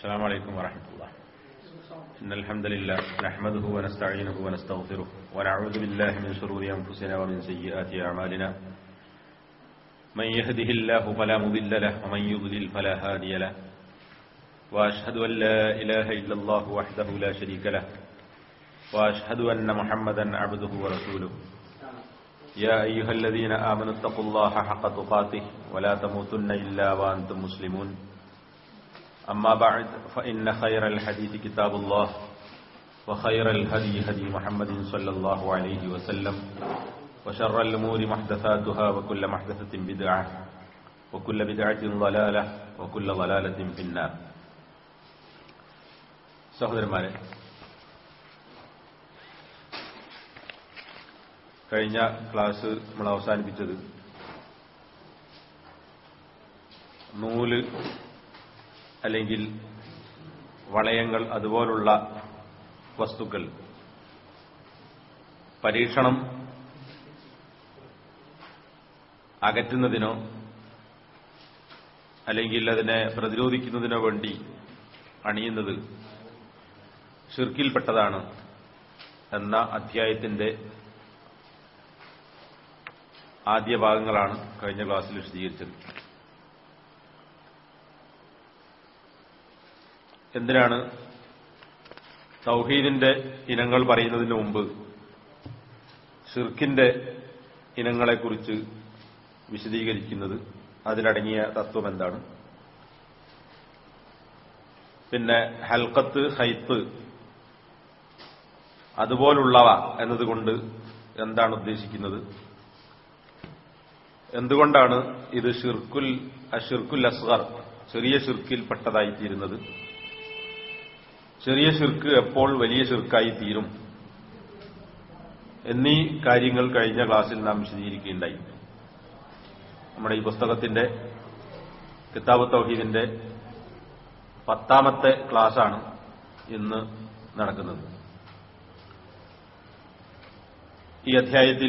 السلام عليكم ورحمة الله إن الحمد لله نحمده ونستعينه ونستغفره ونعوذ بالله من شرور أنفسنا ومن سيئات أعمالنا من يهده الله فلا مضل له ومن يضلل فلا هادي له وأشهد أن لا إله إلا الله وحده لا شريك له وأشهد أن محمدا عبده ورسوله يا أيها الذين آمنوا اتقوا الله حق تقاته ولا تموتن إلا وأنتم مسلمون أما بعد فإن خير الحديث كتاب الله وخير الهدي هدي محمد صلى الله عليه وسلم وشر الأمور محدثاتها وكل محدثة بدعة وكل بدعة ضلالة وكل ضلالة في النار സഹോദരന്മാരെ കഴിഞ്ഞ ക്ലാസ് നമ്മൾ അവസാനിപ്പിച്ചത് നൂല് അല്ലെങ്കിൽ വളയങ്ങൾ അതുപോലുള്ള വസ്തുക്കൾ പരീക്ഷണം അകറ്റുന്നതിനോ അല്ലെങ്കിൽ അതിനെ പ്രതിരോധിക്കുന്നതിനോ വേണ്ടി അണിയുന്നത് ഷിർക്കിൽപ്പെട്ടതാണ് എന്ന അധ്യായത്തിന്റെ ആദ്യ ഭാഗങ്ങളാണ് കഴിഞ്ഞ ക്ലാസ്സിൽ വിശദീകരിച്ചത് എന്തിനാണ് തൗഹീദിന്റെ ഇനങ്ങൾ പറയുന്നതിന് മുമ്പ് ഷിർക്കിന്റെ ഇനങ്ങളെക്കുറിച്ച് വിശദീകരിക്കുന്നത് അതിലടങ്ങിയ തത്വം എന്താണ് പിന്നെ ഹൽക്കത്ത് ഹൈത്ത് അതുപോലുള്ളവ എന്നതുകൊണ്ട് എന്താണ് ഉദ്ദേശിക്കുന്നത് എന്തുകൊണ്ടാണ് ഇത് ഷിർക്കുൽ അഷിർക്കുൽ അസ്ഗർ ചെറിയ ഷിർക്കിൽപ്പെട്ടതായി തീരുന്നത് ചെറിയ ഷിർക്ക് എപ്പോൾ വലിയ ഷിർക്കായി തീരും എന്നീ കാര്യങ്ങൾ കഴിഞ്ഞ ക്ലാസ്സിൽ നാം വിശദീകരിക്കുകയുണ്ടായി നമ്മുടെ ഈ പുസ്തകത്തിന്റെ കിതാബ് തൗഹീദിന്റെ പത്താമത്തെ ക്ലാസ്സാണ് ഇന്ന് നടക്കുന്നത് ഈ അധ്യായത്തിൽ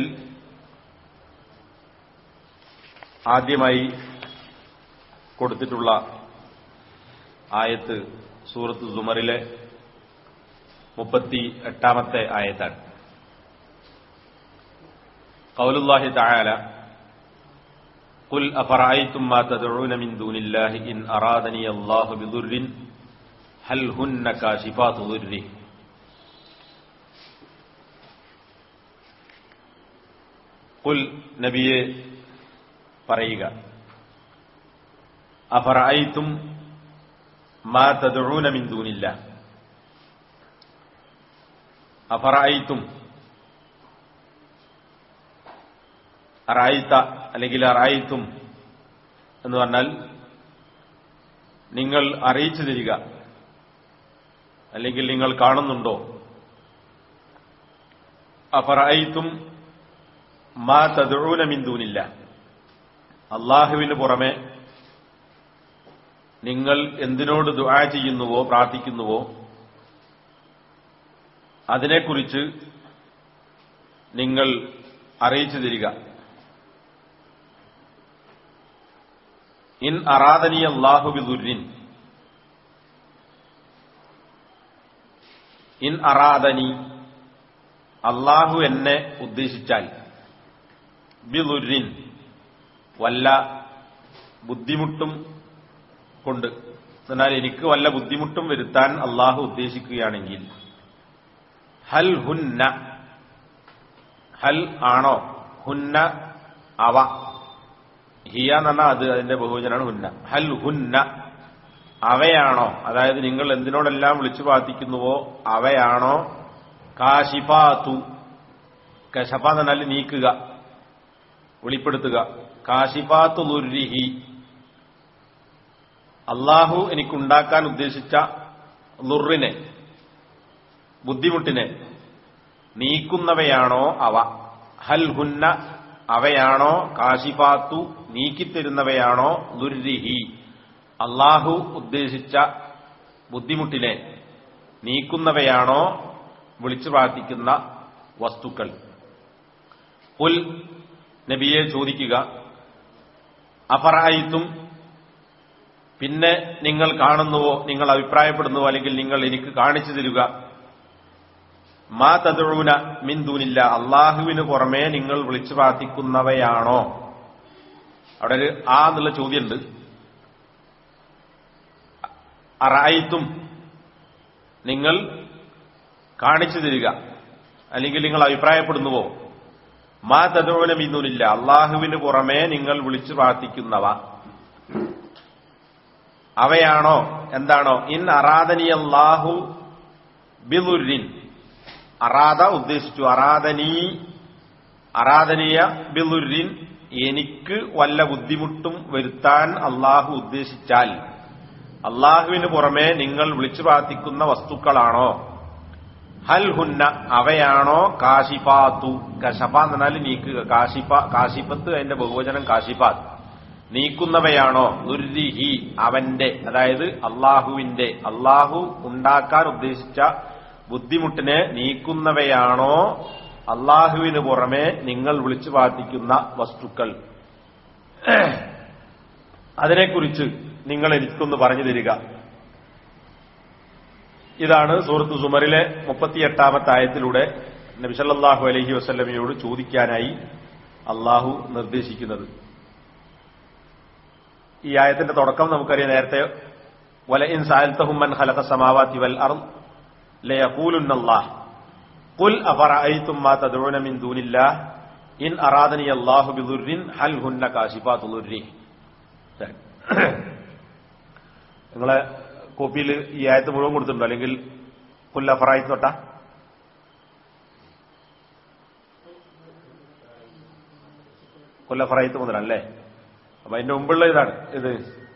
ആദ്യമായി കൊടുത്തിട്ടുള്ള ആയത്ത് സൂറത്ത് സുമറിലെ മുപ്പത്തി എട്ടാമത്തെ ആയത്താണ് കൗലുല്ലാഹി തായാല قل أفرأيتم ما تدعون من دون الله إن أرادني الله بضر هل هن كاشفات ضره قل നബിയെ പറയുക അഫറഅയ്തും മാ തദ്ഊന മിൻ ദൂനില്ല അഫറഅയ്തും അറായിത്ത അല്ലെങ്കിൽ അറായിത്തും എന്ന് പറഞ്ഞാൽ നിങ്ങൾ അറിയിച്ചു തരിക അല്ലെങ്കിൽ നിങ്ങൾ കാണുന്നുണ്ടോ അഫറഅയ്തും മാ തദ്ഊന മിൻ ദൂനില്ല അള്ളാഹുവിന് പുറമെ നിങ്ങൾ എന്തിനോട് ദുആ ചെയ്യുന്നുവോ പ്രാർത്ഥിക്കുന്നുവോ അതിനെക്കുറിച്ച് നിങ്ങൾ അറിയിച്ചു തരിക ഇൻ അറാദനി അള്ളാഹു ബിദുരിൻ ഇൻ അറാദനി അള്ളാഹു എന്നെ ഉദ്ദേശിച്ചാൽ ബിദുരിൻ വല്ല ബുദ്ധിമുട്ടും കൊണ്ട് എന്നാൽ എനിക്ക് വല്ല ബുദ്ധിമുട്ടും വരുത്താൻ അള്ളാഹു ഉദ്ദേശിക്കുകയാണെങ്കിൽ ഹൽ ഹുന്ന ഹൽ ആണോ ഹുന്ന അവ ഹിയ എന്ന് പറഞ്ഞാൽ അത് അതിന്റെ ബഹുവചനാണ് ഹുന്ന ഹൽ ഹുന്ന അവയാണോ അതായത് നിങ്ങൾ എന്തിനോടെല്ലാം വിളിച്ചു പ്രാർത്ഥിക്കുന്നുവോ അവയാണോ കാശിഫാത്തു കശഫ എന്ന് പറഞ്ഞാൽ നീക്കുക വെളിപ്പെടുത്തുക കാശിഫാത്തു ലുരിഹി അള്ളാഹു എനിക്കുണ്ടാക്കാൻ ഉദ്ദേശിച്ച ലുറിനെ ബുദ്ധിമുട്ടിനെ നീക്കുന്നവയാണോ അവ ഹൽ ഹുന്ന അവയാണോ കാശിഫാത്തു നീക്കിത്തരുന്നവയാണോ ദുർരിഹി അള്ളാഹു ഉദ്ദേശിച്ച ബുദ്ധിമുട്ടിനെ നീക്കുന്നവയാണോ വിളിച്ചു പ്രാർത്ഥിക്കുന്ന വസ്തുക്കൾ പുൽ നബിയെ ചോദിക്കുക അഫറായിത്തും പിന്നെ നിങ്ങൾ കാണുന്നുവോ നിങ്ങൾ അഭിപ്രായപ്പെടുന്നുവോ അല്ലെങ്കിൽ നിങ്ങൾ എനിക്ക് കാണിച്ചു തരിക മാ തദൂന മിന്ദൂനില്ല അള്ളാഹുവിന് പുറമേ നിങ്ങൾ വിളിച്ചു പ്രാർത്ഥിക്കുന്നവയാണോ അവിടെ ഒരു ആ എന്നുള്ള ചോദ്യമുണ്ട് അറായിത്തും നിങ്ങൾ കാണിച്ചു തരിക അല്ലെങ്കിൽ നിങ്ങൾ അഭിപ്രായപ്പെടുന്നുവോ മാ തദൂന മിന്ദൂനില്ല അള്ളാഹുവിന് പുറമേ നിങ്ങൾ വിളിച്ചു പ്രാർത്ഥിക്കുന്നവ അവയാണോ എന്താണോ ഇൻ അറാദനി അള്ളാഹു ബിദുരിൻ അറാദ ഉദ്ദേശിച്ചു അറാദനീ അറാദനീയ ബിദുരിൻ എനിക്ക് വല്ല ബുദ്ധിമുട്ടും വരുത്താൻ അള്ളാഹു ഉദ്ദേശിച്ചാൽ അള്ളാഹുവിന് പുറമെ നിങ്ങൾ വിളിച്ചു പ്രാർത്ഥിക്കുന്ന വസ്തുക്കളാണോ ഹൽ ഹുന്ന അവയാണോ കാശിഫാത്തു കശഫ എന്ന് പറഞ്ഞാൽ നീക്കുക കാശിഫ കാശിഫത്ത് അതിന്റെ ബഹുവചനം കാശിഫാത്ത് നീക്കുന്നവയാണോ ദുർരിഹി അവന്റെ അതായത് അള്ളാഹുവിന്റെ അള്ളാഹു ഉണ്ടാക്കാൻ ഉദ്ദേശിച്ച ബുദ്ധിമുട്ടിനെ നീക്കുന്നവയാണോ അള്ളാഹുവിന് പുറമെ നിങ്ങൾ വിളിച്ചു പ്രാർത്ഥിക്കുന്ന വസ്തുക്കൾ അതിനെക്കുറിച്ച് നിങ്ങൾ എനിക്കൊന്ന് പറഞ്ഞു തരിക ഇതാണ് സൂറത്ത് സുമറിലെ മുപ്പത്തിയെട്ടാമത്തെ ആയത്തിലൂടെ നബിസല്ലാഹു അലഹി വസ്ല്ലമയോട് ചോദിക്കാനായി അള്ളാഹു നിർദ്ദേശിക്കുന്നത് ഈ ആയത്തിന്റെ തുടക്കം നമുക്കറിയാം നേരത്തെ വല ഇൻ സാൽത്തഹുമ്മൻ ഖലഖ സമാവാതി വൽ അർദ് ലയഖൂലുന്നല്ലാഹ് ഖുൽ അഫറഅയ്തും മാ തദ്ഊന മിൻ ദൂനില്ലാഹ് ഇൻ അറാദനി അല്ലാഹു ബിദുർരിൻ ഹൽ ഹുന്ന കാശിഫാതു ദുർരി നിങ്ങളെ കോപ്പിയിൽ ഈ ആയത്ത് മുഴുവൻ കൊടുത്തിട്ടുണ്ടോ അല്ലെങ്കിൽ കുൽ അഫറായി തൊട്ട കൊല്ലഫറായിത്ത് മുതലല്ലേ അപ്പൊ അതിന്റെ മുമ്പുള്ള ഇതാണ് ഇത്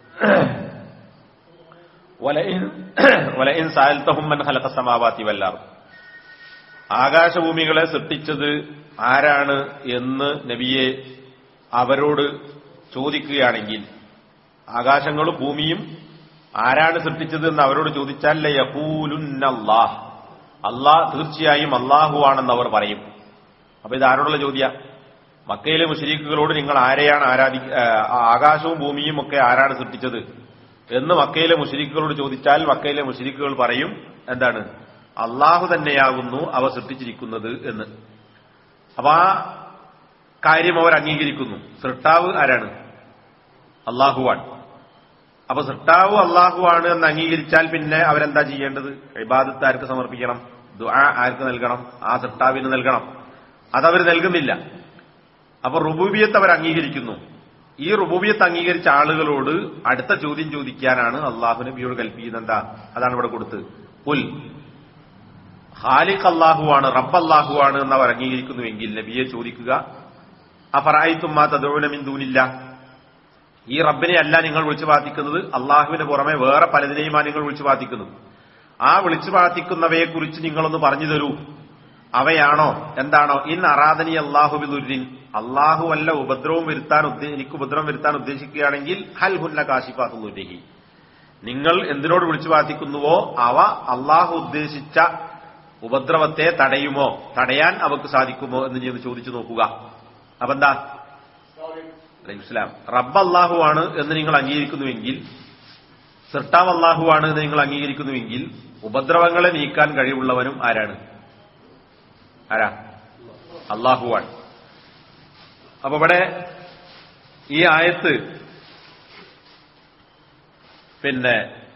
വലയിൻ സാൽത്തഹുമ്മൻ ഹലക സമാവാത്തി വല്ലാർ ആകാശഭൂമികളെ സൃഷ്ടിച്ചത് ആരാണ് എന്ന് നബിയെ അവരോട് ചോദിക്കുകയാണെങ്കിൽ ആകാശങ്ങളും ഭൂമിയും ആരാണ് സൃഷ്ടിച്ചത് എന്ന് അവരോട് ചോദിച്ചാൽ യഹൂലുന്നല്ലാഹ് അള്ളാഹ് തീർച്ചയായും അള്ളാഹു ആണെന്ന് അവർ പറയും അപ്പൊ ഇത് ആരോടുള്ള ചോദ്യ മക്കയിലെ മുഷരീഖുകളോട് നിങ്ങൾ ആരെയാണ് ആരാധി ആകാശവും ഭൂമിയും ഒക്കെ ആരാണ് സൃഷ്ടിച്ചത് എന്ന് മക്കയിലെ മുഷരീഖുകളോട് ചോദിച്ചാൽ മക്കയിലെ മുഷരീഖുകൾ പറയും എന്താണ് അള്ളാഹു തന്നെയാകുന്നു അവ സൃഷ്ടിച്ചിരിക്കുന്നത് എന്ന് അപ്പൊ ആ കാര്യം അവർ അംഗീകരിക്കുന്നു സൃഷ്ടാവ് ആരാണ് അള്ളാഹുവാണ് അപ്പൊ സൃഷ്ടാവ് അള്ളാഹുവാണ് എന്ന് അംഗീകരിച്ചാൽ പിന്നെ അവരെന്താ ചെയ്യേണ്ടത് ഇബാദത്ത് ആർക്ക് സമർപ്പിക്കണം ദുആ ആർക്ക് നൽകണം ആ സൃഷ്ടാവിന് നൽകണം അതവർ നൽകുന്നില്ല അപ്പൊ റുബൂബിയത്ത് അവർ അംഗീകരിക്കുന്നു ഈ റുബൂബിയത്ത് അംഗീകരിച്ച ആളുകളോട് അടുത്ത ചോദ്യം ചോദിക്കാനാണ് അള്ളാഹു നബിയോട് കൽപ്പിക്കുന്നത് എന്താ അതാണ് ഇവിടെ കൊടുത്ത് പുൽ ഹാലിഖ് അള്ളാഹുവാണ് റബ്ബ് അള്ളാഹുവാണ് എന്ന് അവർ അംഗീകരിക്കുന്നുവെങ്കിൽ നബിയെ ചോദിക്കുക അഫറായിത്തുമ്മാ തദോനമിൻ ദൂനില്ല ഈ റബ്ബിനെ അല്ല നിങ്ങൾ വിളിച്ചു പ്രാർത്ഥിക്കുന്നത് അള്ളാഹുവിന് പുറമെ വേറെ പലതിനെയുമാണ് നിങ്ങൾ വിളിച്ചു പ്രാർത്ഥിക്കുന്നത് ആ വിളിച്ചു പ്രാർത്ഥിക്കുന്നവയെ കുറിച്ച് നിങ്ങളൊന്ന് പറഞ്ഞു തരൂ അവയാണോ എന്താണോ ഇൻ അറാദനി അള്ളാഹു ബിദുരിൻ അള്ളാഹു വല്ല ഉപദ്രവം വരുത്താൻ എനിക്ക് ഉപദ്രവം വരുത്താൻ ഉദ്ദേശിക്കുകയാണെങ്കിൽ ഹൽ ഹുന്ന കാശിഫാത്തുഹി നിങ്ങൾ എന്തിനോട് വിളിച്ചു പ്രാർത്ഥിക്കുന്നുവോ അവ അള്ളാഹു ഉദ്ദേശിച്ച ഉപദ്രവത്തെ തടയുമോ തടയാൻ അവക്ക് സാധിക്കുമോ എന്ന് നീ ഒന്ന് ചോദിച്ചു നോക്കുക അപ്പൊ എന്താ അലൈഹിസ്ലാം റബ്ബ് അള്ളാഹുവാണ് എന്ന് നിങ്ങൾ അംഗീകരിക്കുന്നുവെങ്കിൽ സിർട്ടാവ് അള്ളാഹുവാണ് എന്ന് നിങ്ങൾ അംഗീകരിക്കുന്നുവെങ്കിൽ ഉപദ്രവങ്ങളെ നീക്കാൻ കഴിവുള്ളവനും ആരാണ് ആരാ അള്ളാഹുവാണ് അപ്പൊ ഇവിടെ ഈ ആയത്ത് പിന്നെ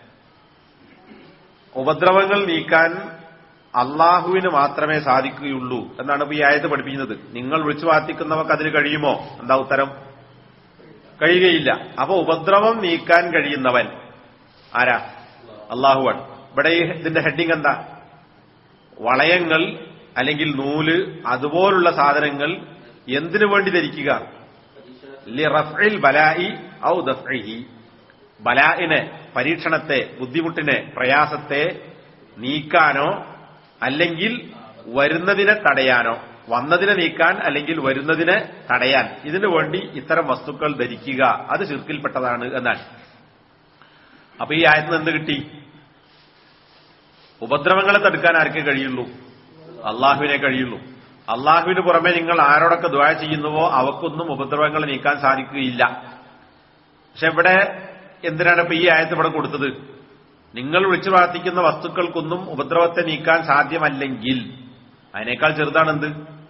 ഉപദ്രവങ്ങൾ നീക്കാൻ അള്ളാഹുവിന് മാത്രമേ സാധിക്കുകയുള്ളൂ എന്നാണ് ഇപ്പൊ ഈ ആയത്ത് പഠിപ്പിക്കുന്നത് നിങ്ങൾ വിളിച്ചു പ്രാർത്ഥിക്കുന്നവർക്ക് അതിന് കഴിയുമോ എന്താ ഉത്തരം കഴിയുകയില്ല അപ്പൊ ഉപദ്രവം നീക്കാൻ കഴിയുന്നവൻ ആരാ അള്ളാഹുവാൻ ഇവിടെ ഈ ഇതിന്റെ ഹെഡിങ് എന്താ വളയങ്ങൾ അല്ലെങ്കിൽ നൂല് അതുപോലുള്ള സാധനങ്ങൾ എന്തിനു വേണ്ടി ധരിക്കുക റഫ്ഇൽ ബലായി ഔ ദഫ്ഇഹി ബലായിനെ പരീക്ഷണത്തെ ബുദ്ധിമുട്ടിനെ പ്രയാസത്തെ നീക്കാനോ അല്ലെങ്കിൽ വരുന്നതിനെ തടയാനോ വന്നതിനെ നീക്കാൻ അല്ലെങ്കിൽ വരുന്നതിനെ തടയാൻ ഇതിനു വേണ്ടി ഇത്തരം വസ്തുക്കൾ ധരിക്കുക അത് ചുരുക്കിൽപ്പെട്ടതാണ് എന്നാണ് അപ്പൊ ഈ ആയത്തിന് എന്ത് കിട്ടി ഉപദ്രവങ്ങളെ തടുക്കാൻ ആർക്കേ കഴിയുള്ളൂ അള്ളാഹുവിനെ കഴിയുള്ളൂ അള്ളാഹുവിന് പുറമെ നിങ്ങൾ ആരോടൊക്കെ ദ്വാര ചെയ്യുന്നുവോ അവക്കൊന്നും ഉപദ്രവങ്ങൾ നീക്കാൻ സാധിക്കുകയില്ല പക്ഷെ ഇവിടെ എന്തിനാണ് ഇപ്പൊ ഈ ആയത്ത് ഇവിടെ കൊടുത്തത് നിങ്ങൾ വിളിച്ചു പ്രാർത്ഥിക്കുന്ന വസ്തുക്കൾക്കൊന്നും ഉപദ്രവത്തെ നീക്കാൻ സാധ്യമല്ലെങ്കിൽ അതിനേക്കാൾ ചെറുതാണെന്ത്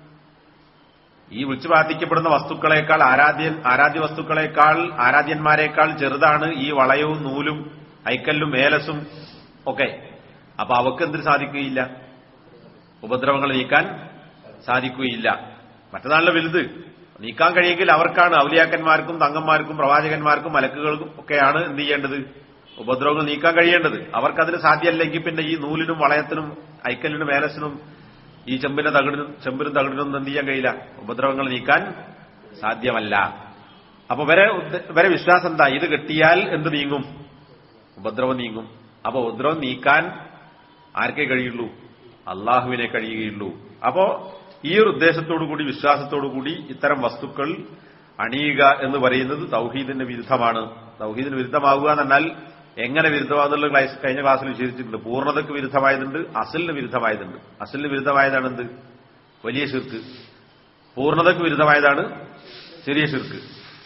ഈ വിളിച്ചു പ്രാർത്ഥിക്കപ്പെടുന്ന വസ്തുക്കളെക്കാൾ ആരാധ്യൻ ആരാധ്യ വസ്തുക്കളെക്കാൾ ആരാധ്യന്മാരെക്കാൾ ചെറുതാണ് ഈ വളയവും നൂലും ഐക്കല്ലും ഏലസും ഒക്കെ അപ്പൊ അവക്ക് എന്തിന് സാധിക്കുകയില്ല ഉപദ്രവങ്ങൾ നീക്കാൻ സാധിക്കുകയില്ല മറ്റന്നാളിലെ വലുത് നീക്കാൻ കഴിയെങ്കിൽ അവർക്കാണ് ഔലിയാക്കന്മാർക്കും തങ്ങന്മാർക്കും പ്രവാചകന്മാർക്കും മലക്കുകൾക്കും ഒക്കെയാണ് എന്ത് ചെയ്യേണ്ടത് ഉപദ്രവങ്ങൾ നീക്കാൻ കഴിയേണ്ടത് അവർക്കതിന് സാധ്യമല്ലെങ്കിൽ പിന്നെ ഈ നൂലിനും വളയത്തിനും ഐക്കലിനും ഏലസിനും ഈ ചെമ്പിന്റെ തകിടിനും ചെമ്പിനും തകിടിനും എന്ത് ചെയ്യാൻ കഴിയില്ല ഉപദ്രവങ്ങൾ നീക്കാൻ സാധ്യമല്ല അപ്പൊ വരെ വരെ വിശ്വാസം എന്താ ഇത് കിട്ടിയാൽ എന്ത് നീങ്ങും ഉപദ്രവം നീങ്ങും അപ്പൊ ഉപദ്രവം നീക്കാൻ ആർക്കേ കഴിയുള്ളൂ അള്ളാഹുവിനെ കഴിയുകയുള്ളൂ അപ്പോ ഈ ഒരു ഉദ്ദേശത്തോടു കൂടി വിശ്വാസത്തോടു കൂടി ഇത്തരം വസ്തുക്കൾ അണിയുക എന്ന് പറയുന്നത് തൗഹീദിന്റെ വിരുദ്ധമാണ് തൗഹീദിന് വിരുദ്ധമാവുക എന്നാൽ എങ്ങനെ വിരുദ്ധമാകുന്നുള്ള ക്ലാസ് കഴിഞ്ഞ ക്ലാസ്സിൽ വിശദീകരിച്ചിട്ടുണ്ട് പൂർണ്ണതയ്ക്ക് വിരുദ്ധമായതുണ്ട് അസലിന് വിരുദ്ധമായതുണ്ട് അസലിന് വിരുദ്ധമായതാണ് എന്ത് വലിയ ശിർക്ക് പൂർണ്ണതയ്ക്ക് വിരുദ്ധമായതാണ് ചെറിയ ശിർക്ക്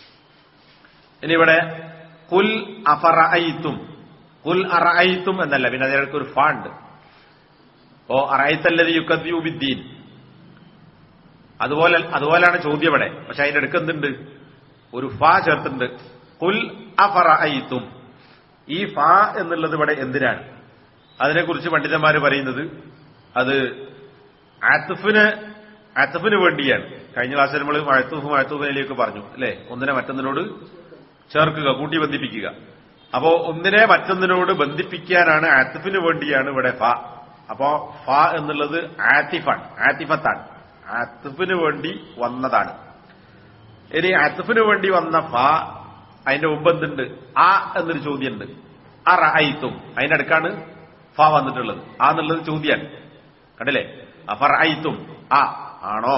ഇനി ഇവിടെ കുൽ അഫറഅയ്ത്തും കുൽ അറഅയ്ത്തും എന്നല്ല പിന്നെ അതിനൊക്കെ ഒരു ഫാണ്ട് ഓ അറയത്തല്ലത് യുക്കദ്യൂബിദ്ദീൻ അതുപോലെ അതുപോലെയാണ് ചോദ്യം ഇവിടെ പക്ഷെ അതിന്റെ അടുക്ക് എന്തുണ്ട് ഒരു ഫാ ചേർത്തുണ്ട് കുൽ അഫറഅയ്ത്തും ഈ ഫാ എന്നുള്ളത് ഇവിടെ എന്തിനാണ് അതിനെക്കുറിച്ച് പണ്ഡിതന്മാർ പറയുന്നത് അത് ആത്തഫിന് ആത്തഫിന് വേണ്ടിയാണ് കഴിഞ്ഞ ക്ലാസ്സിൽ നമ്മൾ മഴത്തൂഫ് മഴത്തൂഫിലേക്ക് പറഞ്ഞു അല്ലെ ഒന്നിനെ മറ്റൊന്നിനോട് ചേർക്കുക കൂട്ടി ബന്ധിപ്പിക്കുക അപ്പോ ഒന്നിനെ മറ്റൊന്നിനോട് ബന്ധിപ്പിക്കാനാണ് ആത്തിഫിന് വേണ്ടിയാണ് ഇവിടെ ഫ അപ്പോ ഫ എന്നുള്ളത് ആത്തിഫാണ് ആത്തിഫത്താണ് ആത്തിഫിന് വേണ്ടി വന്നതാണ് ഇനി ആത്തിഫിന് വേണ്ടി വന്ന ഫ അതിന്റെ മുമ്പ് എന്തുണ്ട് ആ എന്നൊരു ചോദ്യമുണ്ട് ആ റഅയ്ത്തും അതിന്റെ അടുക്കാണ് ഫ വന്നിട്ടുള്ളത് ആ എന്നുള്ളത് ചോദ്യാണ് കണ്ടില്ലേ അഫർ അയിത്തും ആ ആണോ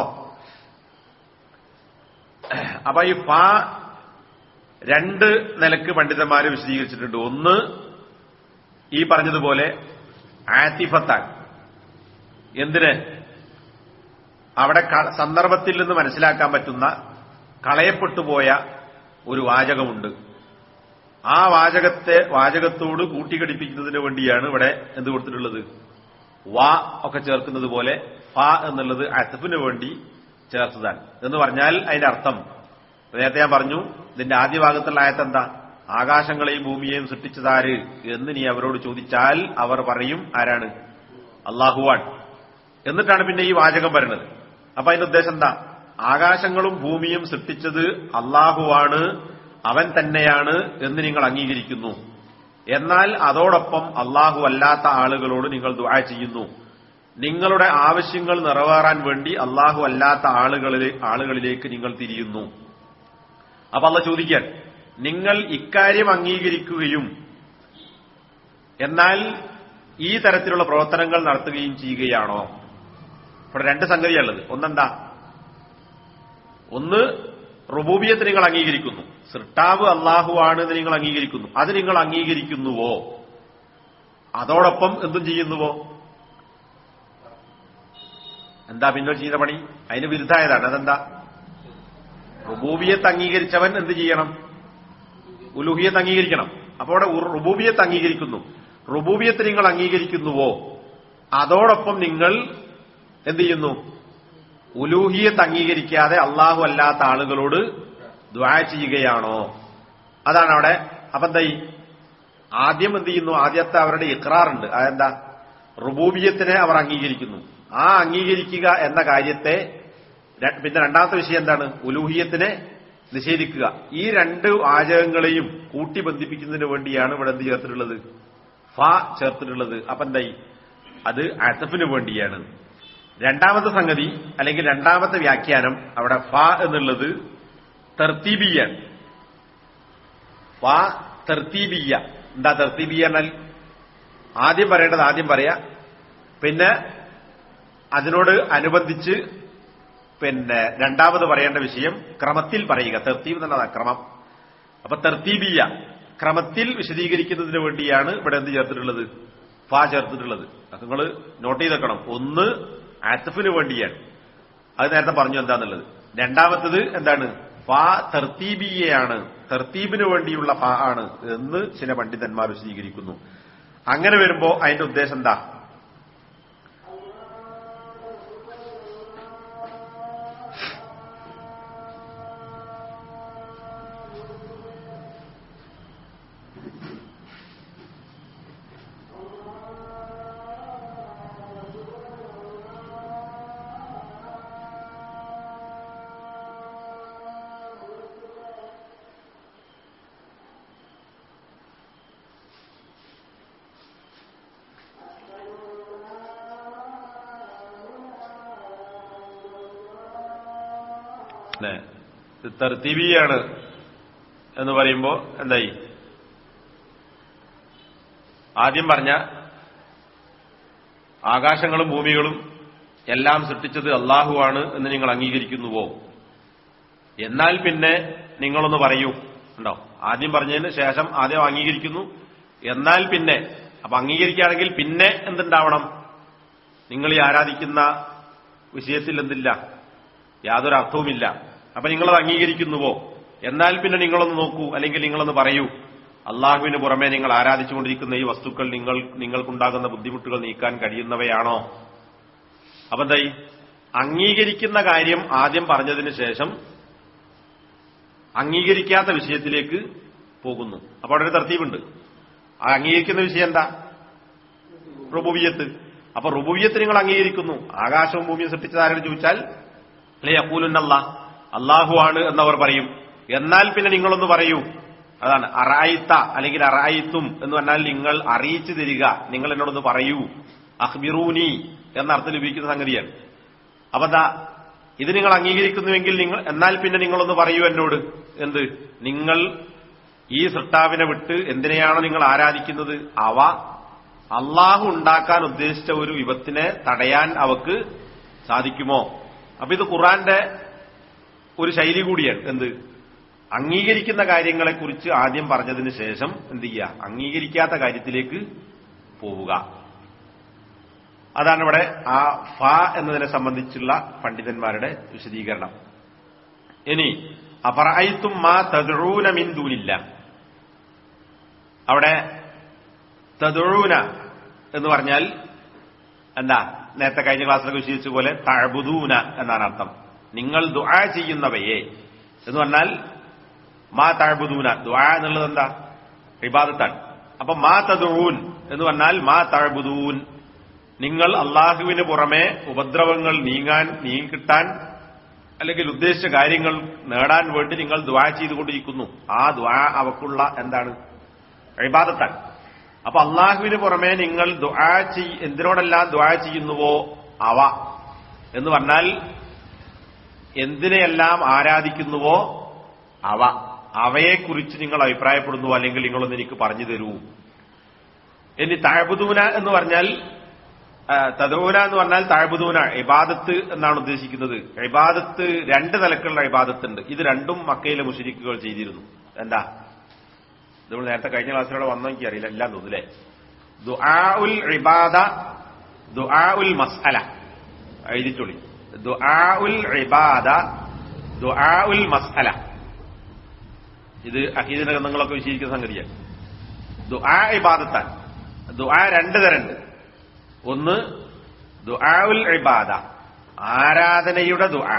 അപ്പൊ ഈ ഫ രണ്ട് നിലക്ക് പണ്ഡിതന്മാര് വിശദീകരിച്ചിട്ടുണ്ട് ഒന്ന് ഈ പറഞ്ഞതുപോലെ ആത്തിഫത്താൻ എന്തിന് അവിടെ ക- സന്ദർഭത്തിൽ നിന്ന് മനസ്സിലാക്കാൻ പറ്റുന്ന കളയപ്പെട്ടുപോയ ഒരു വാചകമുണ്ട് ആ വാചകത്തെ വാചകത്തോട് കൂട്ടിഘടിപ്പിക്കുന്നതിന് വേണ്ടിയാണ് ഇവിടെ എന്ത് കൊടുത്തിട്ടുള്ളത് വാ ഒക്കെ ചേർക്കുന്നത് പോലെ ഫ എന്നുള്ളത് അസഫിന് വേണ്ടി ചേർത്തതാണ് എന്ന് പറഞ്ഞാൽ അതിന്റെ അർത്ഥം നേരത്തെ ഞാൻ പറഞ്ഞു ഇതിന്റെ ആദ്യ ഭാഗത്തുള്ള ആയത്ത് എന്താ ആകാശങ്ങളെയും ഭൂമിയെയും സൃഷ്ടിച്ചതാര് എന്ന് നീ അവരോട് ചോദിച്ചാൽ അവർ പറയും ആരാണ് അള്ളാഹുവാൻ എന്നിട്ടാണ് പിന്നെ ഈ വാചകം വരുന്നത് അപ്പൊ അതിന്റെ ഉദ്ദേശം എന്താ ആകാശങ്ങളും ഭൂമിയും സൃഷ്ടിച്ചത് അള്ളാഹുവാണ് അവൻ തന്നെയാണ് എന്ന് നിങ്ങൾ അംഗീകരിക്കുന്നു എന്നാൽ അതോടൊപ്പം അള്ളാഹു അല്ലാത്ത ആളുകളോട് നിങ്ങൾ ദുആ ചെയ്യുന്നു നിങ്ങളുടെ ആവശ്യങ്ങൾ നിറവേറാൻ വേണ്ടി അള്ളാഹു അല്ലാത്ത ആളുകളിലെ ആളുകളിലേക്ക് നിങ്ങൾ തിരിയുന്നു അപ്പൊ അല്ല ചോദിക്കാൻ നിങ്ങൾ ഇക്കാര്യം അംഗീകരിക്കുകയും എന്നാൽ ഈ തരത്തിലുള്ള പ്രവർത്തനങ്ങൾ നടത്തുകയും ചെയ്യുകയാണോ ഇവിടെ രണ്ട് സംഗതിയുള്ളത് ഒന്നെന്താ ഒന്ന് റുബൂബിയത്ത് നിങ്ങൾ അംഗീകരിക്കുന്നു സൃഷ്ടാവ് അള്ളാഹു ആണ് എന്ന് നിങ്ങൾ അംഗീകരിക്കുന്നു അത് നിങ്ങൾ അംഗീകരിക്കുന്നുവോ അതോടൊപ്പം എന്തും ചെയ്യുന്നുവോ എന്താ പിന്നോ ചെയ്ത പണി അതിന് വിരുദ്ധായതാണ് അതെന്താ റുബൂബിയത്ത് അംഗീകരിച്ചവൻ എന്ത് ചെയ്യണം ഉലുഹിയത്ത് അംഗീകരിക്കണം അപ്പോൾ അവിടെ ഉർ- റുബൂബിയത്ത് അംഗീകരിക്കുന്നു റുബൂബിയത്ത് നിങ്ങൾ അംഗീകരിക്കുന്നുവോ അതോടൊപ്പം നിങ്ങൾ എന്ത് ചെയ്യുന്നു ഉലൂഹിയത്ത് അംഗീകരിക്കാതെ അള്ളാഹു അല്ലാത്ത ആളുകളോട് ദ്വാ ചെയ്യുകയാണോ അതാണ് അവിടെ അപ്പൊ എന്തായി ആദ്യം എന്ത് ചെയ്യുന്നു ആദ്യത്തെ അവരുടെ ഇക്രാറുണ്ട് അതെന്താ റുബൂബിയത്തിനെ അവർ അംഗീകരിക്കുന്നു ആ അംഗീകരിക്കുക എന്ന കാര്യത്തെ ര- പിന്നെ രണ്ടാമത്തെ വിഷയം എന്താണ് ഉലൂഹിയത്തിനെ നിഷേധിക്കുക ഈ രണ്ട് വാചകങ്ങളെയും കൂട്ടി ബന്ധിപ്പിക്കുന്നതിന് വേണ്ടിയാണ് ഇവിടെ എന്ത് ചേർത്തിട്ടുള്ളത് ഫ ചേർത്തിട്ടുള്ളത് അപ്പൊ എന്തായി അത് അസഫിന് വേണ്ടിയാണ് രണ്ടാമത്തെ സംഗതി അല്ലെങ്കിൽ രണ്ടാമത്തെ വ്യാഖ്യാനം അവിടെ ഫ എന്നുള്ളത് തർത്തീബിയാണ് ഫ തർത്തീബിയ എന്താ തർത്തീബിയ എന്നാൽ ആദ്യം പറയേണ്ടത് ആദ്യം പറയാ പിന്നെ അതിനോട് അനുബന്ധിച്ച് പിന്നെ രണ്ടാമത് പറയേണ്ട വിഷയം ക്രമത്തിൽ പറയുക തർത്തീബ് എന്നുള്ളതാ ക്രമം അപ്പൊ തർത്തീബിയ ക്രമത്തിൽ വിശദീകരിക്കുന്നതിന് വേണ്ടിയാണ് ഇവിടെ എന്ത് ചേർത്തിട്ടുള്ളത് ഫ ചേർത്തിട്ടുള്ളത് അത് നിങ്ങൾ നോട്ട് ചെയ്തേക്കണം ഒന്ന് ആസഫിന് വേണ്ടിയാണ് അത് നേരത്തെ പറഞ്ഞു എന്താന്നുള്ളത് രണ്ടാമത്തത് എന്താണ് ഫ തർത്തീബിയയാണ് തർത്തീബിന് വേണ്ടിയുള്ള ഫ ആണ് എന്ന് ചില പണ്ഡിതന്മാർ വിശദീകരിക്കുന്നു അങ്ങനെ വരുമ്പോ അതിന്റെ ഉദ്ദേശം എന്താ പിന്നെ ഇത് തർത്തീബിയാണ് എന്ന് പറയുമ്പോ എന്തായി ആദ്യം പറഞ്ഞ ആകാശങ്ങളും ഭൂമികളും എല്ലാം സൃഷ്ടിച്ചത് അള്ളാഹുവാണ് എന്ന് നിങ്ങൾ അംഗീകരിക്കുന്നുവോ എന്നാൽ പിന്നെ നിങ്ങളൊന്ന് പറയൂ ഉണ്ടോ ആദ്യം പറഞ്ഞതിന് ശേഷം ആദ്യം അംഗീകരിക്കുന്നു എന്നാൽ പിന്നെ അപ്പൊ അംഗീകരിക്കുകയാണെങ്കിൽ പിന്നെ എന്തുണ്ടാവണം നിങ്ങൾ ഈ ആരാധിക്കുന്ന വിഷയത്തിൽ എന്തില്ല യാതൊരു അർത്ഥവുമില്ല അപ്പൊ നിങ്ങളത് അംഗീകരിക്കുന്നുവോ എന്നാൽ പിന്നെ നിങ്ങളൊന്ന് നോക്കൂ അല്ലെങ്കിൽ നിങ്ങളൊന്ന് പറയൂ അള്ളാഹുവിന് പുറമെ നിങ്ങൾ ആരാധിച്ചുകൊണ്ടിരിക്കുന്ന ഈ വസ്തുക്കൾ നിങ്ങൾ നിങ്ങൾക്കുണ്ടാകുന്ന ബുദ്ധിമുട്ടുകൾ നീക്കാൻ കഴിയുന്നവയാണോ അപ്പൊ എന്തായി അംഗീകരിക്കുന്ന കാര്യം ആദ്യം പറഞ്ഞതിന് ശേഷം അംഗീകരിക്കാത്ത വിഷയത്തിലേക്ക് പോകുന്നു അപ്പൊ അവിടെ ഒരു തർത്തീവുണ്ട് ആ അംഗീകരിക്കുന്ന വിഷയം എന്താ റുബുവിയത്ത് അപ്പൊ റുബുവിയത്ത് നിങ്ങൾ അംഗീകരിക്കുന്നു ആകാശവും ഭൂമിയും സൃഷ്ടിച്ചത് ആരോട് ചോദിച്ചാൽ അല്ലെ അപ്പൂലുന്നല്ല അള്ളാഹു ആണ് എന്നവർ പറയും എന്നാൽ പിന്നെ നിങ്ങളൊന്ന് പറയൂ അതാണ് അറായിത്ത അല്ലെങ്കിൽ അറായിത്തും എന്ന് പറഞ്ഞാൽ നിങ്ങൾ അറിയിച്ചു തരിക നിങ്ങൾ എന്നോടൊന്ന് പറയൂ അഹ്ബിറൂനി എന്ന അർത്ഥത്തിൽ ഉപയോഗിക്കുന്ന സംഗതിയാണ് അപ്പൊ എന്താ ഇത് നിങ്ങൾ അംഗീകരിക്കുന്നുവെങ്കിൽ നിങ്ങൾ എന്നാൽ പിന്നെ നിങ്ങളൊന്ന് പറയൂ എന്നോട് എന്ത് നിങ്ങൾ ഈ സൃഷ്ടാവിനെ വിട്ട് എന്തിനെയാണോ നിങ്ങൾ ആരാധിക്കുന്നത് അവ അള്ളാഹു ഉണ്ടാക്കാൻ ഉദ്ദേശിച്ച ഒരു വിപത്തിനെ തടയാൻ അവക്ക് സാധിക്കുമോ അപ്പൊ ഇത് ഖുറാന്റെ ഒരു ശൈലി കൂടിയാണ് എന്ത് അംഗീകരിക്കുന്ന കാര്യങ്ങളെക്കുറിച്ച് ആദ്യം പറഞ്ഞതിന് ശേഷം എന്ത് ചെയ്യുക അംഗീകരിക്കാത്ത കാര്യത്തിലേക്ക് പോവുക അതാണ് ഇവിടെ ആ ഫ എന്നതിനെ സംബന്ധിച്ചുള്ള പണ്ഡിതന്മാരുടെ വിശദീകരണം ഇനി അപറായിത്തും മാ തദ്ഴൂന മിന്ദൂനില്ല അവിടെ തദ്ഴൂന എന്ന് പറഞ്ഞാൽ എന്താ നേരത്തെ കഴിഞ്ഞ ക്ലാസ്സിലൊക്കെ വിശദീകരിച്ച പോലെ തഴബുദൂന എന്നാണ് അർത്ഥം നിങ്ങൾ ദുആ ചെയ്യുന്നവയെ എന്ന് പറഞ്ഞാൽ മാ തഴബുദൂന ദുആ എന്നുള്ളത് എന്താ ഇബാദത്താണ് അപ്പൊ മാ തദൂൻ എന്ന് പറഞ്ഞാൽ മാ തഴബുദൂൻ നിങ്ങൾ അള്ളാഹുവിന് പുറമെ ഉപദ്രവങ്ങൾ നീങ്ങാൻ നീങ്ങിക്കിട്ടാൻ അല്ലെങ്കിൽ ഉദ്ദേശിച്ച കാര്യങ്ങൾ നേടാൻ വേണ്ടി നിങ്ങൾ ദ്വാ ചെയ്തുകൊണ്ടിരിക്കുന്നു ആ ദ്വാ അവക്കുള്ള എന്താണ് ഇബാദത്താണ് അപ്പൊ അള്ളാഹുവിന് പുറമെ നിങ്ങൾ ദ്വാ ചെയ് എന്തിനോടെല്ലാം ദ്വാ ചെയ്യുന്നുവോ അവ എന്ന് പറഞ്ഞാൽ എന്തിനെയെല്ലാം ആരാധിക്കുന്നുവോ അവ അവയെക്കുറിച്ച് നിങ്ങൾ അഭിപ്രായപ്പെടുന്നുവോ അല്ലെങ്കിൽ നിങ്ങളൊന്ന് എനിക്ക് പറഞ്ഞു തരൂ ഇനി താഴ്ബുദൂന എന്ന് പറഞ്ഞാൽ തദൂന എന്ന് പറഞ്ഞാൽ താഴ്ബുദൂന ഇബാദത്ത് എന്നാണ് ഉദ്ദേശിക്കുന്നത് ഇബാദത്ത് രണ്ട് നിലക്കുള്ള ഇബാദത്തുണ്ട് ഇത് രണ്ടും മക്കയിലെ മുഷരിക്കുകൾ ചെയ്തിരുന്നു എന്താ ഇത് നമ്മൾ നേരത്തെ കഴിഞ്ഞ ക്ലാസ്സിലൂടെ വന്നോ എനിക്ക് അറിയില്ല എല്ലാം തോന്നുന്നു ദുആ ഉൽ ഇബാദ ദുആ ഉൽ മസ്അല എഴുതിച്ചോളി ദുആ ഉൽ ഇബാദ ദുആ ഉൽ മസ്അല ഇത് അഹീദിന ഗ്രന്ഥങ്ങളൊക്കെ വിശദീകരിക്കുന്ന സംഗതിയാണ് ദുആ ഇബാദത്താൻ ദുആ രണ്ട് തരണ്ട് ഒന്ന് ദുആ ഉൽ ഇബാദ ആരാധനയുടെ ദുആ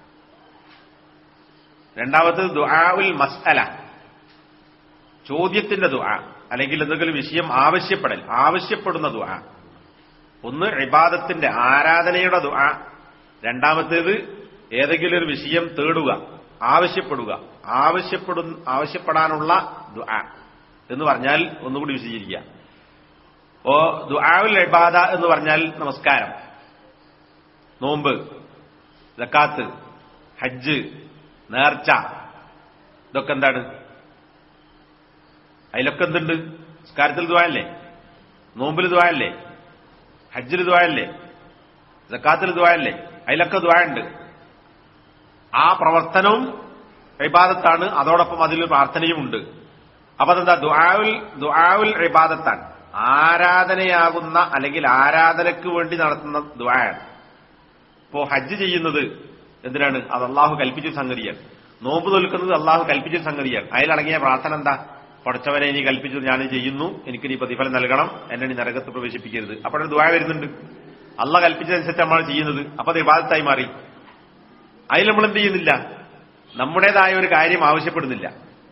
രണ്ടാമത്തത് ദുആ ഉൽ മസ്അല ചോദ്യത്തിന്റെ ദുആ അല്ലെങ്കിൽ എന്തെങ്കിലും വിഷയം ആവശ്യപ്പെടൽ ആവശ്യപ്പെടുന്ന ദുആ ഒന്ന് ഇബാദത്തിന്റെ ആരാധനയുടെ ദുആ രണ്ടാമത്തേത് ഏതെങ്കിലും ഒരു വിഷയം തേടുക ആവശ്യപ്പെടുക ആവശ്യപ്പെടുന്ന ആവശ്യപ്പെടാനുള്ള ദുആ എന്ന് പറഞ്ഞാൽ ഒന്നുകൂടി വിശദീകരിക്കുക ഓ ദുആഉൽ ഇബാദ എന്ന് പറഞ്ഞാൽ നമസ്കാരം നോമ്പ് ജക്കാത്ത് ഹജ്ജ് നേർച്ച ഇതൊക്കെ എന്താണ് അതിലൊക്കെ എന്തുണ്ട് നിസ്കാരത്തിൽ ദ്വായല്ലേ നോമ്പിൽ ദ്വായല്ലേ ഹജ്ജിൽ ദ്വായല്ലേ ജക്കാത്തിൽ ദ്വായല്ലേ അതിലൊക്കെ ദ്വായുണ്ട് ആ പ്രവർത്തനവും ഇബാദത്താണ് അതോടൊപ്പം അതിൽ പ്രാർത്ഥനയുമുണ്ട് അപ്പൊ അതെന്താ ദുആഉൽ ദുആഉൽ ഇബാദത്താണ് ആരാധനയാകുന്ന അല്ലെങ്കിൽ ആരാധനയ്ക്ക് വേണ്ടി നടത്തുന്ന ദ്വായാണ് ഇപ്പോ ഹജ്ജ് ചെയ്യുന്നത് എന്തിനാണ് അത് അള്ളാഹു കൽപ്പിച്ച സംഗതിയാണ് നോമ്പ് തോൽക്കുന്നത് അള്ളാഹു കൽപ്പിച്ച സംഗതിയാണ് അതിലടങ്ങിയ പ്രാർത്ഥന എന്താ പഠിച്ചവനെ ഇനി കൽപ്പിച്ചു ഞാൻ ചെയ്യുന്നു എനിക്ക് നീ പ്രതിഫലം നൽകണം എന്നെ നീ നരകത്ത് പ്രവേശിപ്പിക്കരുത് അപ്പോഴൊരു ദുആ വരുന്നുണ്ട് അള്ള കൽപ്പിച്ചതനുസരിച്ച് നമ്മൾ ചെയ്യുന്നത് അപ്പൊ അത് ഇബാദത്തായി മാറി അതിൽ നമ്മൾ എന്ത് ചെയ്യുന്നില്ല നമ്മുടേതായ ഒരു കാര്യം ആവശ്യപ്പെടുന്നില്ല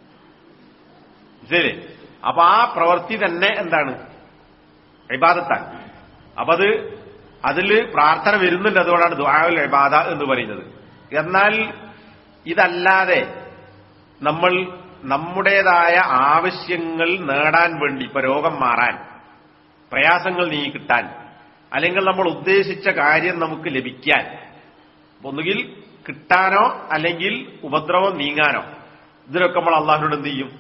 ശരി അപ്പൊ ആ പ്രവൃത്തി തന്നെ എന്താണ് ഇബാദത്താണ് അപ്പൊ അത് അതിൽ പ്രാർത്ഥന വരുന്നുണ്ട് അതുകൊണ്ടാണ് ദുആഉൽ ഇബാദ എന്ന് പറയുന്നത് എന്നാൽ ഇതല്ലാതെ നമ്മൾ നമ്മുടേതായ ആവശ്യങ്ങൾ നേടാൻ വേണ്ടി ഇപ്പൊ രോഗം മാറാൻ പ്രയാസങ്ങൾ നീങ്ങി കിട്ടാൻ അല്ലെങ്കിൽ നമ്മൾ ഉദ്ദേശിച്ച കാര്യം നമുക്ക് ലഭിക്കാൻ ഒന്നുകിൽ കിട്ടാനോ അല്ലെങ്കിൽ ഉപദ്രവം നീങ്ങാനോ ഇതിനൊക്കെ നമ്മൾ അള്ളാഹിനോട് എന്ത് ചെയ്യും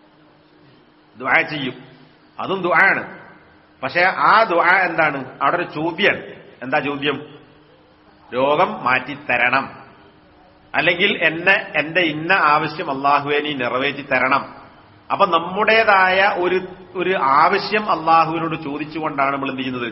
ദുആ ചെയ്യും അതും ദുആണ് പക്ഷെ ആ ദുആ എന്താണ് അവിടെ ഒരു ചോദ്യമാണ് എന്താ ചോദ്യം രോഗം മാറ്റിത്തരണം അല്ലെങ്കിൽ എന്നെ എന്റെ ഇന്ന ആവശ്യം അള്ളാഹുവെ നീ നിറവേറ്റി തരണം അപ്പൊ നമ്മുടേതായ ഒരു ഒരു ആവശ്യം അള്ളാഹുവിനോട് ചോദിച്ചുകൊണ്ടാണ് നമ്മൾ എന്ത് ചെയ്യുന്നത്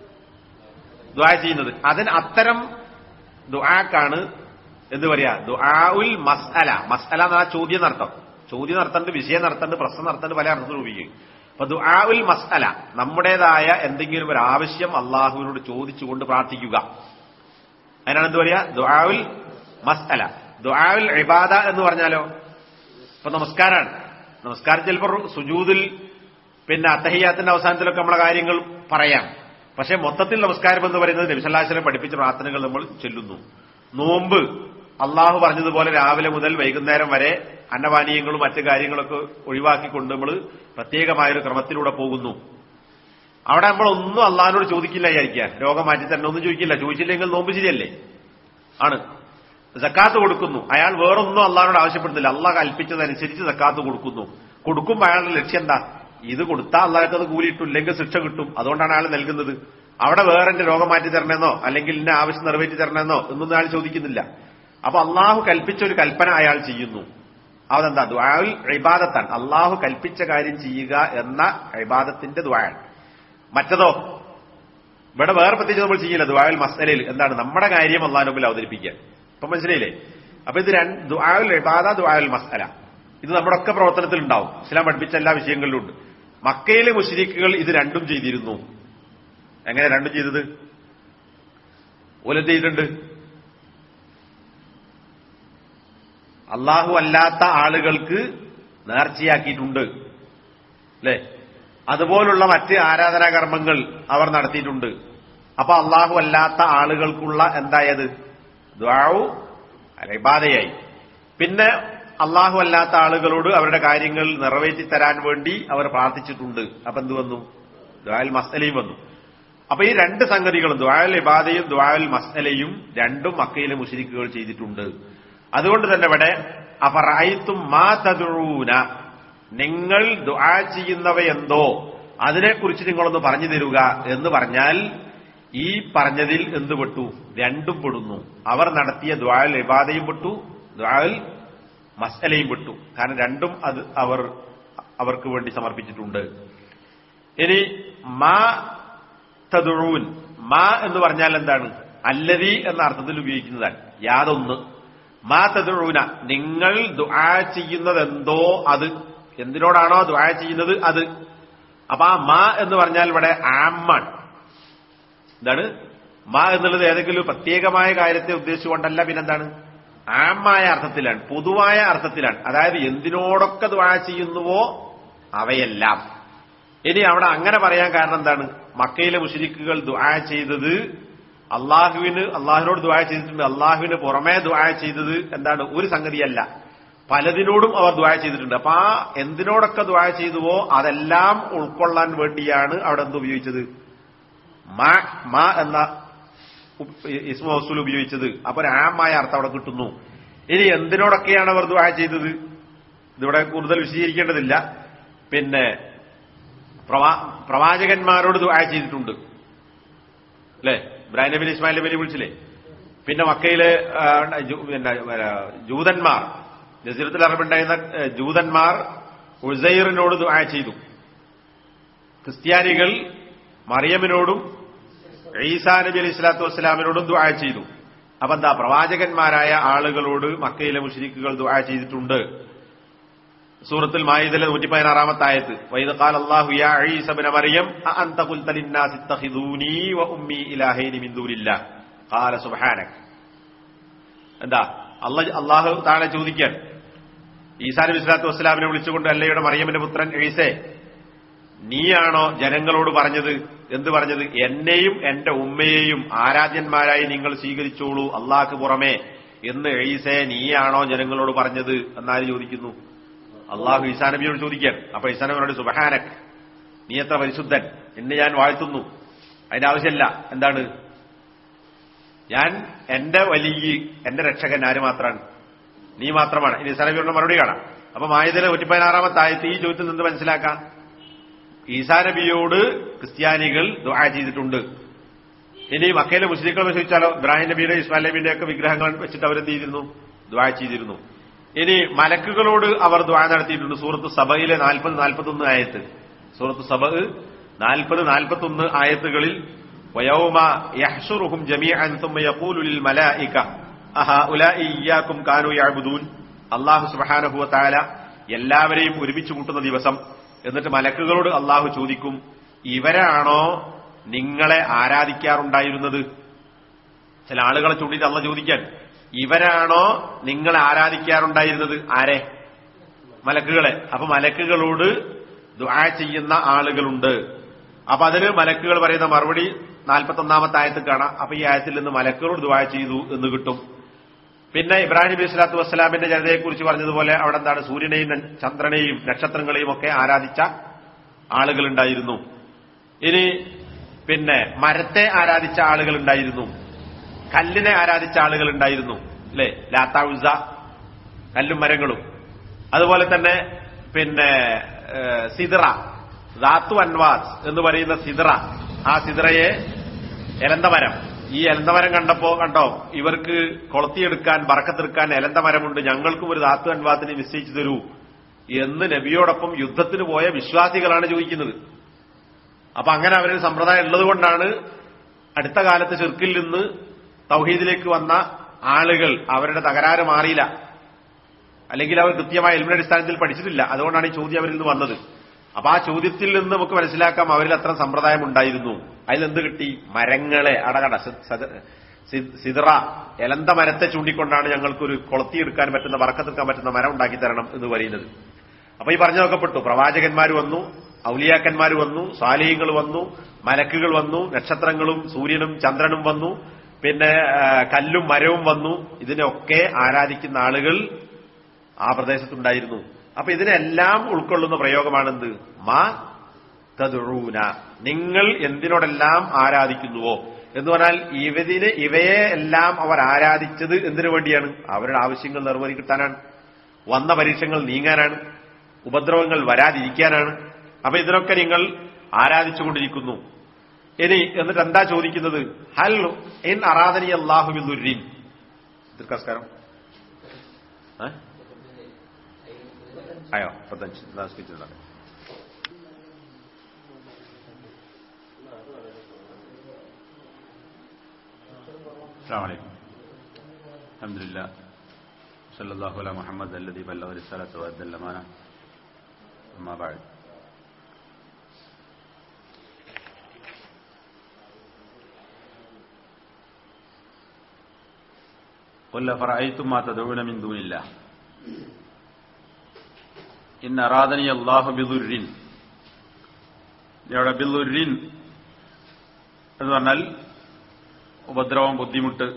ദുആ ചെയ്യുന്നത് അതിന് അത്തരം ദുആക്കാണ് എന്ത് പറയാ ദുആഉൽ മസ്അല മസ്അല എന്ന ചോദ്യം നടത്തം ചോദ്യം നടത്തേണ്ട വിഷയം നടത്തേണ്ട പ്രശ്നം നടത്തേണ്ട പല അർത്ഥത്തിൽ ഉപയോഗിക്കും അപ്പൊ ദുആഉൽ മസ്അല നമ്മുടേതായ എന്തെങ്കിലും ഒരു ആവശ്യം അള്ളാഹുവിനോട് ചോദിച്ചുകൊണ്ട് പ്രാർത്ഥിക്കുക അതിനാണ് എന്ത് പറയാ ദുആഉൽ മസ്അല ദുആഉൽ ഇബാദ എന്ന് പറഞ്ഞാലോ ഇപ്പൊ നമസ്കാരാണ് നമസ്കാരം ചിലപ്പോൾ സുജൂദിൽ പിന്നെ അത്തഹിയാത്തിന്റെ അവസാനത്തിലൊക്കെ നമ്മളെ കാര്യങ്ങൾ പറയാം പക്ഷെ മൊത്തത്തിൽ നമസ്കാരം എന്ന് പറയുന്നത് നബിസല്ലാസിനെ പഠിപ്പിച്ച പ്രാർത്ഥനകൾ നമ്മൾ ചൊല്ലുന്നു നോമ്പ് അള്ളാഹു പറഞ്ഞതുപോലെ രാവിലെ മുതൽ വൈകുന്നേരം വരെ അന്നപാനീയങ്ങളും മറ്റു കാര്യങ്ങളൊക്കെ ഒഴിവാക്കിക്കൊണ്ട് നമ്മൾ പ്രത്യേകമായൊരു ക്രമത്തിലൂടെ പോകുന്നു അവിടെ നമ്മൾ ഒന്നും അള്ളാഹിനോട് ചോദിക്കില്ല വിചാരിക്കുക രോഗം മാറ്റി തന്നെ ഒന്നും ചോദിക്കില്ല ചോദിച്ചില്ലെങ്കിൽ നോമ്പ് ശരിയല്ലേ ആണ് സക്കാത്ത് കൊടുക്കുന്നു അയാൾ വേറൊന്നും അള്ളാഹിനോട് ആവശ്യപ്പെടുന്നില്ല അള്ളാഹ് കൽപ്പിച്ചതനുസരിച്ച് സക്കാത്ത് കൊടുക്കുന്നു കൊടുക്കുമ്പോൾ അയാളുടെ ലക്ഷ്യം എന്താ ഇത് കൊടുത്താൽ അള്ളാഹത്ത് അത് കൂലിയിട്ടില്ലെങ്കിൽ ശിക്ഷ കിട്ടും അതുകൊണ്ടാണ് അയാൾ നൽകുന്നത് അവിടെ വേറെ എന്റെ രോഗം മാറ്റി തരണമെന്നോ അല്ലെങ്കിൽ എന്നെ ആവശ്യം നിറവേറ്റി തരണമെന്നോ എന്നൊന്നും അയാൾ ചോദിക്കുന്നില്ല അപ്പൊ അള്ളാഹു കൽപ്പിച്ച ഒരു കൽപ്പന അയാൾ ചെയ്യുന്നു അതെന്താ ദ്വാൽ ഇബാദത്താണ് അള്ളാഹു കൽപ്പിച്ച കാര്യം ചെയ്യുക എന്ന ഇബാദത്തിന്റെ ദ്വായാണ് മറ്റതോ ഇവിടെ വേറെ പ്രത്യേകിച്ച് നമ്മൾ ചെയ്യില്ല ദുആൽ മസലയിൽ എന്താണ് നമ്മുടെ കാര്യം അള്ളാഹു മുമ്പിൽ അവതരിപ്പിക്കുക ഇപ്പൊ മനസ്സിലായില്ലേ അപ്പൊ ഇത് രണ്ട് ദുആൽ ഇബാദ ദുആൽ മസല ഇത് നമ്മുടെ ഒക്കെ പ്രവർത്തനത്തിൽ ഉണ്ടാവും ഇസ്ലാം പഠിപ്പിച്ച എല്ലാ വിഷയങ്ങളിലും ഉണ്ട് മക്കയിലെ മുസ്ലിക്കുകൾ ഇത് രണ്ടും ചെയ്തിരുന്നു എങ്ങനെ രണ്ടും ചെയ്തത് ഓലെന്ത് ചെയ്തിട്ടുണ്ട് അള്ളാഹു അല്ലാത്ത ആളുകൾക്ക് നേർച്ചയാക്കിയിട്ടുണ്ട് അല്ലേ അതുപോലുള്ള മറ്റ് ആരാധനാകർമ്മങ്ങൾ അവർ നടത്തിയിട്ടുണ്ട് അപ്പൊ അള്ളാഹു അല്ലാത്ത ആളുകൾക്കുള്ള എന്തായത് ദ്വാവു ഇബാദയായി പിന്നെ അള്ളാഹു അല്ലാത്ത ആളുകളോട് അവരുടെ കാര്യങ്ങൾ നിറവേറ്റി തരാൻ വേണ്ടി അവർ പ്രാർത്ഥിച്ചിട്ടുണ്ട് അപ്പൊ എന്ത് വന്നു ദ്വാൽ മസലയും വന്നു അപ്പൊ ഈ രണ്ട് സംഗതികളും ദ്വാൽ ഇബാദയും ദ്വാൽ മസലയും രണ്ടും മക്കയിലെ മുഷരിക്കുകൾ ചെയ്തിട്ടുണ്ട് അതുകൊണ്ട് തന്നെ ഇവിടെ അഫറായിത്തും മാ തതുഴൂന നിങ്ങൾ ദുആ ചെയ്യുന്നവയെന്തോ അതിനെക്കുറിച്ച് നിങ്ങളൊന്ന് പറഞ്ഞു തരുക എന്ന് പറഞ്ഞാൽ ഈ പറഞ്ഞതിൽ എന്ത് പെട്ടു രണ്ടും പെടുന്നു അവർ നടത്തിയ ദ്വാൽ ഇബാദയും പെട്ടു ദ്വാൽ മസലയും പെട്ടു കാരണം രണ്ടും അത് അവർ അവർക്ക് വേണ്ടി സമർപ്പിച്ചിട്ടുണ്ട് ഇനി മാ തതുഴൂൻ മാ എന്ന് പറഞ്ഞാൽ എന്താണ് അല്ലതി എന്ന അർത്ഥത്തിൽ ഉപയോഗിക്കുന്നതാണ് യാതൊന്ന് മാ തതുഴൂന നിങ്ങൾ ദുആ ചെയ്യുന്നത് എന്തോ അത് എന്തിനോടാണോ ദുആ ചെയ്യുന്നത് അത് അപ്പൊ ആ മാ എന്ന് പറഞ്ഞാൽ ഇവിടെ ആമ്മാണ് എന്താണ് മാ എന്നുള്ളത് ഏതെങ്കിലും പ്രത്യേകമായ കാര്യത്തെ ഉദ്ദേശിച്ചുകൊണ്ടല്ല പിന്നെന്താണ് ആമായ അർത്ഥത്തിലാണ് പൊതുവായ അർത്ഥത്തിലാണ് അതായത് എന്തിനോടൊക്കെ ദുആ ചെയ്യുന്നുവോ അവയെല്ലാം ഇനി അവിടെ അങ്ങനെ പറയാൻ കാരണം എന്താണ് മക്കയിലെ മുഷരിക്കുകൾ ദുആ ചെയ്തത് അള്ളാഹുവിന് അള്ളാഹുവിനോട് ദുആ ചെയ്തിട്ടുണ്ട് അള്ളാഹുവിന് പുറമേ ദുആ ചെയ്തത് എന്താണ് ഒരു സംഗതിയല്ല പലതിനോടും അവർ ദുആ ചെയ്തിട്ടുണ്ട് അപ്പൊ ആ എന്തിനോടൊക്കെ ദുആ ചെയ്തുവോ അതെല്ലാം ഉൾക്കൊള്ളാൻ വേണ്ടിയാണ് അവിടെ എന്ത് ഉപയോഗിച്ചത് മാ മാ എന്ന ഇസ്മ വസൂൽ ഉപയോഗിച്ചത് അപ്പൊ ഒരു ആമായ അർത്ഥം അവിടെ കിട്ടുന്നു ഇനി എന്തിനോടൊക്കെയാണ് അവർ ദുആ ചെയ്തത് ഇതിവിടെ കൂടുതൽ വിശദീകരിക്കേണ്ടതില്ല പിന്നെ പ്രവാ- പ്രവാചകന്മാരോട് ദുആ ചെയ്തിട്ടുണ്ട് അല്ലേ ഇബ്രാഹിം നബി ഇസ്മായിൽ നബി വിളിച്ചില്ലേ പിന്നെ മക്കയിലെ ആ, ജൂ- പിന്നെ ആ, ജൂതന്മാർ ജസീറത്തിൽ അറബുണ്ടായിരുന്ന ആ, ജൂതന്മാർ ഉസൈറിനോട് ദുആ ചെയ്തു ക്രിസ്ത്യാനികൾ മറിയമിനോടും ഈസാ നബി അലൈഹി സ്വലാത്തു വസ്സലാമിനോടും ദുആ ചെയ്തു അപ്പൊ എന്താ പ്രവാചകന്മാരായ ആളുകളോട് മക്കയിലെ മുഷരിക്കുകൾ ദുആ ചെയ്തിട്ടുണ്ട് സൂറത്തുൽ മായിദിലെ നൂറ്റി പതിനാറാമത്തെ ആയത്ത് വൈദ ഖാല അല്ലാഹു യാ ഈസ ഇബ്ന മറിയം അഅൻത ഖുൽത ലിന്നാസി ഇത്തഖിദൂനി വ ഉമ്മി ഇലാഹൈനി മിൻ ദൂനില്ലാ ഖാല സുബ്ഹാനക എന്താ അല്ലാഹ് അല്ലാഹു താഴെ ചോദിക്കാൻ ഈസാ നബി സ്വലാത്തു വസ്സലാമിനെ വിളിച്ചുകൊണ്ട് അല്ലയുടെ മറിയമിന്റെ പുത്രൻ ഈസേ നീയാണോ ജനങ്ങളോട് പറഞ്ഞത് എന്ത് പറഞ്ഞത് എന്നെയും എന്റെ ഉമ്മയെയും ആരാധ്യന്മാരായി നിങ്ങൾ സ്വീകരിച്ചോളൂ അള്ളാഹ്ക്ക് പുറമെ എന്ന് ഈസേ നീയാണോ ജനങ്ങളോട് പറഞ്ഞത് എന്നാര് ചോദിക്കുന്നു അള്ളാഹു ഈസാ നബിയോട് ചോദിക്കാൻ അപ്പൊ ഈസാ നബിയോട് സുബഹാനക് നീ എത്ര പരിശുദ്ധൻ എന്നെ ഞാൻ വാഴ്ത്തുന്നു അതിന്റെ ആവശ്യമില്ല എന്താണ് ഞാൻ എന്റെ വലിയ എന്റെ രക്ഷകൻ ആര് മാത്രമാണ് നീ മാത്രമാണ് ഇനി ഈസാ നബിയുടെ മറുപടി കാണാം അപ്പൊ മായതിലെ നൂറ്റിപ്പതിനാറാമത്തെ ആയത്ത് ഈ ചോദ്യത്തിൽ നിന്ന് മനസ്സിലാക്കാം ഈസാ നബിയോട് ക്രിസ്ത്യാനികൾ ദുആ ചെയ്തിട്ടുണ്ട് ഇനി മക്കയിലെ മുസ്ലിങ്ങൾ ചോദിച്ചാലോ ഇബ്രാഹിം നബിയുടെ ഇസ്മായിൽ നബിയുടെ ഒക്കെ വിഗ്രഹങ്ങൾ വെച്ചിട്ട് അവരെന്ത് ചെയ്തിരുന്നു ദുആ ചെയ്തിരുന്നു ഇനി മലക്കുകളോട് അവർ ദുആ നടത്തിയിട്ടുണ്ട് സൂറത്ത് സഭയിലെ നാൽപ്പത് നാൽപ്പത്തൊന്ന് ആയത്ത് സൂറത്ത് സഭ നാൽപ്പത് നാൽപ്പത്തൊന്ന് ആയത്തുകളിൽ വയൗമ യഹ്ഷുറുഹും ജമീഅൻ തുമ്മ യഖൂലു ലിൽ മലായിക അഹഉലാഇ ഇയ്യാകും കാനൂ യഅബുദൂൻ അല്ലാഹു സുബ്ഹാനഹു വ തആല എല്ലാവരെയും ഒരുമിച്ച് കൂട്ടുന്ന ദിവസം എന്നിട്ട് മലക്കുകളോട് അള്ളാഹു ചോദിക്കും ഇവരാണോ നിങ്ങളെ ആരാധിക്കാറുണ്ടായിരുന്നത് ചില ആളുകളെ ചൂണ്ടിട്ട് അള്ള ചോദിക്കാൻ ഇവരാണോ നിങ്ങളെ ആരാധിക്കാറുണ്ടായിരുന്നത് ആരെ മലക്കുകളെ അപ്പൊ മലക്കുകളോട് ദുആ ചെയ്യുന്ന ആളുകളുണ്ട് അപ്പൊ അതിന് മലക്കുകൾ പറയുന്ന മറുപടി നാൽപ്പത്തി ഒന്നാമത്തെ ആയത്തിൽ കാണാം അപ്പൊ ഈ ആയത്തിൽ നിന്ന് മലക്കുകളോട് ദുആ ചെയ്തു എന്ന് കിട്ടും പിന്നെ ഇബ്രാഹിം നബി സ്വലാത്തു വസ്സലാമിന്റെ ജനതയെക്കുറിച്ച് പറഞ്ഞതുപോലെ അവിടെ എന്താണ് സൂര്യനെയും ചന്ദ്രനെയും നക്ഷത്രങ്ങളെയും ഒക്കെ ആരാധിച്ച ആളുകളുണ്ടായിരുന്നു ഇനി പിന്നെ മരത്തെ ആരാധിച്ച ആളുകളുണ്ടായിരുന്നു കല്ലിനെ ആരാധിച്ച ആളുകളുണ്ടായിരുന്നു അല്ലെ ലാത്താവുസ കല്ലും മരങ്ങളും അതുപോലെ തന്നെ പിന്നെ സിദ്റ ദാത്തു അൻവാസ് എന്ന് പറയുന്ന സിദ്റ ആ സിദ്റയെ എലന്തമരം ഈ എലന്തമരം കണ്ടപ്പോ കണ്ടോ ഇവർക്ക് കൊളത്തിയെടുക്കാൻ ബറക്കത്തെടുക്കാൻ എലന്തമരമുണ്ട് ഞങ്ങൾക്കും ഒരു ധാത്തു അൻവാത്തിന് നിശ്ചയിച്ചു തരൂ എന്ന് നബിയോടൊപ്പം യുദ്ധത്തിന് പോയ വിശ്വാസികളാണ് ചോദിക്കുന്നത് അപ്പൊ അങ്ങനെ അവരൊരു സമ്പ്രദായം ഉള്ളത് കൊണ്ടാണ് അടുത്ത കാലത്ത് ചെറുക്കിൽ നിന്ന് തൗഹീദിലേക്ക് വന്ന ആളുകൾ അവരുടെ തകരാറ് മാറിയില്ല അല്ലെങ്കിൽ അവർ കൃത്യമായ എലിമിന്റെ അടിസ്ഥാനത്തിൽ പഠിച്ചിട്ടില്ല അതുകൊണ്ടാണ് ഈ ചോദ്യം അവരിൽ നിന്ന് വന്നത് അപ്പൊ ആ ചോദ്യത്തിൽ നിന്ന് നമുക്ക് മനസ്സിലാക്കാം അവരിൽ അത്ര സമ്പ്രദായം ഉണ്ടായിരുന്നു അതിലെന്ത് കിട്ടി മരങ്ങളെ അടകട സിദ്റ എലന്ത മരത്തെ ചൂണ്ടിക്കൊണ്ടാണ് ഞങ്ങൾക്കൊരു കൊളത്തിയെടുക്കാൻ പറ്റുന്ന വറക്കത്തെടുക്കാൻ പറ്റുന്ന മരം ഉണ്ടാക്കി തരണം എന്ന് പറയുന്നത് അപ്പൊ ഈ പറഞ്ഞു നോക്കപ്പെട്ടു പ്രവാചകന്മാർ വന്നു ഔലിയാക്കന്മാർ വന്നു സാലിഹ്യങ്ങൾ വന്നു മലക്കുകൾ വന്നു നക്ഷത്രങ്ങളും സൂര്യനും ചന്ദ്രനും വന്നു പിന്നെ കല്ലും മരവും വന്നു ഇതിനൊക്കെ ആരാധിക്കുന്ന ആളുകൾ ആ പ്രദേശത്തുണ്ടായിരുന്നു അപ്പൊ ഇതിനെല്ലാം ഉൾക്കൊള്ളുന്ന പ്രയോഗമാണെന്ത് മാ തതുഴൂന നിങ്ങൾ എന്തിനോടെല്ലാം ആരാധിക്കുന്നുവോ എന്ന് പറഞ്ഞാൽ ഇവതിന് ഇവയെ എല്ലാം അവർ ആരാധിച്ചത് എന്തിനു വേണ്ടിയാണ് അവരുടെ ആവശ്യങ്ങൾ നിർവഹി കിട്ടാനാണ് വന്ന പരീക്ഷകൾ നീങ്ങാനാണ് ഉപദ്രവങ്ങൾ വരാതിരിക്കാനാണ് അപ്പൊ ഇതിനൊക്കെ നിങ്ങൾ ആരാധിച്ചുകൊണ്ടിരിക്കുന്നു ഇനി എന്നിട്ട് എന്താ ചോദിക്കുന്നത് ഹൽ ഇൻ അറാദനി അള്ളാഹു ബിദുരിൻ ദീർഘസ്കാരം ആയോ പത്തഞ്ച് നമസ്കരിച്ചതാണ് السلام عليكم الحمد لله صلى الله على محمد الذي بلغ الرسالة وأدى الأمانة أما بعد قل أفرأيتم ما تدعون من دون الله إن أرادني الله بضر ഇവിടെ ബില്ലുരിൻ എന്ന് പറഞ്ഞാൽ ഉപദ്രവം ബുദ്ധിമുട്ട്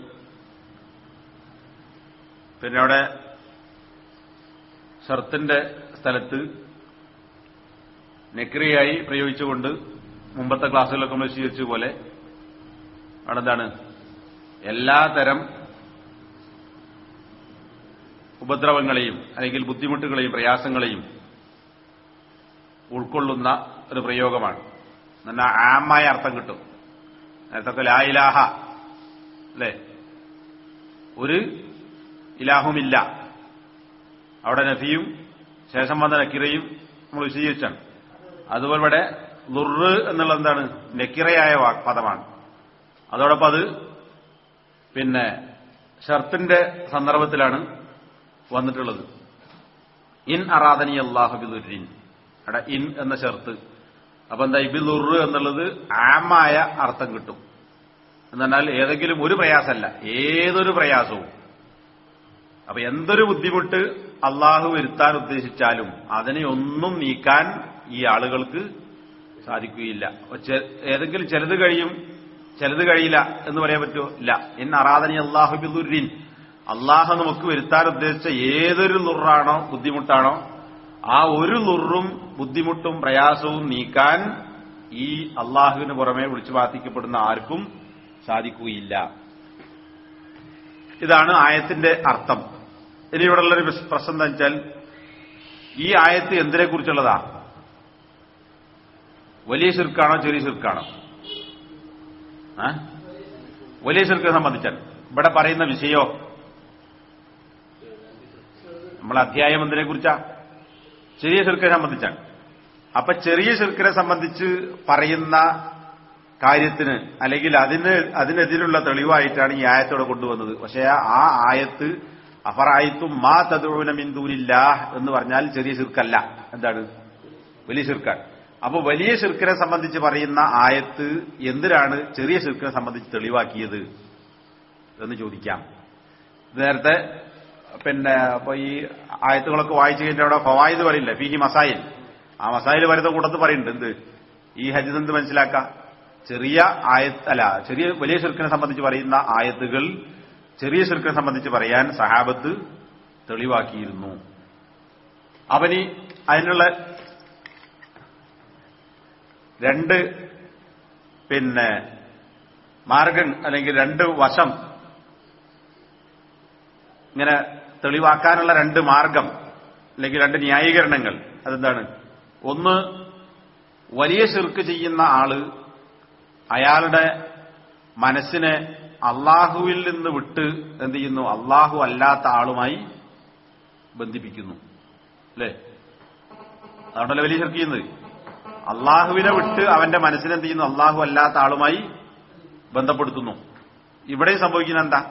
പിന്നെ അവിടെ ഷർത്തിന്റെ സ്ഥലത്ത് നെക്രിയായി പ്രയോഗിച്ചുകൊണ്ട് മുമ്പത്തെ ക്ലാസ്സുകളിലൊക്കെ നമ്മൾ സ്വീകരിച്ച പോലെ അവിടെ എന്താണ് എല്ലാ തരം ഉപദ്രവങ്ങളെയും അല്ലെങ്കിൽ ബുദ്ധിമുട്ടുകളെയും പ്രയാസങ്ങളെയും ഉൾക്കൊള്ളുന്ന ഒരു പ്രയോഗമാണ് എന്നാൽ ആമായ അർത്ഥം കിട്ടും നേരത്തെ ലാ ഇലാഹ അല്ലേ ഒരു ഇലാഹുമില്ല അവിടെ നഫിയും ശേഷം വന്ന നക്കിറയും നമ്മൾ വിശദീകരിച്ചാണ് അതുപോലെ ഇവിടെ ലുറ് എന്നുള്ള എന്താണ് നക്കിറയായ പദമാണ് അതോടൊപ്പം അത് പിന്നെ ഷർത്തിന്റെ സന്ദർഭത്തിലാണ് വന്നിട്ടുള്ളത് ഇൻ അറാദനി അള്ളാഹു ബിദുരിൻ അവിടെ ഇൻ എന്ന ഷർത്ത് അപ്പൊ എന്താ ഇബിദുർ എന്നുള്ളത് ആമായ അർത്ഥം കിട്ടും എന്നാൽ ഏതെങ്കിലും ഒരു പ്രയാസമല്ല ഏതൊരു പ്രയാസവും അപ്പൊ എന്തൊരു ബുദ്ധിമുട്ട് അള്ളാഹു വരുത്താൻ ഉദ്ദേശിച്ചാലും അതിനെ ഒന്നും നീക്കാൻ ഈ ആളുകൾക്ക് സാധിക്കുകയില്ല ചെ- ഏതെങ്കിലും ചിലത് കഴിയും ചിലത് കഴിയില്ല എന്ന് പറയാൻ പറ്റുമോ ഇല്ല ഇൻ അറാദനി അള്ളാഹു ബിദുരിൻ അള്ളാഹു നമുക്ക് വരുത്താൻ ഉദ്ദേശിച്ച ഏതൊരു നുറാണോ ബുദ്ധിമുട്ടാണോ ആ ഒരു നുറും ബുദ്ധിമുട്ടും പ്രയാസവും നീക്കാൻ ഈ അള്ളാഹുവിന് പുറമെ വിളിച്ചു പ്രാർത്ഥിക്കപ്പെടുന്ന ആർക്കും സാധിക്കുകയില്ല ഇതാണ് ആയത്തിന്റെ അർത്ഥം ഇനി ഇവിടെയുള്ളൊരു പ്രശ്- പ്രശ്നം എന്താ വെച്ചാൽ ഈ ആയത്ത് എന്തിനെ കുറിച്ചുള്ളതാ വലിയ ശിർക്കാണോ ചെറിയ ശിർക്കാണോ ആ? വലിയ ശിർക്കിനെ സംബന്ധിച്ചാൽ ഇവിടെ പറയുന്ന വിഷയോ നമ്മൾ അധ്യായം എന്തിനെ കുറിച്ചാ ചെറിയ ശിർക്കിനെ സംബന്ധിച്ചാണ് അപ്പൊ ചെറിയ ശിർക്കിനെ സംബന്ധിച്ച് പറയുന്ന കാര്യത്തിന് അല്ലെങ്കിൽ അതിന് അതിനെതിരുള്ള തെളിവായിട്ടാണ് ഈ ആയത്തോടെ കൊണ്ടുവന്നത് പക്ഷേ ആ ആയത്ത് അഫറായിത്തും മാ തതുവിന മിന്ദൂരില്ല എന്ന് പറഞ്ഞാൽ ചെറിയ ശിർക്കല്ല എന്താണ് വലിയ ശിർക്കാണ് അപ്പൊ വലിയ ശിർക്കിനെ സംബന്ധിച്ച് പറയുന്ന ആയത്ത് എന്തിനാണ് ചെറിയ ശിർക്കിനെ സംബന്ധിച്ച് തെളിവാക്കിയത് എന്ന് ചോദിക്കാം നേരത്തെ പിന്നെ ഇപ്പൊ ഈ ആയത്തുകളൊക്കെ വായിച്ചു കഴിഞ്ഞാൽ അവിടെ ഫവായത് പറയില്ല ഫിഹി മസായിൽ ആ മസായിൽ വരുന്ന കൂട്ടത്ത് പറയുന്നുണ്ട് എന്ത് ഈ ഹജിത് എന്ത് മനസ്സിലാക്കാം ചെറിയ ആയത്ത് അല്ല ചെറിയ വലിയ ശിർക്കിനെ സംബന്ധിച്ച് പറയുന്ന ആയത്തുകൾ ചെറിയ ശിർക്കിനെ സംബന്ധിച്ച് പറയാൻ സഹാബത്ത് തെളിവാക്കിയിരുന്നു അവന് അതിനുള്ള രണ്ട് പിന്നെ മാർഗം അല്ലെങ്കിൽ രണ്ട് വശം ഇങ്ങനെ തെളിവാക്കാനുള്ള രണ്ട് മാർഗം അല്ലെങ്കിൽ രണ്ട് ന്യായീകരണങ്ങൾ അതെന്താണ് ഒന്ന് വലിയ ശിർക്ക് ചെയ്യുന്ന ആള് അയാളുടെ മനസ്സിനെ അള്ളാഹുവിൽ നിന്ന് വിട്ട് എന്ത് ചെയ്യുന്നു അള്ളാഹു അല്ലാത്ത ആളുമായി ബന്ധിപ്പിക്കുന്നു അല്ലേ അതുകൊണ്ടല്ലേ വലിയ ശിർക്ക് ചെയ്യുന്നത് അള്ളാഹുവിനെ വിട്ട് അവന്റെ മനസ്സിനെ എന്ത് ചെയ്യുന്നു അള്ളാഹു അല്ലാത്ത ആളുമായി ബന്ധപ്പെടുത്തുന്നു ഇവിടെയും സംഭവിക്കുന്ന എന്താ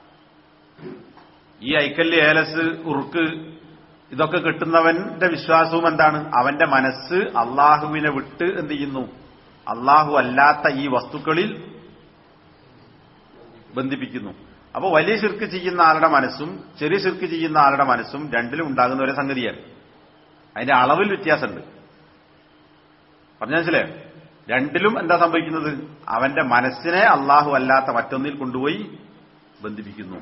ഈ ഐക്കല്ല് ഏലസ് ഉറുക്ക് ഇതൊക്കെ കിട്ടുന്നവന്റെ വിശ്വാസവും എന്താണ് അവന്റെ മനസ്സ് അള്ളാഹുവിനെ വിട്ട് എന്ത് ചെയ്യുന്നു അള്ളാഹു അല്ലാത്ത ഈ വസ്തുക്കളിൽ ബന്ധിപ്പിക്കുന്നു അപ്പോൾ വലിയ ശിർക്ക് ചെയ്യുന്ന ആളുടെ മനസ്സും ചെറിയ ശിർക്ക് ചെയ്യുന്ന ആളുടെ മനസ്സും രണ്ടിലും ഉണ്ടാകുന്ന ഒരു സംഗതിയാണ് അതിന്റെ അളവിൽ വ്യത്യാസമുണ്ട് പറഞ്ഞ മനസ്സിലായോ രണ്ടിലും എന്താ സംഭവിക്കുന്നത് അവന്റെ മനസ്സിനെ അള്ളാഹു അല്ലാത്ത മറ്റൊന്നിൽ കൊണ്ടുപോയി ബന്ധിപ്പിക്കുന്നു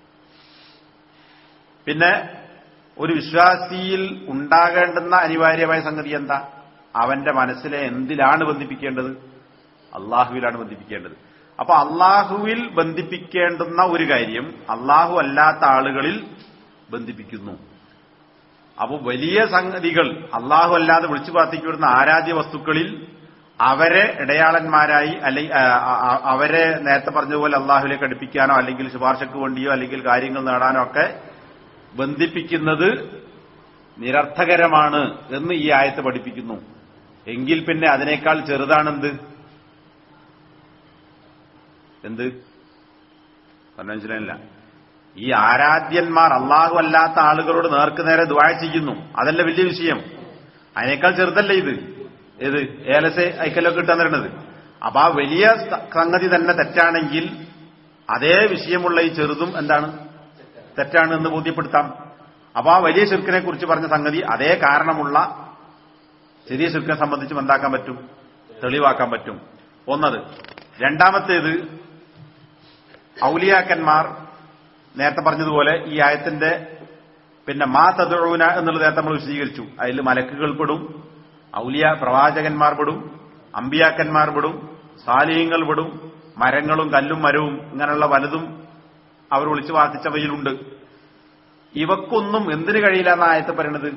പിന്നെ ഒരു വിശ്വാസിയിൽ ഉണ്ടാകേണ്ടുന്ന അനിവാര്യമായ സംഗതി എന്താ അവന്റെ മനസ്സിനെ എന്തിലാണ് ബന്ധിപ്പിക്കേണ്ടത് അള്ളാഹുവിലാണ് ബന്ധിപ്പിക്കേണ്ടത് അപ്പൊ അള്ളാഹുവിൽ ബന്ധിപ്പിക്കേണ്ടുന്ന ഒരു കാര്യം അള്ളാഹു അല്ലാത്ത ആളുകളിൽ ബന്ധിപ്പിക്കുന്നു അപ്പോൾ വലിയ സംഗതികൾ അള്ളാഹു അല്ലാതെ വിളിച്ചു പ്രാർത്ഥിക്കപ്പെടുന്ന ആരാധ്യ വസ്തുക്കളിൽ അവരെ ഇടയാളന്മാരായി അല്ലെങ്കിൽ അവരെ നേരത്തെ പറഞ്ഞതുപോലെ അള്ളാഹുലേക്ക് അടുപ്പിക്കാനോ അല്ലെങ്കിൽ ശുപാർശക്ക് വേണ്ടിയോ അല്ലെങ്കിൽ കാര്യങ്ങൾ നേടാനോ ഒക്കെ ബന്ധിപ്പിക്കുന്നത് നിരർത്ഥകരമാണ് എന്ന് ഈ ആയത്ത് പഠിപ്പിക്കുന്നു എങ്കിൽ പിന്നെ അതിനേക്കാൾ ചെറുതാണെന്ത് എന്ത് പറഞ്ഞ മനസ്സിലായില്ല ഈ ആരാധ്യന്മാർ അള്ളാഹു അല്ലാത്ത ആളുകളോട് നേർക്ക് നേരെ ദ്വാഴ ചെയ്യുന്നു അതല്ല വലിയ വിഷയം അതിനേക്കാൾ ചെറുതല്ല ഇത് ഏത് ഏലസെ ഐക്കലൊക്കെ ഇട്ടാൻ തരുന്നത് അപ്പൊ ആ വലിയ സംഗതി തന്നെ തെറ്റാണെങ്കിൽ അതേ വിഷയമുള്ള ഈ ചെറുതും എന്താണ് തെറ്റാണ് എന്ന് ബോധ്യപ്പെടുത്താം അപ്പൊ ആ വലിയ ശിർക്കിനെ കുറിച്ച് പറഞ്ഞ സംഗതി അതേ കാരണമുള്ള ചെറിയ ശിർക്കിനെ സംബന്ധിച്ചും എന്താക്കാൻ പറ്റും തെളിവാക്കാൻ പറ്റും ഒന്നത് രണ്ടാമത്തേത് ഔലിയാക്കന്മാർ നേരത്തെ പറഞ്ഞതുപോലെ ഈ ആയത്തിന്റെ പിന്നെ മാ തതുഴൂന എന്നുള്ളത് നേരത്തെ നമ്മൾ വിശദീകരിച്ചു അതിൽ മലക്കുകൾ പെടും ഔലിയ പ്രവാചകന്മാർ പെടും അമ്പിയാക്കന്മാർ പെടും സാലിഹ്യങ്ങൾ പെടും മരങ്ങളും കല്ലും മരവും ഇങ്ങനെയുള്ള വലുതും അവർ വിളിച്ചു പ്രാർത്ഥിച്ചവയിലുണ്ട് ഇവക്കൊന്നും എന്തിനു കഴിയില്ല എന്ന ആയത്ത് പറയണത്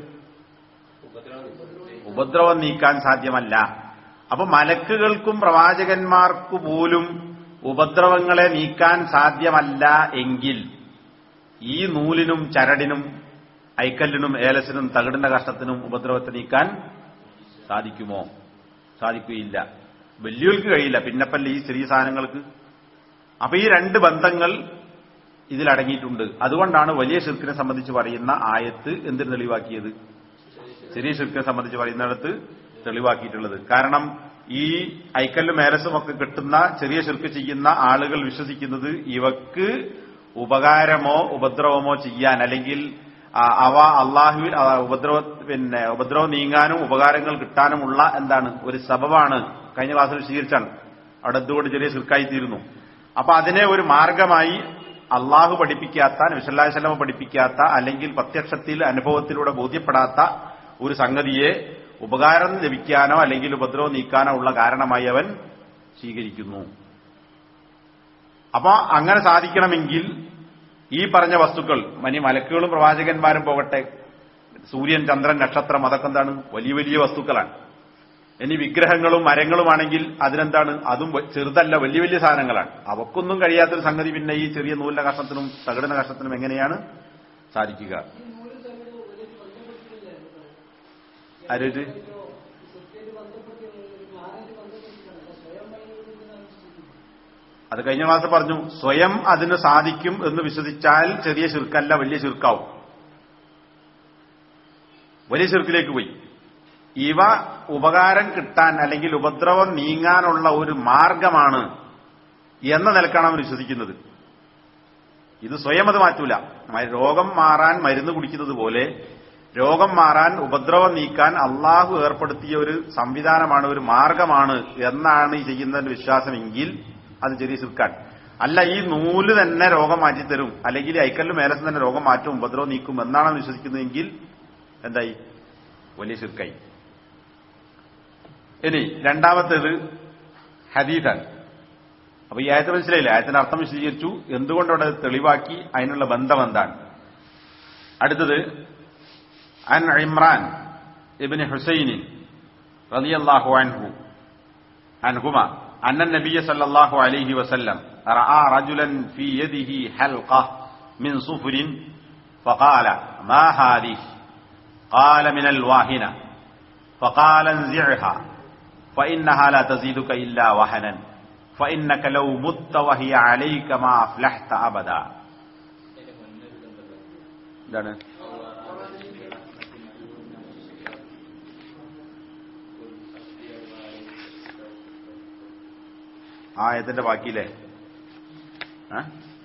ഉപദ്രവം നീക്കാൻ സാധ്യമല്ല അപ്പൊ മലക്കുകൾക്കും പ്രവാചകന്മാർക്കു പോലും ഉപദ്രവങ്ങളെ നീക്കാൻ സാധ്യമല്ല എങ്കിൽ ഈ നൂലിനും ചരടിനും ഐക്കല്ലിനും ഏലസിനും തകിടിന്റെ കഷ്ടത്തിനും ഉപദ്രവത്തെ നീക്കാൻ സാധിക്കുമോ സാധിക്കുകയില്ല വലിയവർക്ക് കഴിയില്ല പിന്നപ്പല്ല ഈ ചെറിയ സാധനങ്ങൾക്ക് അപ്പൊ ഈ രണ്ട് ബന്ധങ്ങൾ ഇതിലടങ്ങിയിട്ടുണ്ട് അതുകൊണ്ടാണ് വലിയ ഷിർക്കിനെ സംബന്ധിച്ച് പറയുന്ന ആയത്ത് എന്തിന് തെളിവാക്കിയത് ചെറിയ ഷിർക്കിനെ സംബന്ധിച്ച് പറയുന്നിടത്ത് തെളിവാക്കിയിട്ടുള്ളത് കാരണം ഈ ഐക്കല്ലും മേലസും ഒക്കെ കിട്ടുന്ന ചെറിയ ഷിർക്ക് ചെയ്യുന്ന ആളുകൾ വിശ്വസിക്കുന്നത് ഇവക്ക് ഉപകാരമോ ഉപദ്രവമോ ചെയ്യാൻ അല്ലെങ്കിൽ ആ, അവ അള്ളാഹുവിൽ ആ, ഉപദ്രവ പിന്നെ ഉപദ്രവം നീങ്ങാനും ഉപകാരങ്ങൾ കിട്ടാനുമുള്ള എന്താണ് ഒരു സബബാണ് കഴിഞ്ഞ ക്ലാസ്സിൽ വിശദീകരിച്ചാണ് അവിടെ എന്തുകൊണ്ട് ചെറിയ ഷിർക്കായി തീരുന്നു അപ്പൊ അതിനെ ഒരു മാർഗമായി അള്ളാഹു പഠിപ്പിക്കാത്ത നബിസല്ലാഹു പഠിപ്പിക്കാത്ത അല്ലെങ്കിൽ പ്രത്യക്ഷത്തിൽ അനുഭവത്തിലൂടെ ബോധ്യപ്പെടാത്ത ഒരു സംഗതിയെ ഉപകാരം ലഭിക്കാനോ അല്ലെങ്കിൽ ഉപദ്രവം നീക്കാനോ ഉള്ള കാരണമായി അവൻ സ്വീകരിക്കുന്നു അപ്പൊ അങ്ങനെ സാധിക്കണമെങ്കിൽ ഈ പറഞ്ഞ വസ്തുക്കൾ മനി മലക്കുകളും പ്രവാചകന്മാരും പോകട്ടെ സൂര്യൻ ചന്ദ്രൻ നക്ഷത്രം അതൊക്കെ എന്താണ് വലിയ വലിയ വസ്തുക്കളാണ് ഇനി വിഗ്രഹങ്ങളും മരങ്ങളുമാണെങ്കിൽ അതിനെന്താണ് അതും വ- ചെറുതല്ല വലിയ വലിയ സാധനങ്ങളാണ് അവക്കൊന്നും കഴിയാത്തൊരു സംഗതി പിന്നെ ഈ ചെറിയ നൂലിന്റെ കഷ്ണത്തിനും തകിടിന്റെ കഷ്ണത്തിനും എങ്ങനെയാണ് സാധിക്കുക ആരോട് അത് കഴിഞ്ഞ മാസം പറഞ്ഞു സ്വയം അതിന് സാധിക്കും എന്ന് വിശ്വസിച്ചാൽ ചെറിയ ശിർക്കല്ല വലിയ ശിർക്കാവും വലിയ ശിർക്കിലേക്ക് പോയി ഇവ ഉപകാരം കിട്ടാൻ അല്ലെങ്കിൽ ഉപദ്രവം നീങ്ങാനുള്ള ഒരു മാർഗമാണ് എന്ന നിലക്കാണ് അവൻ വിശ്വസിക്കുന്നത് ഇത് സ്വയം അത് മാറ്റൂല മ- രോഗം മാറാൻ മരുന്ന് കുടിക്കുന്നത് പോലെ രോഗം മാറാൻ ഉപദ്രവം നീക്കാൻ അള്ളാഹു ഏർപ്പെടുത്തിയ ഒരു സംവിധാനമാണ് ഒരു മാർഗമാണ് എന്നാണ് ഈ ചെയ്യുന്നതിന്റെ വിശ്വാസമെങ്കിൽ അത് ചെറിയ ശിർക്കാൻ അല്ല ഈ നൂല് തന്നെ രോഗം മാറ്റിത്തരും അല്ലെങ്കിൽ ഈ ഐക്കല്ല് മേലസം തന്നെ രോഗം മാറ്റും ഉപദ്രവം നീക്കും എന്നാണ് അവൻ വിശ്വസിക്കുന്നതെങ്കിൽ എന്തായി വലിയ ശിർക്കായി ഇനി രണ്ടാമത്തേത് ഹദീസാണ് അപ്പൊ ഈ ആയത്ത് മനസ്സിലായില്ലേ ആയത്തിന്റെ അർത്ഥം വിശദീകരിച്ചു എന്തുകൊണ്ടവിടെ തെളിവാക്കി അതിനുള്ള ബന്ധം എന്താണ് അടുത്തത് അൻ ഇമ്രാൻ ഇബിന് ഹുസൈൻ റളിയല്ലാഹു അൻഹു عنهما أن النبي صلى الله عليه وسلم رأى رجلا في يده حلقة من صفر فقال ما هذه قال من الواهنة فقال انزعها فإنها لا تزيدك إلا وهنا فإنك لو مت وهي عليك ما أفلحت أبدا എന്താണ് ആ ആയത്തിന്റെ ബാക്കിയില്ലേ ആ?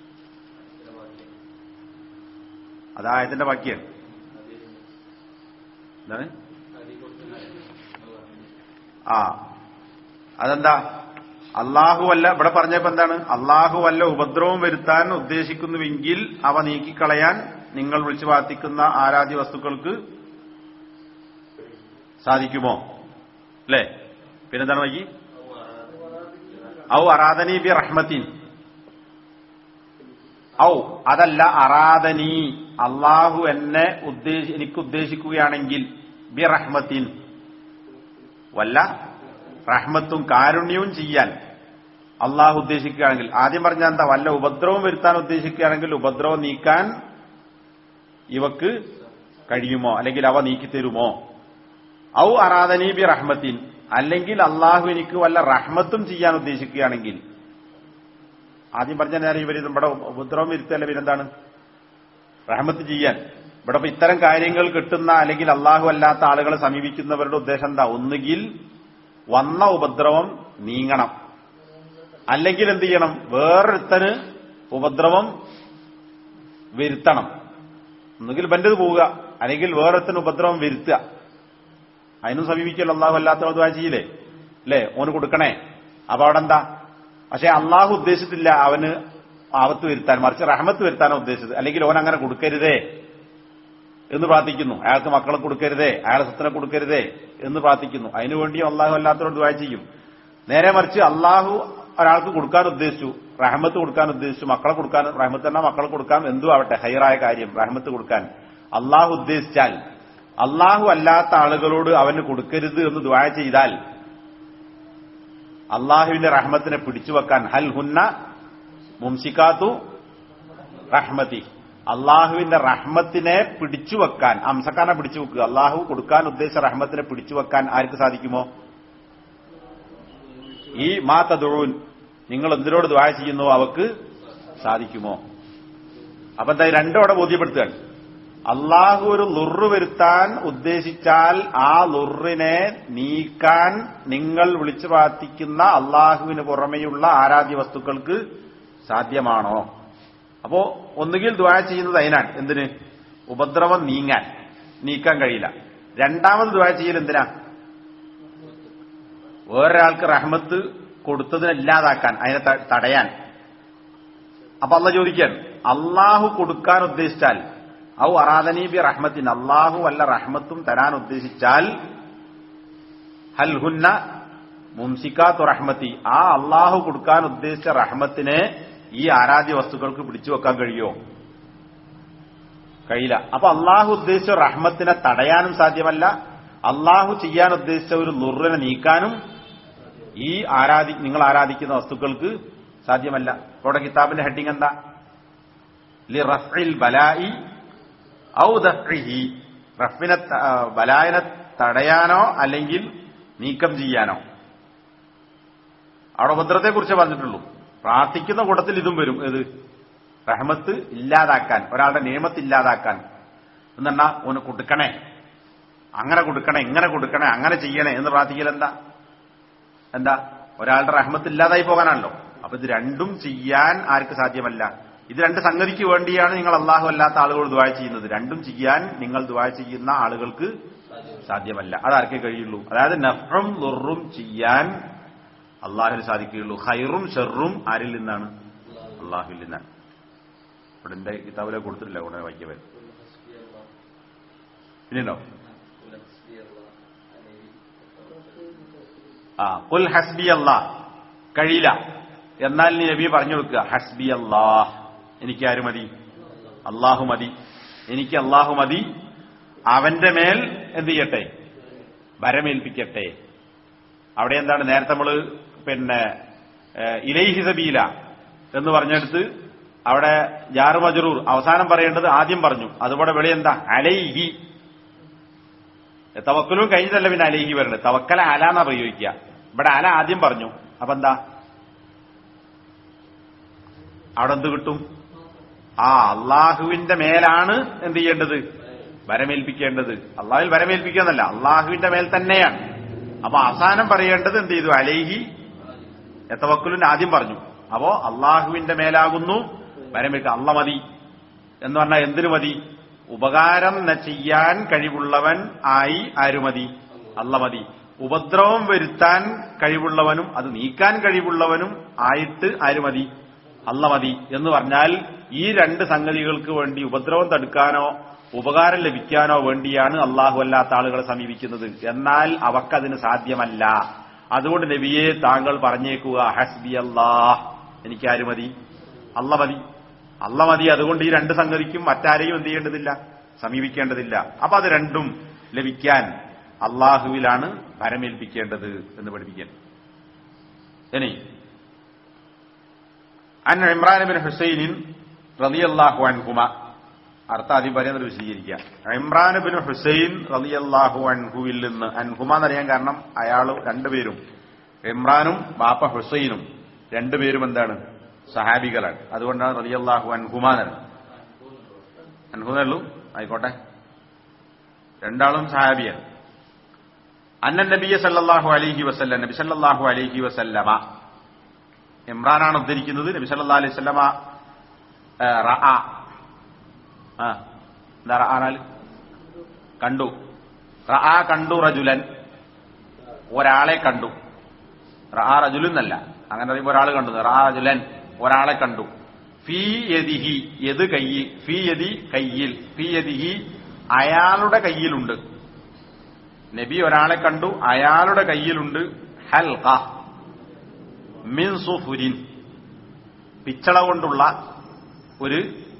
അത് ആ ആയത്തിന്റെ ബാക്കിയാണ് എന്താണ് ആ അതെന്താ അള്ളാഹു അല്ല ഇവിടെ പറഞ്ഞപ്പോ എന്താണ് അള്ളാഹു അല്ല ഉപദ്രവം വരുത്താൻ ഉദ്ദേശിക്കുന്നുവെങ്കിൽ അവ നീക്കിക്കളയാൻ നിങ്ങൾ വിളിച്ചു പ്രാർത്ഥിക്കുന്ന ആരാധ്യ വസ്തുക്കൾക്ക് സാധിക്കുമോ അല്ലേ പിന്നെന്താണ് വൈകി ഔ അറാദനി ബി റഹ്മത്തിൻ ഔ അതല്ല അറാദനി അള്ളാഹു എന്നെ ഉദ്ദേശി എനിക്ക് ഉദ്ദേശിക്കുകയാണെങ്കിൽ ബി റഹ്മത്തിൻ വല്ല റഹ്മത്തും കാരുണ്യവും ചെയ്യാൻ അള്ളാഹു ഉദ്ദേശിക്കുകയാണെങ്കിൽ ആദ്യം പറഞ്ഞ എന്താ വല്ല ഉപദ്രവം വരുത്താൻ ഉദ്ദേശിക്കുകയാണെങ്കിൽ ഉപദ്രവം നീക്കാൻ ഇവക്ക് കഴിയുമോ അല്ലെങ്കിൽ അവ നീക്കിത്തരുമോ ഔ അറാദനി ബി റഹ്മത്തിൻ അല്ലെങ്കിൽ അള്ളാഹു എനിക്ക് വല്ല റഹ്മത്തും ചെയ്യാൻ ഉദ്ദേശിക്കുകയാണെങ്കിൽ ആദ്യം പറഞ്ഞ നേരം ഇവർ നമ്മുടെ ഉപദ്രവം വരുത്തല്ല പിന്നെന്താണ് റഹ്മത്ത് ചെയ്യാൻ ഇവിടെ ഇപ്പൊ ഇത്തരം കാര്യങ്ങൾ കിട്ടുന്ന അല്ലെങ്കിൽ അള്ളാഹു അല്ലാത്ത ആളുകളെ സമീപിക്കുന്നവരുടെ ഉദ്ദേശം എന്താ ഒന്നുകിൽ വന്ന ഉപദ്രവം നീങ്ങണം അല്ലെങ്കിൽ എന്ത് ചെയ്യണം വേറൊരുത്തന് ഉപദ്രവം വരുത്തണം ഒന്നുകിൽ ബന്റത് പോവുക അല്ലെങ്കിൽ വേറൊരുത്തന് ഉപദ്രവം വരുത്തുക അതിനും സമീപിക്കല്ലോ അള്ളാഹു അല്ലാത്ത ദ്വാ ചെയ്യില്ലേ അല്ലേ ഓന് കൊടുക്കണേ അപ്പൊ അവിടെ എന്താ പക്ഷെ അള്ളാഹു ഉദ്ദേശിച്ചിട്ടില്ല അവന് ആപത്ത് വരുത്താൻ മറിച്ച് റഹമത്ത് വരുത്താനോ ഉദ്ദേശിച്ചത് അല്ലെങ്കിൽ ഓൻ അങ്ങനെ കൊടുക്കരുതേ എന്ന് പ്രാർത്ഥിക്കുന്നു അയാൾക്ക് മക്കളെ കൊടുക്കരുതേ അയാളെ സ്വത്തിനെ കൊടുക്കരുതേ എന്ന് പ്രാർത്ഥിക്കുന്നു അതിനുവേണ്ടിയും അള്ളാഹു അല്ലാത്തവരോട് ദ്വാ ചെയ്യും നേരെ മറിച്ച് അള്ളാഹു ഒരാൾക്ക് കൊടുക്കാൻ ഉദ്ദേശിച്ചു റഹമത്ത് കൊടുക്കാൻ ഉദ്ദേശിച്ചു മക്കളെ കൊടുക്കാൻ റഹമത്ത് എന്നാ മക്കളെ കൊടുക്കാൻ എന്തു ആവട്ടെ ഹൈറായ കാര്യം റഹമത്ത് കൊടുക്കാൻ അള്ളാഹു ഉദ്ദേശിച്ചാൽ അള്ളാഹു അല്ലാത്ത ആളുകളോട് അവന് കൊടുക്കരുത് എന്ന് ദ്വാ ചെയ്താൽ അള്ളാഹുവിന്റെ റഹ്മത്തിനെ പിടിച്ചു വെക്കാൻ ഹൽ ഹുന്ന മുംസിക്കാത്തു റഹ്മതി അള്ളാഹുവിന്റെ റഹ്മത്തിനെ പിടിച്ചു വെക്കാൻ അംസക്കാനെ പിടിച്ചു വെക്കുക അള്ളാഹു കൊടുക്കാൻ ഉദ്ദേശിച്ച റഹ്മത്തിനെ പിടിച്ചു വെക്കാൻ ആർക്ക് സാധിക്കുമോ ഈ മാ തദുഴൂൻ നിങ്ങൾ എന്തിനോട് ദ്വായ ചെയ്യുന്നു അവക്ക് സാധിക്കുമോ അപ്പൊ എന്താ ഈ രണ്ടും അവിടെ ബോധ്യപ്പെടുത്തുകയാണ് അള്ളാഹു ഒരു ലുറ് വരുത്താൻ ഉദ്ദേശിച്ചാൽ ആ ലുറിനെ നീക്കാൻ നിങ്ങൾ വിളിച്ചു പ്രാർത്ഥിക്കുന്ന അള്ളാഹുവിന് പുറമെയുള്ള ആരാധ്യ വസ്തുക്കൾക്ക് സാധ്യമാണോ അപ്പോ ഒന്നുകിൽ ദ്വാര ചെയ്യുന്നത് അതിനാണ് എന്തിന് ഉപദ്രവം നീങ്ങാൻ നീക്കാൻ കഴിയില്ല രണ്ടാമത് ദ്വാര ചെയ്യൽ എന്തിനാ വേറൊരാൾക്ക് റഹ്മത്ത് കൊടുത്തതിനെ ഇല്ലാതാക്കാൻ അതിനെ ത- തടയാൻ അപ്പൊ അല്ല ചോദിക്കാൻ അള്ളാഹു കൊടുക്കാൻ ഉദ്ദേശിച്ചാൽ ഔ അറാദനീ ബി റഹ്മത്തിൻ അള്ളാഹു വല്ല റഹ്മത്തും തരാൻ ഉദ്ദേശിച്ചാൽ ഹൽ ഹുന്ന മുംസിക്കാത്തു റഹ്മത്തി ആ അള്ളാഹു കൊടുക്കാൻ ഉദ്ദേശിച്ച റഹ്മത്തിനെ ഈ ആരാധ്യ വസ്തുക്കൾക്ക് പിടിച്ചു വെക്കാൻ കഴിയോ കഴിയില്ല അപ്പൊ അള്ളാഹു ഉദ്ദേശിച്ച റഹ്മത്തിനെ തടയാനും സാധ്യമല്ല അള്ളാഹു ചെയ്യാൻ ഉദ്ദേശിച്ച ഒരു നുറിനെ നീക്കാനും ഈ ആരാധി നിങ്ങൾ ആരാധിക്കുന്ന വസ്തുക്കൾക്ക് സാധ്യമല്ല ഇവിടെ കിതാബിന്റെ ഹെഡിങ് എന്താ ലി റഫ്ഇൽ ബലായി ഔ ദഫ്ഇഹി റഫിനെ ത- ആ, ബലായനെ തടയാനോ അല്ലെങ്കിൽ നീക്കം ചെയ്യാനോ അവിടെ ഉപദ്രവത്തെ കുറിച്ച് പറഞ്ഞിട്ടുള്ളൂ പ്രാർത്ഥിക്കുന്ന കൂട്ടത്തിൽ ഇതും വരും ഏത് റഹ്മത്ത് ഇല്ലാതാക്കാൻ ഒരാളുടെ നിയമത്ത് ഇല്ലാതാക്കാൻ എന്നെണ്ണാ ഒന്ന് കൊടുക്കണേ അങ്ങനെ കൊടുക്കണേ ഇങ്ങനെ കൊടുക്കണേ അങ്ങനെ ചെയ്യണേ എന്ന് പ്രാർത്ഥിക്കൽ എന്താ എന്താ ഒരാളുടെ റഹ്മത്ത് ഇല്ലാതായി പോകാനാണല്ലോ അപ്പൊ ഇത് രണ്ടും ചെയ്യാൻ ആർക്ക് സാധ്യമല്ല ഇത് രണ്ട് സംഗതിക്ക് വേണ്ടിയാണ് നിങ്ങൾ അള്ളാഹു അല്ലാത്ത ആളുകൾ ദുവാ ചെയ്യുന്നത് രണ്ടും ചെയ്യാൻ നിങ്ങൾ ദുവാ ചെയ്യുന്ന ആളുകൾക്ക് സാധ്യമല്ല അതാർക്കേ കഴിയുള്ളൂ അതായത് നഫ്റും ലുറും ചെയ്യാൻ അള്ളാഹുവിന് സാധിക്കുകയുള്ളൂ ഹൈറും ഷെറും ആരിൽ നിന്നാണ് അള്ളാഹുവിൽ നിന്നാണ് ഇവിടെ എന്റെ കിതാബിലെ കൊടുത്തിട്ടില്ല ഉടനെ വായിക്കവൻ പിന്നെയോ ആ കുൽ ഹസ്ബി അല്ലാ കഴിയില്ല എന്നാൽ നീ നബി പറഞ്ഞു കൊടുക്കുക ഹസ്ബി അല്ലാഹ് എനിക്ക് ആര് മതി അള്ളാഹു മതി എനിക്ക് അള്ളാഹു മതി അവന്റെ മേൽ എന്ത് ചെയ്യട്ടെ വരമേൽപ്പിക്കട്ടെ അവിടെ എന്താണ് നേരത്തെ നമ്മള് പിന്നെ ഏഹ്, ഇലൈഹി സബീല എന്ന് പറഞ്ഞെടുത്ത് അവിടെ ജാറു മജറൂർ അവസാനം പറയേണ്ടത് ആദ്യം പറഞ്ഞു അതുപോലെ വെളി എന്താ അലൈഹി തവക്കലും കഴിഞ്ഞിട്ടല്ല പിന്നെ അലൈഹി വരേണ്ടത് തവക്കല അല എന്നാ പ്രയോഗിക്കുക ഇവിടെ അല ആദ്യം പറഞ്ഞു അപ്പൊ എന്താ അവിടെ എന്ത് കിട്ടും ആ അള്ളാഹുവിന്റെ മേലാണ് എന്ത് ചെയ്യേണ്ടത് വരമേൽപ്പിക്കേണ്ടത് അള്ളാഹുവിൽ വരമേൽപ്പിക്കുകയെന്നല്ല അള്ളാഹുവിന്റെ മേൽ തന്നെയാണ് അപ്പൊ അവസാനം പറയേണ്ടത് എന്ത് ചെയ്തു അലൈഹി എത്തവക്കുലിന്റെ ആദ്യം പറഞ്ഞു അപ്പോ അള്ളാഹുവിന്റെ മേലാകുന്നു വരമേൽക്കുക അള്ള മതി എന്ന് പറഞ്ഞാൽ എന്തിനു മതി ഉപകാരം ന ചെയ്യാൻ കഴിവുള്ളവൻ ആയി ആരു മതി അല്ല മതി ഉപദ്രവം വരുത്താൻ കഴിവുള്ളവനും അത് നീക്കാൻ കഴിവുള്ളവനും ആയിട്ട് ആര് മതി അല്ല മതി എന്ന് പറഞ്ഞാൽ ഈ രണ്ട് സംഗതികൾക്ക് വേണ്ടി ഉപദ്രവം തടുക്കാനോ ഉപകാരം ലഭിക്കാനോ വേണ്ടിയാണ് അള്ളാഹു അല്ലാത്ത ആളുകളെ സമീപിക്കുന്നത് എന്നാൽ അവക്കതിന് സാധ്യമല്ല അതുകൊണ്ട് നബിയെ താങ്കൾ പറഞ്ഞേക്കുക ഹസ്ബി അല്ലാഹ് എനിക്ക് ആര് മതി അല്ല മതി അല്ല മതി അതുകൊണ്ട് ഈ രണ്ട് സംഗതിക്കും മറ്റാരെയും എന്ത് ചെയ്യേണ്ടതില്ല സമീപിക്കേണ്ടതില്ല അപ്പൊ അത് രണ്ടും ലഭിക്കാൻ അള്ളാഹുവിലാണ് ഭരമേൽപ്പിക്കേണ്ടത് എന്ന് പഠിപ്പിക്കാൻ ഇനി അൻ ഇമ്രാൻ ബിൻ ഹുസൈനിൻ റളിയല്ലാഹു അൻഹുമ അർത്ഥം ആദ്യം പറയുന്നത് വിശദീകരിക്കുക ഇമ്രാൻ ബിൻ ഹുസൈൻ റളിയല്ലാഹു അൻഹുവിൽ നിന്ന് അൻഹുമ എന്നറിയാൻ കാരണം അയാൾ രണ്ടുപേരും ഇമ്രാനും ബാപ്പ ഹുസൈനും രണ്ടുപേരും എന്താണ് സഹാബികളാണ് അതുകൊണ്ടാണ് റളിയല്ലാഹു അൻഹുമ എന്നത് അൻഹുമേ ഉള്ളൂ ആയിക്കോട്ടെ രണ്ടാളും സഹാബിയാണ് അന്നൻ നബിയ സല്ലല്ലാഹു അലൈഹി വസല്ലം നബി സല്ലല്ലാഹു അലൈഹി വസല്ലമ ഇമ്രാനാണ് ഉദ്ധരിക്കുന്നത് നബി സല്ലല്ലാഹു അലൈഹി വസല്ലമ ആ, റഅ ആ എന്താ റആനാൽ കണ്ടു റഅ കണ്ടു റജുലൻ ഒരാളെ കണ്ടു റഅ റജുലൻ എന്നല്ല അങ്ങനെ പറയുമ്പോൾ ഒരാൾ കണ്ടു റഅ റജുലൻ ഒരാളെ കണ്ടു ഫീ യദിഹി യത് കയ്യിൽ ഫീ യദി കയ്യിൽ ഫീ യദിഹി അയാളുടെ കയ്യിലുണ്ട് നബി ഒരാളെ കണ്ടു അയാളുടെ കയ്യിലുണ്ട് ഹൽഖ മിൻ സുഫുരിൻ പിച്ചള കൊണ്ടുള്ള ഒരു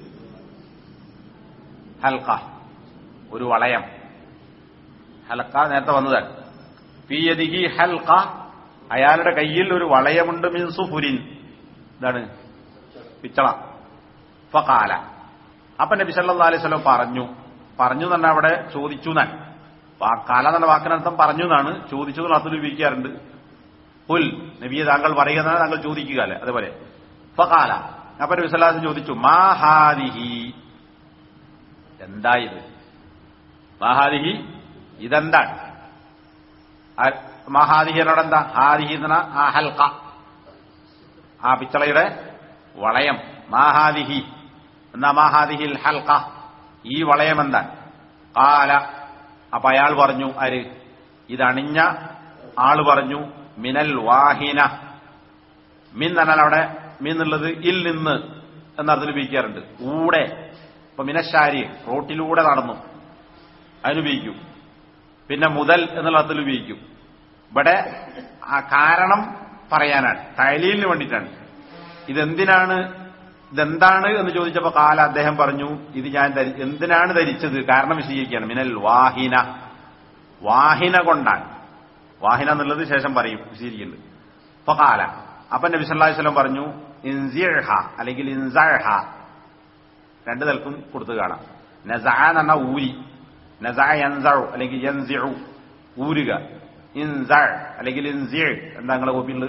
ഹൽക്ക ഒരു വളയം ഹൽക്ക നേരത്തെ വന്നതാണ് ഫിയദിഹി ഹൽക്ക അയാളുടെ കയ്യിൽ ഒരു വളയമുണ്ട് മിൻ സുഫുരിൻ എന്താണ് പിച്ചള ഫകാല അപ്പൊ നബി സല്ലല്ലാഹു അലൈഹി വസല്ലം പറഞ്ഞു പറഞ്ഞു എന്ന് പറഞ്ഞാൽ അവിടെ ചോദിച്ചു എന്നാണ് വാ- കാല എന്നുള്ള വാക്കിനർത്ഥം പറഞ്ഞു എന്നാണ് ചോദിച്ചു എന്ന് അർത്ഥം ഉപയോഗിക്കാറുണ്ട് പുൽ നബിയെ താങ്കൾ പറയുക എന്നാണ് താങ്കൾ ചോദിക്കുക അല്ലെ അതുപോലെ ഫകാല അപ്പൊ വിസലാസ് ചോദിച്ചു മാഹാദിഹി എന്താ ഇത് മാഹാദിഹി ഇതെന്താണ് ആ- മാഹാദിഹി എന്നോട് എന്താ ഹാദിഹി എന്ന ആ ഹൽക്ക ആ പിച്ചളയുടെ വളയം മാഹാദിഹി എന്നാ മാഹാദിഹിൽ ഹൽക്ക ഈ വളയം എന്താ കാല അപ്പൊ അയാൾ പറഞ്ഞു ആര് ഇതണിഞ്ഞ ആള് പറഞ്ഞു മിനൽ വാഹിന മിൻ എന്നാൽ അവിടെ മീൻ എന്നുള്ളത് ഇൽ നിന്ന് എന്നർത്ഥത്തിൽ ഉപയോഗിക്കാറുണ്ട് ഊടെ ഇപ്പൊ മിനശാരി റോട്ടിലൂടെ നടന്നു അതിനുപയോഗിക്കും പിന്നെ മുതൽ എന്നുള്ള അർത്ഥത്തിൽ ഉപയോഗിക്കും ഇവിടെ ആ കാരണം പറയാനാണ് തൈലീലിന് വേണ്ടിയിട്ടാണ് ഇതെന്തിനാണ് ഇതെന്താണ് എന്ന് ചോദിച്ചപ്പോ കാല അദ്ദേഹം പറഞ്ഞു ഇത് ഞാൻ ധരി- എന്തിനാണ് ധരിച്ചത് കാരണം വിശദീകരിക്കുകയാണ് മിനൽ വാഹിന വാഹിന കൊണ്ടാണ് വാഹിന എന്നുള്ളത് ശേഷം പറയും വിശദീകരിക്കുന്നുണ്ട് അപ്പൊ കാല അപ്പൊ നബി സല്ലല്ലാഹു അലൈഹി വസല്ലം പറഞ്ഞു ഇൻസിഹ അല്ലെങ്കിൽ ഇൻസഹ രണ്ട് നിലക്കും കൊടുത്തു കാണാം നസ എന്ന് പറഞ്ഞാൽ ഊരി നസ യൻസഉ അല്ലെങ്കിൽ യൻസിഉ ഊരുക ഇൻസ അല്ലെങ്കിൽ ഇൻസി എന്താ നിങ്ങളെ കോപ്പിയുള്ളത്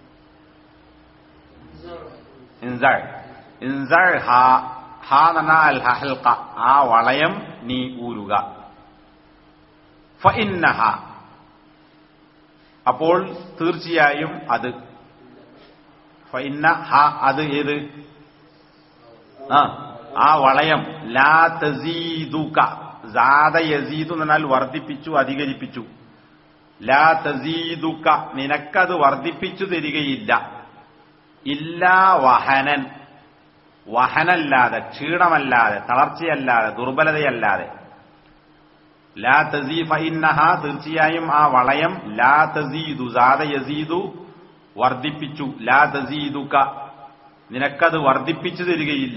ഇൻസ ഇൻസ ഹ ഹ എന്ന് പറഞ്ഞാൽ അൽ ഹൽക്ക ആ വളയം നീ ഊരുക ഫഇന്നഹ അപ്പോൾ തീർച്ചയായും അത് ഫഇന്ന ഹ അത് ഏത് ആ ആ വളയം ലാ തസീദുക സാദ യസീദു എന്ന് പറഞ്ഞാൽ വർദ്ധിപ്പിച്ചു അധികരിപ്പിച്ചു ലാ തസീദുക നിനക്കത് വർദ്ധിപ്പിച്ചു തരികയില്ല ഇല്ലാ വഹനൻ വഹനല്ലാതെ ക്ഷീണമല്ലാതെ തളർച്ചയല്ലാതെ ദുർബലതയല്ലാതെ ലാ തസീ ഫഇന്നഹ തീർച്ചയായും ആ വളയം ലാ തസീദു സാദ യസീദു വർദ്ധിപ്പിച്ചു ലാ തസീദുക നിനക്കത് വർദ്ധിപ്പിച്ചു തരികയില്ല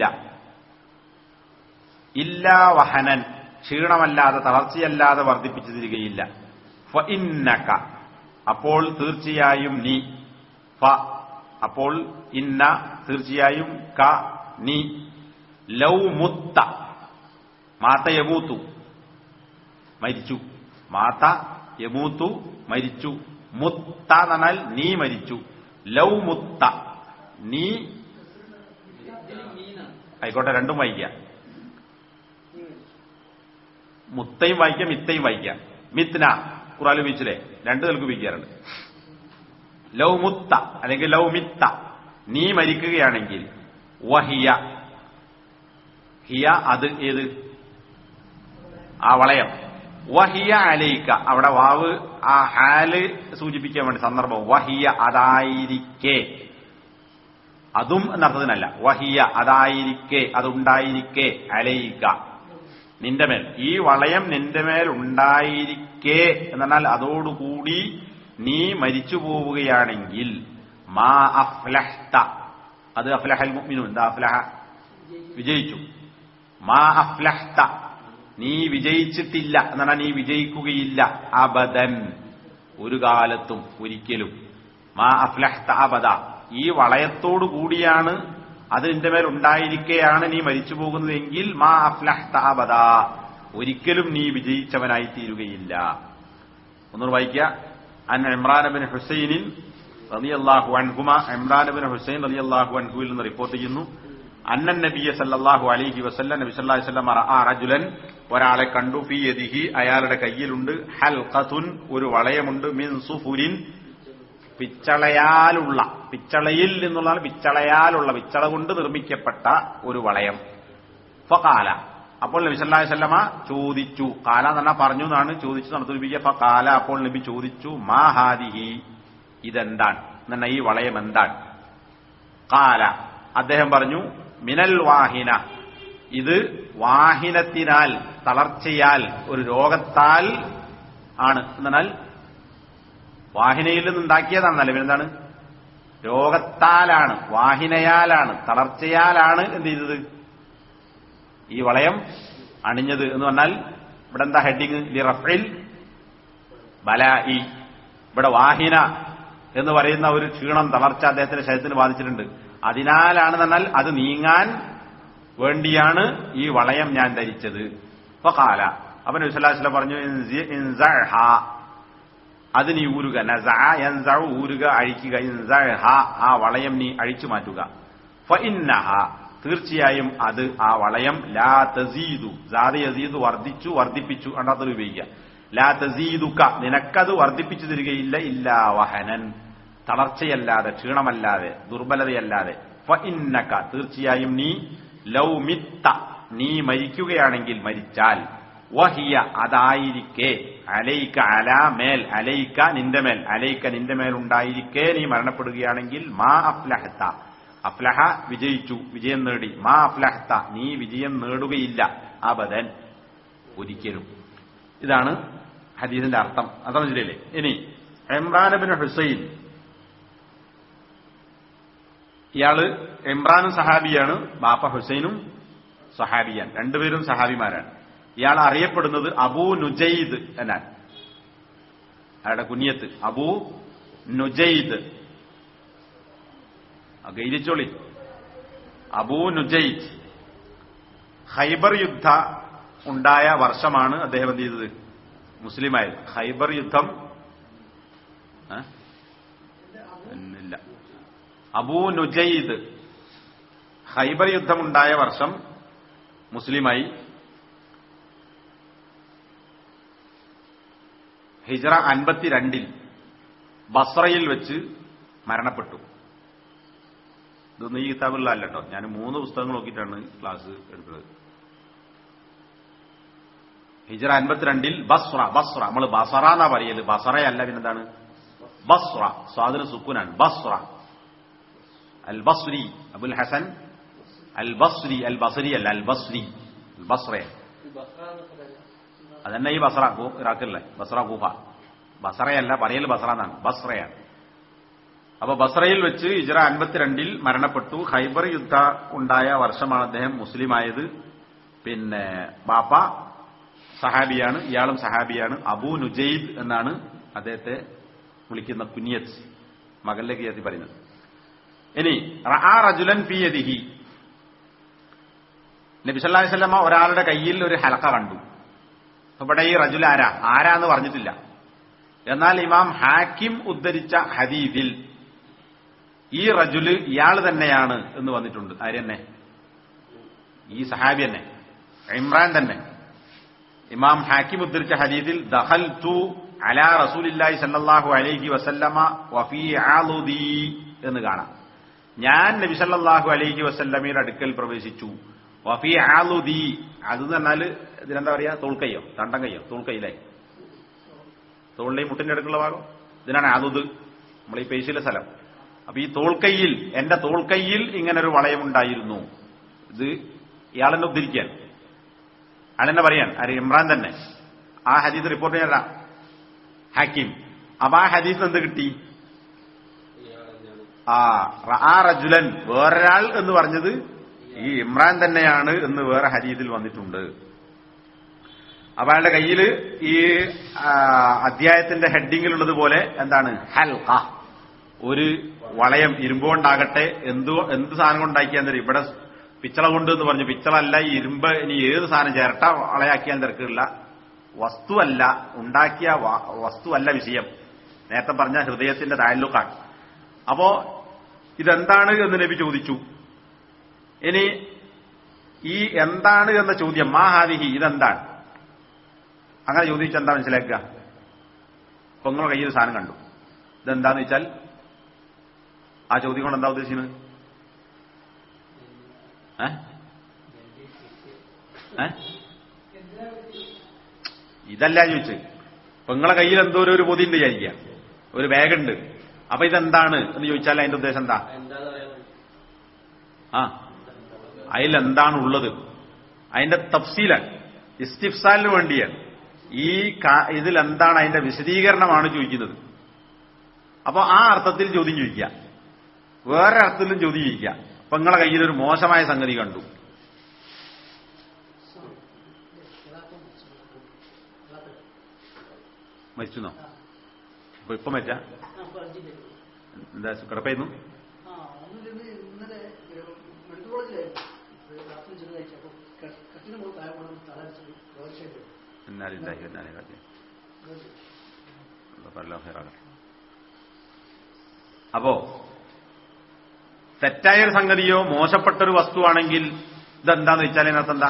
ഇല്ലാ വഹനൻ ക്ഷീണമല്ലാതെ തളർച്ചയല്ലാതെ വർദ്ധിപ്പിച്ചു തരികയില്ല ഫ ഇന്നക അപ്പോൾ തീർച്ചയായും നീ ഫ അപ്പോൾ ഇന്ന തീർച്ചയായും ക നീ ലൗ മുത്ത മാത്ത യമൂത്തു മരിച്ചു മാത്ത യമൂത്തു മരിച്ചു മുത്ത എന്ന് പറഞ്ഞാൽ നീ മരിച്ചു ലൗ മുത്ത നീ ആയിക്കോട്ടെ രണ്ടും വായിക്കാം മുത്തയും വായിക്കാം മിത്തയും വായിക്കാം മിത്ന ഖുറാൻ ഉപയോഗിച്ചില്ലേ രണ്ടു നിലക്ക് ഉപയോഗിക്കാറുണ്ട് ലൗ മുത്ത അല്ലെങ്കിൽ ലൗ മിത്ത നീ മരിക്കുകയാണെങ്കിൽ വഹിയ ഹിയ അത് ഏത് ആ വളയം വഹിയ അലയിക്ക അവിടെ വാവ് ആ ഹാല് സൂചിപ്പിക്കാൻ വേണ്ടി സന്ദർഭം വഹിയ അതായിരിക്കെ അതും എന്നർത്ഥത്തിനല്ല വഹിയ അതായിരിക്കെ അതുണ്ടായിരിക്കെ അലയിക്ക നിന്റെ മേൽ ഈ വളയം നിന്റെ മേൽ ഉണ്ടായിരിക്കെ എന്നാൽ അതോടുകൂടി നീ മരിച്ചു പോവുകയാണെങ്കിൽ മാ അഫ്ലഹ്ത അത് അഫ്ലഹൽ മുഅ്മിനു എന്താ അഫ്ലഹ വിജയിച്ചു മാ അഫ്ലഹ്ത നീ വിജയിച്ചിട്ടില്ല എന്നാണ് നീ വിജയിക്കുകയില്ല അബദൻ ഒരു കാലത്തും ഒരിക്കലും മാ അഫ്ലഹ്ത അബദ ഈ വളയത്തോടു കൂടിയാണ് അത് നിന്റെ മേൽ ഉണ്ടായിരിക്കെയാണ് നീ മരിച്ചു പോകുന്നതെങ്കിൽ മാ അഫ്ലഹ്ത അബദ ഒരിക്കലും നീ വിജയിച്ചവനായി തീരുകയില്ല ഒന്നുകൂടെ വായിക്കുക അൻ ഇമ്രാൻ ബിൻ ഹുസൈനിൻ റളിയല്ലാഹു അൻഹുമ ഇമ്രാൻ ബിൻ ഹുസൈൻ റളിയല്ലാഹു അൻഹുവിൽ നിന്ന് റിപ്പോർട്ട് ചെയ്യുന്നു അന്നൻ നബിയ സല്ലല്ലാഹു അലൈഹി വസല്ലം നബി സല്ലല്ലാഹു അലൈഹി വസല്ലം റഅ റജുലൻ ഒരാളെ കണ്ടു ഫീ യദിഹി അയാളുടെ കയ്യിലുണ്ട് ഹൽഖത്തുൻ ഒരു വളയമുണ്ട് മിൻ സുഫുരിൻ പിച്ചളയാലുള്ള പിച്ചളയിൽ നിന്നുള്ള പിച്ചളയാലുള്ള പിച്ചള കൊണ്ട് നിർമ്മിക്കപ്പെട്ട ഒരു വളയം ഫകാല അപ്പോൾ നബി സല്ലല്ലാഹു അലൈഹി വസല്ലമ ചോദിച്ചു കാല എന്ന് പറഞ്ഞാൽ പറഞ്ഞു എന്നാണ് ചോദിച്ചു നടത്തുപിക്കുക ഫകാല അപ്പോൾ നബി ചോദിച്ചു മാ ഹാദിഹി ഇതെന്താണ് എന്നാ ഈ വളയം എന്താണ് കാല അദ്ദേഹം പറഞ്ഞു മിനൽ വാഹിന ഇത് വാഹിനത്തിനാൽ തളർച്ചയാൽ ഒരു രോഗത്താൽ ആണ് എന്നാൽ വാഹിനയിൽ നിന്നുണ്ടാക്കിയതാണ് നിലവിൽ എന്താണ് രോഗത്താലാണ് വാഹിനയാലാണ് തളർച്ചയാലാണ് എന്ത് ചെയ്തത് ഈ വളയം അണിഞ്ഞത് എന്ന് പറഞ്ഞാൽ ഇവിടെ എന്താ ഹെഡിങ് ലിറഫിൽ ബലായി ഇവിടെ വാഹിന എന്ന് പറയുന്ന ഒരു ക്ഷീണം തളർച്ച അദ്ദേഹത്തിന്റെ ശരീരത്തിന് ബാധിച്ചിട്ടുണ്ട് അതിനാലാണ് എന്നാൽ അത് നീങ്ങാൻ വേണ്ടിയാണ് ഈ വളയം ഞാൻ ധരിച്ചത് ഇപ്പൊ കാല അവൻ വിശ്വലാസ്ല പറഞ്ഞു "ഇൻസി- ഇൻസഅഹ." അത് നീ ഊരുക നസഅ യൻസഉ ഊരുക അഴിക്കുക ഇൻസഅഹ. ആ വളയം നീ അഴിച്ചു മാറ്റുക ഫഇന്നഹ തീർച്ചയായും അത് ആ വളയം ലാ തസീദു സാദ് യസീദ് വർദ്ധിച്ചു വർദ്ധിപ്പിച്ചു രണ്ടാമത്തത് ഉപയോഗിക്കുക ലാ തസീദുക നിനക്കത് വർദ്ധിപ്പിച്ചു തരികയില്ല ഇല്ലാ വഹനൻ തളർച്ചയല്ലാതെ ക്ഷീണമല്ലാതെ ദുർബലതയല്ലാതെ ഫഇന്നക തീർച്ചയായും നീ ലൗ മിത്ത നീ മരിക്കുകയാണെങ്കിൽ മരിച്ചാൽ വഹിയ അതായിരിക്കെ അലൈക്ക അല മേൽ അലൈക്ക നിന്റെ മേൽ അലൈക്ക നിന്റെ മേൽ ഉണ്ടായിരിക്കെ നീ മരണപ്പെടുകയാണെങ്കിൽ മാ അഫ്ലഹത്ത അഫ്ലഹ വിജയിച്ചു വിജയം നേടി മാ അഫ്ലഹത്ത നീ വിജയം നേടുകയില്ല അബദൻ ഒരിക്കലും ഇതാണ് ഹദീസിന്റെ അർത്ഥം അതാണ് മനസ്സിലല്ലേ ഇനി ഇമ്രാനബിൻ ഹുസൈൻ ഇയാള് ഇമ്രാനും സഹാബിയാണ് ബാപ്പ ഹുസൈനും സഹാബിയാൻ രണ്ടുപേരും സഹാബിമാരാണ് ഇയാൾ അറിയപ്പെടുന്നത് അബൂ നുജൈദ് എന്നാണ് അയാളുടെ കുഞ്ഞത്ത് അബൂ നുജൈദ് ഗൈരിച്ചോളി അബൂ നുജൈദ് ഖൈബർ യുദ്ധ ഉണ്ടായ വർഷമാണ് അദ്ദേഹം എന്ത് ചെയ്തത് മുസ്ലിമായത് ഖൈബർ യുദ്ധം ഏ? ഇല്ല അബൂ നുജൈദ് ഖൈബർ യുദ്ധമുണ്ടായ വർഷം മുസ്ലിമായി ഹിജറ അൻപത്തിരണ്ടിൽ ബസ്രയിൽ വെച്ച് മരണപ്പെട്ടു ഇതൊന്നും ഈ കിതാബിലുള്ള അല്ല കേട്ടോ ഞാൻ മൂന്ന് പുസ്തകങ്ങൾ നോക്കിയിട്ടാണ് ക്ലാസ് എടുത്തത് ഹിജറ അൻപത്തിരണ്ടിൽ ബസ്ര ബസ്ര നമ്മൾ ബസറ എന്നാ പറയല് ബസറയല്ല പിന്നെന്താണ് ബസ്ര സ്വാതിന് സുക്കുനാണ് Basra al Basri Abul Hasan al Basri al Basari അല്ല അൽ ബസ്രി ബസ്രയ അതന്നെ ഈ ബസ്ര കൂ- ഇറാഖിലെ ബസ്ര കൂഫ ബസറയല്ല പറയൽ ബസ്ര എന്നാണ് ബസ്രയാണ് അപ്പൊ ബസ്രയിൽ വെച്ച് ഇജറ അൻപത്തിരണ്ടിൽ മരണപ്പെട്ടു ഖൈബർ യുദ്ധ ഉണ്ടായ വർഷമാണ് അദ്ദേഹം മുസ്ലിമായത് പിന്നെ ബാപ്പ സഹാബിയാണ് ഇയാളും സഹാബിയാണ് അബൂ നുജൈദ് എന്നാണ് അദ്ദേഹത്തെ വിളിക്കുന്ന കുനിയത്ത് മകലിലെ കീയത്തി പറയുന്നത് ഇനി റആ റജുലൻ ഫി യദിഹി നബി സല്ലല്ലാഹു അലൈഹി വസല്ലമ ഒരാളുടെ കയ്യിൽ ഒരു ഹലക്ക കണ്ടു അപ്പൊ ഇവിടെ ഈ റജുൽ ആരാ ആരാന്ന് പറഞ്ഞിട്ടില്ല എന്നാൽ ഇമാം ഹാക്കിം ഉദ്ധരിച്ച ഹദീദിൽ ഈ റജുല് ഇയാൾ തന്നെയാണ് എന്ന് വന്നിട്ടുണ്ട് ആര് തന്നെ ഈ സഹാബി തന്നെ ഇമ്രാൻ തന്നെ ഇമാം ഹാക്കിം ഉദ്ധരിച്ച ഹദീദിൽ ദഹൽ തു അലാ റസൂലില്ലാഹി സല്ലല്ലാഹു അലൈഹി വസല്ലമ വഫീ ആലുദി എന്ന് കാണാം ഞാൻ നബി സല്ലല്ലാഹു അലൈഹി വസല്ലമയുടെ അടുക്കൽ പ്രവേശിച്ചു വഫീ ആലുദി അത് എന്ന് പറഞ്ഞാല് ഇതിനെന്താ പറയാ തോൾക്കയ്യോ തണ്ടം കയ്യോ തോൾക്കൈയില്ലേ തോളിലെയും മുട്ടിന്റെ അടുക്കുള്ള ഭാഗം ഇതിനാണ് ആലുദ് നമ്മൾ ഈ പേശിയിലെ സ്ഥലം അപ്പൊ ഈ തോൾക്കൈയിൽ എന്റെ തോൾക്കൈയിൽ ഇങ്ങനെ ഒരു വളയമുണ്ടായിരുന്നു ഇത് ഇയാളെന്നെ ഉദ്ധരിക്കാൻ അയാളെന്നെ പറയാൻ ആര് ഇമ്രാൻ തന്നെ ആ ഹദീസ് റിപ്പോർട്ട് ചെയ്യാൻ ഹാക്കിം അപ്പൊ ആ ഹദീസ് എന്ത് കിട്ടി ആ റആ റജുലൻ വേറൊരാൾ എന്ന് പറഞ്ഞത് ഈ ഇമ്രാൻ തന്നെയാണ് എന്ന് വേറെ ഹദീസിൽ വന്നിട്ടുണ്ട് അപ്പൊ അയാളുടെ കയ്യിൽ ഈ ആ, അധ്യായത്തിന്റെ ഹെഡിങ്ങിലുള്ളത് പോലെ എന്താണ് ഹൽഖ ഒരു വളയം ഇരുമ്പുകൊണ്ടാകട്ടെ എന്ത് എന്ത് സാധനം കൊണ്ടാക്കിയാൽ തരും ഇവിടെ പിച്ചള കൊണ്ട് എന്ന് പറഞ്ഞു പിച്ചളല്ല ഈ ഇരുമ്പ് ഇനി ഏത് സാധനം ചിരട്ട വളയാക്കിയാൽ തിരക്കില്ല വസ്തുവല്ല ഉണ്ടാക്കിയ വ- വസ്തുവല്ല വിഷയം നേരത്തെ പറഞ്ഞ ഹൃദയത്തിന്റെ താഴലുക്കാണ് അപ്പോ ഇതെന്താണ് എന്ന് നബി ചോദിച്ചു ഇനി ഈ എന്താണ് എന്ന ചോദ്യം മാ ഹാദിഹി ഇതെന്താണ് അങ്ങനെ ചോദിച്ചാൽ എന്താ മനസ്സിലാക്കുക അപ്പൊ നിങ്ങളുടെ കയ്യിൽ സാധനം കണ്ടു ഇതെന്താന്ന് വെച്ചാൽ ആ ചോദ്യം കൊണ്ട് എന്താ ഉദ്ദേശിക്കുന്നത് ഏ? ഏ? ഇതല്ല ചോദിച്ച് ഇപ്പൊ നിങ്ങളെ കയ്യിൽ എന്തോ ഒരു പൊതി ഉണ്ട് വിചാരിക്കുക ഒരു ബാഗ് ഉണ്ട് അപ്പൊ ഇതെന്താണ് എന്ന് ചോദിച്ചാൽ അതിന്റെ ഉദ്ദേശം എന്താ ആ അതിലെന്താണ് ഉള്ളത് അതിന്റെ തഫ്സീലാണ് ഇസ്തിഫ്സാലിന് വേണ്ടിയാണ് ഈ കാ- ഇതിൽ എന്താണ് അതിന്റെ വിശദീകരണമാണ് ചോദിക്കുന്നത് അപ്പൊ ആ അർത്ഥത്തിൽ ചോദ്യം ചോദിക്കുക വേറെ അർത്ഥത്തിലും ചോദ്യം ചോദിക്കുക അപ്പൊ നിങ്ങളെ കയ്യിൽ ഒരു മോശമായ സംഗതി കണ്ടു മരിച്ചെന്നോ അപ്പൊ ഇപ്പൊ മരിച്ച എന്താ കിടപ്പായിരുന്നു ആ ഒന്നിലിന്ന് ഇന്നലെ മെഡിക്കൽ കോളേജിലായിരുന്നു രാത്രി ചെറുതായിട്ട് അപ്പൊ കട്ടിന് മുകളിൽ താഴെ കൊണ്ട് തലടിച്ചു ദോഷമായിട്ട് എന്നാലില്ലാഹി എന്നാലേ കാര്യം അപ്പൊ അല്ലാഹ് ഖൈറാകട്ടെ. അപ്പോ തെറ്റായ ഒരു സംഗതിയോ മോശപ്പെട്ട ഒരു വസ്തുവാണെങ്കിൽ ഇതെന്താന്ന് വെച്ചാൽ അതിനകത്ത് എന്താ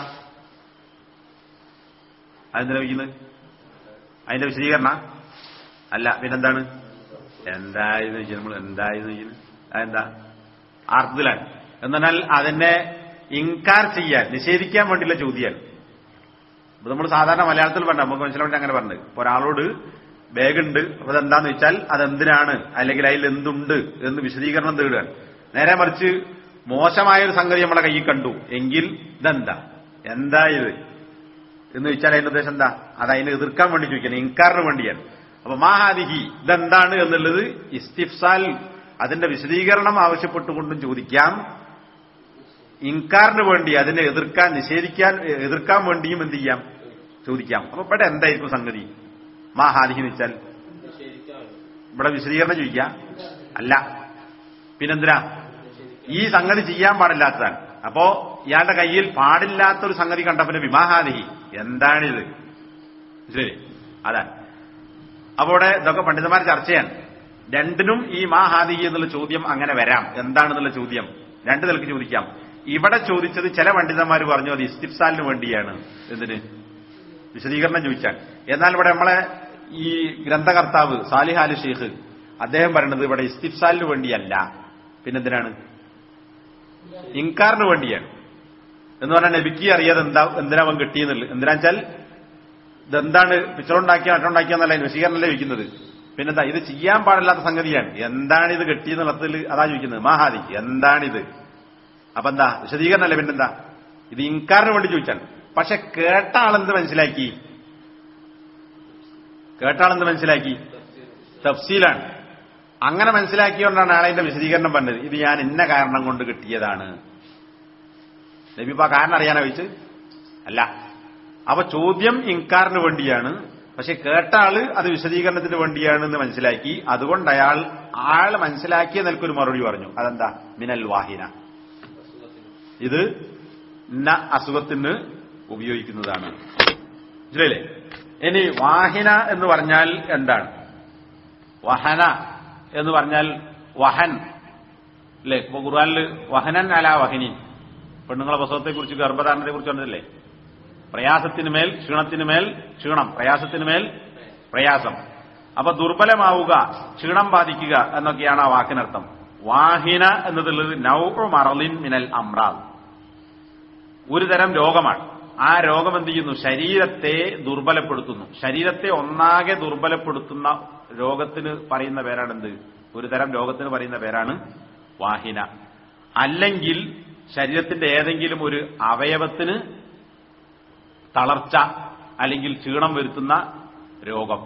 അതെന്തിനാ വയ്ക്കുന്നത് അതിന്റെ വിശദീകരണ അല്ല പിന്നെന്താണ് എന്തായെന്ന് വെച്ചാൽ നമ്മൾ എന്തായെന്ന് വെച്ചാൽ അതെന്താ ആർത്തിലാണ് എന്നാൽ അതിനെ ഇൻകാർ ചെയ്യാൻ നിഷേധിക്കാൻ വേണ്ടിയുള്ള ചോദ്യമാണ് ഇപ്പൊ നമ്മൾ സാധാരണ മലയാളത്തിൽ പറഞ്ഞ നമുക്ക് മനസ്സിലാവേണ്ടി അങ്ങനെ പറഞ്ഞത് ഇപ്പൊ ഒരാളോട് ബാഗ് ഉണ്ട് അപ്പൊ അതെന്താന്ന് വെച്ചാൽ അതെന്തിനാണ് അല്ലെങ്കിൽ അതിൽ എന്തുണ്ട് എന്ന് വിശദീകരണം തേടുകയാണ് നേരെ മറിച്ച് മോശമായ ഒരു സംഗതി നമ്മളെ കയ്യിൽ കണ്ടു എങ്കിൽ ഇതെന്താ എന്താ ഇത് എന്ന് വെച്ചാൽ അതിന്റെ ഉദ്ദേശം എന്താ അത് അതിനെ എതിർക്കാൻ വേണ്ടി ചോദിക്കണം ഇൻകാറിന് വേണ്ടിയാണ് അപ്പൊ മാഹാദിഹി ഇതെന്താണ് എന്നുള്ളത് ഇസ്തിഫ്സാൽ അതിന്റെ വിശദീകരണം ആവശ്യപ്പെട്ടുകൊണ്ടും ചോദിക്കാം ഇൻകാറിന് വേണ്ടി അതിനെ എതിർക്കാൻ നിഷേധിക്കാൻ എതിർക്കാൻ വേണ്ടിയും എന്ത് ചെയ്യാം ചോദിക്കാം അപ്പൊ ഇവിടെ എന്തായിരിക്കും സംഗതി മാഹാദിഹി എന്ന് വെച്ചാൽ ഇവിടെ വിശദീകരണം ചോദിക്കാം അല്ല പിന്നെന്തിനാ ഈ സംഗതി ചെയ്യാൻ പാടില്ലാത്തതാണ് അപ്പോ ഇയാളുടെ കയ്യിൽ പാടില്ലാത്ത ഒരു സംഗതി കണ്ടപ്പോ വിമാഹാദിഹി എന്താണിത് ശരി അതാണ് അപ്പൊ ഇവിടെ ഇതൊക്കെ പണ്ഡിതന്മാർ ചർച്ചയാണ് രണ്ടിനും ഈ മാഹാദിഹി എന്നുള്ള ചോദ്യം അങ്ങനെ വരാം എന്താണെന്നുള്ള ചോദ്യം രണ്ട് നിലക്ക് ചോദിക്കാം ഇവിടെ ചോദിച്ചത് ചില പണ്ഡിതന്മാർ പറഞ്ഞു അത് ഇസ്തിഫ്സാലിന് വേണ്ടിയാണ് എന്തിന് വിശദീകരണം ചോദിച്ചാൽ എന്നാൽ ഇവിടെ നമ്മളെ ഈ ഗ്രന്ഥകർത്താവ് സാലിഹ് അലി ഷെയ്ഖ് അദ്ദേഹം പറയുന്നത് ഇവിടെ ഇസ്തിഫ്സാലിന് വേണ്ടിയല്ല പിന്നെന്തിനാണ് ഇൻകാറിന് വേണ്ടിയാണ് എന്ന് പറഞ്ഞാൽ നബിക്ക് അറിയാതെ എന്താ എന്തിനാ അവൻ കിട്ടിയെന്നുള്ളത് എന്തിനാ വെച്ചാൽ ഇതെന്താണ് പിച്ചറുണ്ടാക്കിയ നട്ടുണ്ടാക്കിയെന്നല്ല വിശീകരണല്ലേ ചോദിക്കുന്നത് പിന്നെന്താ ഇത് ചെയ്യാൻ പാടില്ലാത്ത സംഗതിയാണ് എന്താണ് ഇത് കെട്ടിയെന്നുള്ളതിൽ അതാ ചോദിക്കുന്നത് മഹാദി എന്താണിത് അപ്പൊ എന്താ വിശദീകരണമല്ലേ പിന്നെന്താ ഇത് ഇൻകാറിന് വേണ്ടി ചോദിച്ചാണ് പക്ഷെ കേട്ട ആളെന്ത് മനസ്സിലാക്കി കേട്ട ആളെന്ത് മനസ്സിലാക്കി തഫ്സീലാണ് അങ്ങനെ മനസ്സിലാക്കിയോണ്ടാണ് ആളെ അതിന്റെ വിശദീകരണം പറഞ്ഞത് ഇത് ഞാൻ ഇന്ന കാരണം കൊണ്ട് കിട്ടിയതാണ് നബിപ്പ കാരണം അറിയാനാ വെച്ച് അല്ല അപ്പൊ ചോദ്യം ഇൻകാറിന് വേണ്ടിയാണ് പക്ഷെ കേട്ട ആള് അത് വിശദീകരണത്തിന് വേണ്ടിയാണ് എന്ന് മനസ്സിലാക്കി അതുകൊണ്ട് അയാൾ ആൾ മനസ്സിലാക്കിയ നിലക്കൊരു മറുപടി പറഞ്ഞു അതെന്താ മിനൽ വാഹിന ഇത് ഇന്ന അസുഖത്തിന് ഉപയോഗിക്കുന്നതാണ് മനസ്സിലായില്ലേ ഇനി വാഹിന എന്ന് പറഞ്ഞാൽ എന്താണ് വഹന എന്ന് പറഞ്ഞാൽ വഹൻ അല്ലേ ഇപ്പൊ ഖുർആാനിൽ വഹനൻ അല വഹിനി പെണ്ണുങ്ങളെ പ്രസവത്തെ കുറിച്ച് ഗർഭധാരണത്തെ കുറിച്ച് പറഞ്ഞതല്ലേ പ്രയാസത്തിന് മേൽ ക്ഷീണത്തിന് മേൽ ക്ഷീണം പ്രയാസത്തിന് മേൽ പ്രയാസം അപ്പൊ ദുർബലമാവുക ക്ഷീണം ബാധിക്കുക എന്നൊക്കെയാണ് ആ വാക്കിനർത്ഥം വാഹിന എന്നതുള്ളത് നൗ മറലിൻ മിനൽ അമ്രാദ് ഒരു തരം രോഗമാണ് ആ രോഗം എന്ത് ചെയ്യുന്നു ശരീരത്തെ ദുർബലപ്പെടുത്തുന്നു ശരീരത്തെ ഒന്നാകെ ദുർബലപ്പെടുത്തുന്ന രോഗത്തിന് പറയുന്ന പേരാണ് എന്ത് ഒരു തരം രോഗത്തിന് പറയുന്ന പേരാണ് വാഹിന അല്ലെങ്കിൽ ശരീരത്തിന്റെ ഏതെങ്കിലും ഒരു അവയവത്തിന് തളർച്ച അല്ലെങ്കിൽ ക്ഷീണം വരുത്തുന്ന രോഗം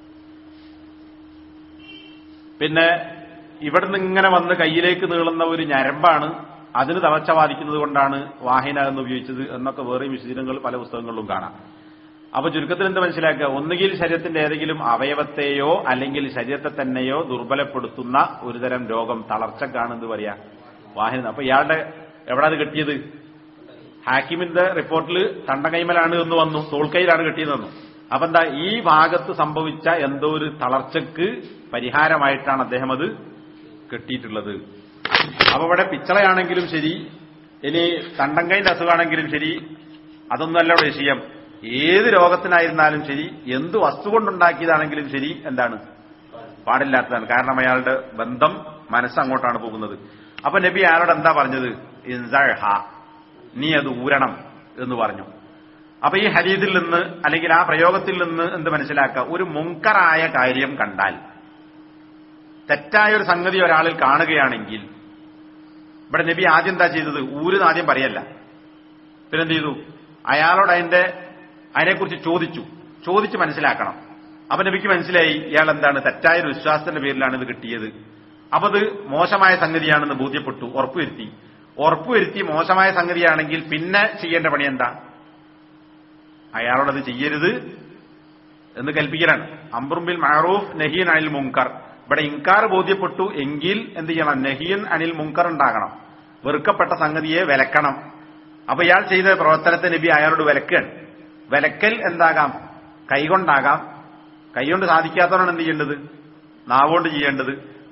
പിന്നെ ഇവിടുന്ന് ഇങ്ങനെ വന്ന് കയ്യിലേക്ക് നീളുന്ന ഒരു ഞരമ്പാണ് അതിന് തളർച്ച ബാധിക്കുന്നത് കൊണ്ടാണ് വാഹിന എന്ന് ഉപയോഗിച്ചത് എന്നൊക്കെ വേറെയും വിശദീകരണങ്ങൾ പല പുസ്തകങ്ങളിലും കാണാം അപ്പൊ ചുരുക്കത്തിൽ എന്ത് മനസ്സിലാക്കുക ഒന്നുകിൽ ശരീരത്തിന്റെ ഏതെങ്കിലും അവയവത്തെയോ അല്ലെങ്കിൽ ശരീരത്തെ തന്നെയോ ദുർബലപ്പെടുത്തുന്ന ഒരുതരം രോഗം തളർച്ചക്കാണ് എന്ത് പറയാ വാഹിന അപ്പൊ ഇയാളുടെ എവിടെ അത് കിട്ടിയത് ഹാക്കിമിന്റെ റിപ്പോർട്ടിൽ തണ്ടകൈമലാണ് എന്ന് വന്നു തോൾക്കൈയിലാണ് കിട്ടിയെന്ന് വന്നു അപ്പൊ എന്താ ഈ ഭാഗത്ത് സംഭവിച്ച എന്തോ ഒരു തളർച്ചക്ക് പരിഹാരമായിട്ടാണ് അദ്ദേഹം അത് കെട്ടിയിട്ടുള്ളത് അപ്പൊ ഇവിടെ പിച്ചളയാണെങ്കിലും ശരി ഇനി തണ്ടങ്കൈന്റെ അസുഖമാണെങ്കിലും ശരി അതൊന്നുമല്ല ഇവിടെ വിഷയം ഏത് രോഗത്തിനായിരുന്നാലും ശരി എന്ത് വസ്തു കൊണ്ടുണ്ടാക്കിയതാണെങ്കിലും ശരി എന്താണ് പാടില്ലാത്തതാണ് കാരണം അയാളുടെ ബന്ധം മനസ്സങ്ങോട്ടാണ് പോകുന്നത് അപ്പൊ നബി അയാളോട് എന്താ പറഞ്ഞത് ഇൻസഹ നീ അത് ഊരണം എന്ന് പറഞ്ഞു അപ്പൊ ഈ ഹരീതിൽ നിന്ന് അല്ലെങ്കിൽ ആ പ്രയോഗത്തിൽ നിന്ന് എന്ത് മനസ്സിലാക്കുക ഒരു മുങ്കറായ കാര്യം കണ്ടാൽ തെറ്റായ ഒരു സംഗതി ഒരാളിൽ കാണുകയാണെങ്കിൽ ഇവിടെ നബി ആദ്യം എന്താ ചെയ്തത് ഊരെന്ന് ആദ്യം പറയല്ല പിന്നെന്ത് ചെയ്തു അയാളോട് അതിന്റെ അതിനെക്കുറിച്ച് ചോദിച്ചു ചോദിച്ച് മനസ്സിലാക്കണം അപ്പൊ നബിക്ക് മനസ്സിലായി ഇയാൾ എന്താണ് തെറ്റായ ഒരു വിശ്വാസത്തിന്റെ പേരിലാണ് ഇത് കിട്ടിയത് അപ്പൊ അത് മോശമായ സംഗതിയാണെന്ന് ബോധ്യപ്പെട്ടു ഉറപ്പുവരുത്തി ഉറപ്പുവരുത്തി മോശമായ സംഗതിയാണെങ്കിൽ പിന്നെ ചെയ്യേണ്ട പണി എന്താ അയാളോടത് ചെയ്യരുത് എന്ന് കൽപ്പിക്കലാണ് അംബ്രുംബിൽ മഹറൂഫ് നഹീൻ അനിൽ മുങ്കർ ഇവിടെ ഇൻകാർ ബോധ്യപ്പെട്ടു എങ്കിൽ എന്ത് ചെയ്യണം നഹീൻ അനിൽ മുങ്കർ ഉണ്ടാകണം വെറുക്കപ്പെട്ട സംഗതിയെ വിലക്കണം അപ്പൊ ഇയാൾ ചെയ്ത പ്രവർത്തനത്തെ നബി അയാളോട് വിലക്കുകയാണ് വിലക്കൽ എന്താകാം കൈകൊണ്ടാകാം കൈകൊണ്ട് സാധിക്കാത്തവരാണ് എന്ത് ചെയ്യേണ്ടത് നാവുകൊണ്ട് ചെയ്യേണ്ടത്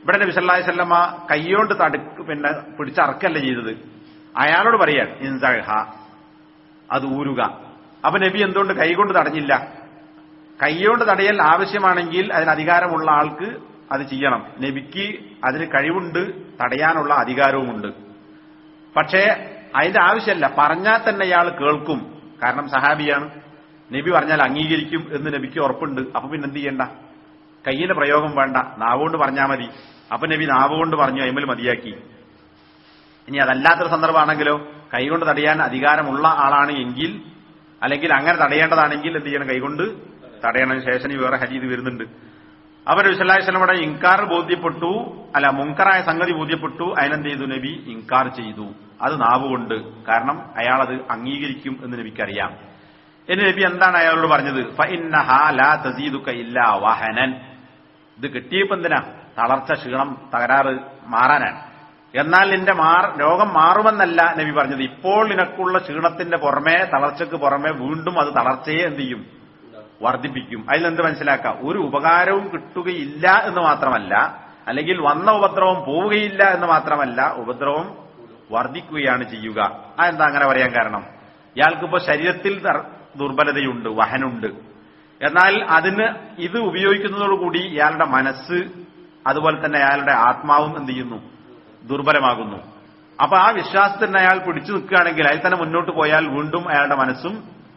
ഇവിടെ നബി സല്ലല്ലാഹു അലൈഹി വസല്ലമ കൈയോണ്ട് തടുക്ക് പിന്നെ പിടിച്ചറക്കല്ല ചെയ്തത് അയാളോട് പറയാൻ ഇൻസഹ അത് ഊരുക അപ്പൊ നബി എന്തുകൊണ്ട് കൈകൊണ്ട് തടഞ്ഞില്ല കൈകൊണ്ട് തടയൽ ആവശ്യമാണെങ്കിൽ അതിന് അധികാരമുള്ള ആൾക്ക് അത് ചെയ്യണം നബിക്ക് അതിന് കഴിവുണ്ട് തടയാനുള്ള അധികാരവുമുണ്ട് പക്ഷേ അതിന്റെ ആവശ്യമല്ല പറഞ്ഞാൽ തന്നെ ഇയാൾ കേൾക്കും കാരണം സഹാബിയാണ് നബി പറഞ്ഞാൽ അംഗീകരിക്കും എന്ന് നബിക്ക് ഉറപ്പുണ്ട് അപ്പൊ പിന്നെ എന്ത് ചെയ്യണ്ട കയ്യിലെ പ്രയോഗം വേണ്ട നാവുകൊണ്ട് പറഞ്ഞാൽ മതി അപ്പൊ നബി നാവുകൊണ്ട് പറഞ്ഞു അയിമൽ മതിയാക്കി ഇനി അതല്ലാത്തൊരു സന്ദർഭമാണെങ്കിലോ കൈകൊണ്ട് തടയാൻ അധികാരമുള്ള ആളാണ് എങ്കിൽ അല്ലെങ്കിൽ അങ്ങനെ തടയേണ്ടതാണെങ്കിൽ എന്ത് ചെയ്യണം കൈകൊണ്ട് തടയണം ശേഷം ഈ വേറെ ഹരീത് വരുന്നുണ്ട് അവർ വിശലാസ്ലമയുടെ ഇൻകാർ ബോധ്യപ്പെട്ടു അല്ല മുങ്കറായ സംഗതി ബോധ്യപ്പെട്ടു അതിനെന്ത് ചെയ്തു നബി ഇൻകാർ ചെയ്തു അത് നാവുകൊണ്ട് കാരണം അയാൾ അത് അംഗീകരിക്കും എന്ന് നബിക്കറിയാം എന്ന് നബി എന്താണ് അയാളോട് പറഞ്ഞത് ഫഇന്നഹാ ലാ തസീദുക ഇല്ലാ വഹനൻ ഇത് കിട്ടിയപ്പോ എന്തിനാ തളർച്ച ക്ഷീണം തകരാറ് മാറാനാണ് എന്നാൽ നിന്റെ മാർ രോഗം മാറുമെന്നല്ല നബി പറഞ്ഞത് ഇപ്പോൾ നിനക്കുള്ള ക്ഷീണത്തിന്റെ പുറമെ തളർച്ചയ്ക്ക് പുറമെ വീണ്ടും അത് തളർച്ചയെ എന്ത് ചെയ്യും വർദ്ധിപ്പിക്കും അതിലെന്ത് മനസ്സിലാക്കാം ഒരു ഉപകാരവും കിട്ടുകയില്ല എന്ന് മാത്രമല്ല അല്ലെങ്കിൽ വന്ന ഉപദ്രവം പോവുകയില്ല എന്ന് മാത്രമല്ല ഉപദ്രവം വർദ്ധിക്കുകയാണ് ചെയ്യുക ആ എന്താ അങ്ങനെ പറയാൻ കാരണം ഇയാൾക്കിപ്പോ ശരീരത്തിൽ ദർ- ദുർബലതയുണ്ട് വഹനുണ്ട് എന്നാൽ അതിന് ഇത് ഉപയോഗിക്കുന്നതോടുകൂടി ഇയാളുടെ മനസ്സ് അതുപോലെ തന്നെ അയാളുടെ ആത്മാവും എന്ത് ചെയ്യുന്നു ദുർബലമാകുന്നു അപ്പൊ ആ വിശ്വാസത്തിന് അയാൾ പിടിച്ചു നിൽക്കുകയാണെങ്കിൽ അതിൽ തന്നെ മുന്നോട്ട് പോയാൽ വീണ്ടും അയാളുടെ മനസ്സും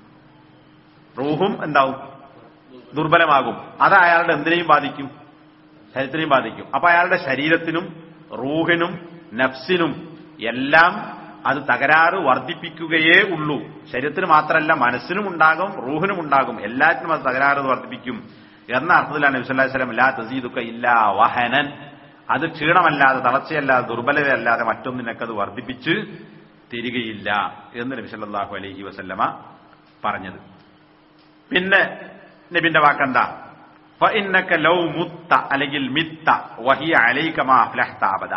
റൂഹും എന്താവും ദുർബലമാകും അത് അയാളുടെ എന്തിനേയും ബാധിക്കും ശരീരത്തിനെയും ബാധിക്കും അപ്പൊ അയാളുടെ ശരീരത്തിനും റൂഹിനും നഫ്സിനും എല്ലാം അത് തകരാറ് വർദ്ധിപ്പിക്കുകയേ ഉള്ളൂ ശരീരത്തിന് മാത്രമല്ല മനസ്സിനും ഉണ്ടാകും റൂഹിനും ഉണ്ടാകും എല്ലാറ്റിനും അത് തകരാറ് വർദ്ധിപ്പിക്കും എന്ന അർത്ഥത്തിലാണ് നബിസ്വല്ലാസ്ലം ലാ തസീദുക്ക ഇല്ല വഹനൻ അത് ക്ഷീണമല്ലാതെ തളർച്ചയല്ലാതെ ദുർബലതയല്ലാതെ മറ്റൊന്നിനൊക്കെ അത് വർദ്ധിപ്പിച്ച് തിരികയില്ല എന്ന് നബി സല്ലല്ലാഹു അലൈഹി വസല്ലമ പറഞ്ഞത് പിന്നെ നബിന്റെ വാക്കെന്താ ഫഇന്നക ലൗ മുത്ത അല്ലെങ്കിൽ മിത്ത വഹിയ അലൈക മാ അഫ്ലഹ്ത അബദ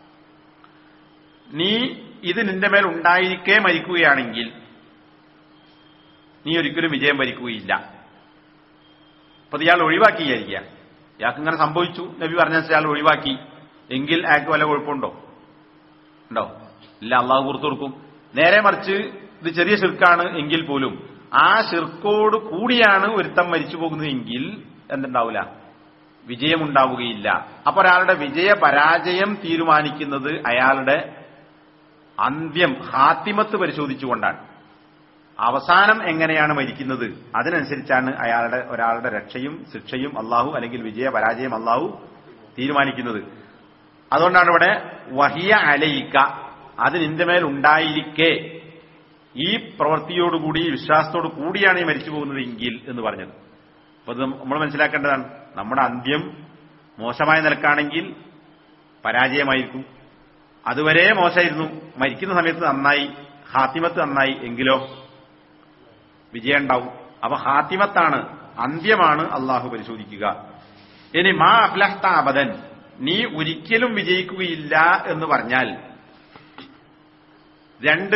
നീ ഇത് നിന്റെ മേൽ ഉണ്ടായിരിക്കേ മരിക്കുകയാണെങ്കിൽ നീ ഒരിക്കലും വിജയം വരിക്കുകയില്ല അപ്പൊ ഇത് ഇയാൾ ഒഴിവാക്കി വിചാരിക്കുക ഇയാൾക്ക് ഇങ്ങനെ സംഭവിച്ചു നബി പറഞ്ഞ ഇയാൾ ഒഴിവാക്കി എങ്കിൽ അയാൾക്ക് വല്ല കുഴപ്പമുണ്ടോ ഉണ്ടോ ഇല്ല അള്ളാഹു പുറത്തു കൊടുക്കും നേരെ മറിച്ച് ഇത് ചെറിയ ശിർക്കാണ് എങ്കിൽ പോലും ആ ശിർക്കോട് കൂടിയാണ് ഒരുത്തം മരിച്ചു പോകുന്നതെങ്കിൽ എന്തുണ്ടാവില്ല വിജയമുണ്ടാവുകയില്ല അപ്പൊ ഒരാളുടെ വിജയ പരാജയം തീരുമാനിക്കുന്നത് അയാളുടെ അന്ത്യം ഹാത്തിമത്ത് പരിശോധിച്ചുകൊണ്ടാണ് അവസാനം എങ്ങനെയാണ് മരിക്കുന്നത് അതിനനുസരിച്ചാണ് അയാളുടെ ഒരാളുടെ രക്ഷയും ശിക്ഷയും അള്ളാഹു അല്ലെങ്കിൽ വിജയ പരാജയം അള്ളാഹു തീരുമാനിക്കുന്നത് അതുകൊണ്ടാണ് ഇവിടെ വഹിയ അലയിക്ക അത് നിന്റെ മേൽ ഉണ്ടായിരിക്കെ ഈ പ്രവൃത്തിയോടുകൂടി വിശ്വാസത്തോടു കൂടിയാണ് ഈ മരിച്ചു പോകുന്നത് എങ്കിൽ എന്ന് പറഞ്ഞത് അപ്പൊ ഇത് നമ്മൾ മനസ്സിലാക്കേണ്ടതാണ് നമ്മുടെ അന്ത്യം മോശമായ നിലക്കാണെങ്കിൽ പരാജയമായിരിക്കും അതുവരെ മോശമായിരുന്നു മരിക്കുന്ന സമയത്ത് നന്നായി ഹാത്തിമത്ത് നന്നായി എങ്കിലോ വിജയം ഉണ്ടാവും അപ്പൊ ഹാത്തിമത്താണ് അന്ത്യമാണ് അള്ളാഹു പരിശോധിക്കുക ഇനി മാ അഫ്ലഹ്ത അബദൻ നീ ഒരിക്കലും വിജയിക്കുകയില്ല എന്ന് പറഞ്ഞാൽ രണ്ട്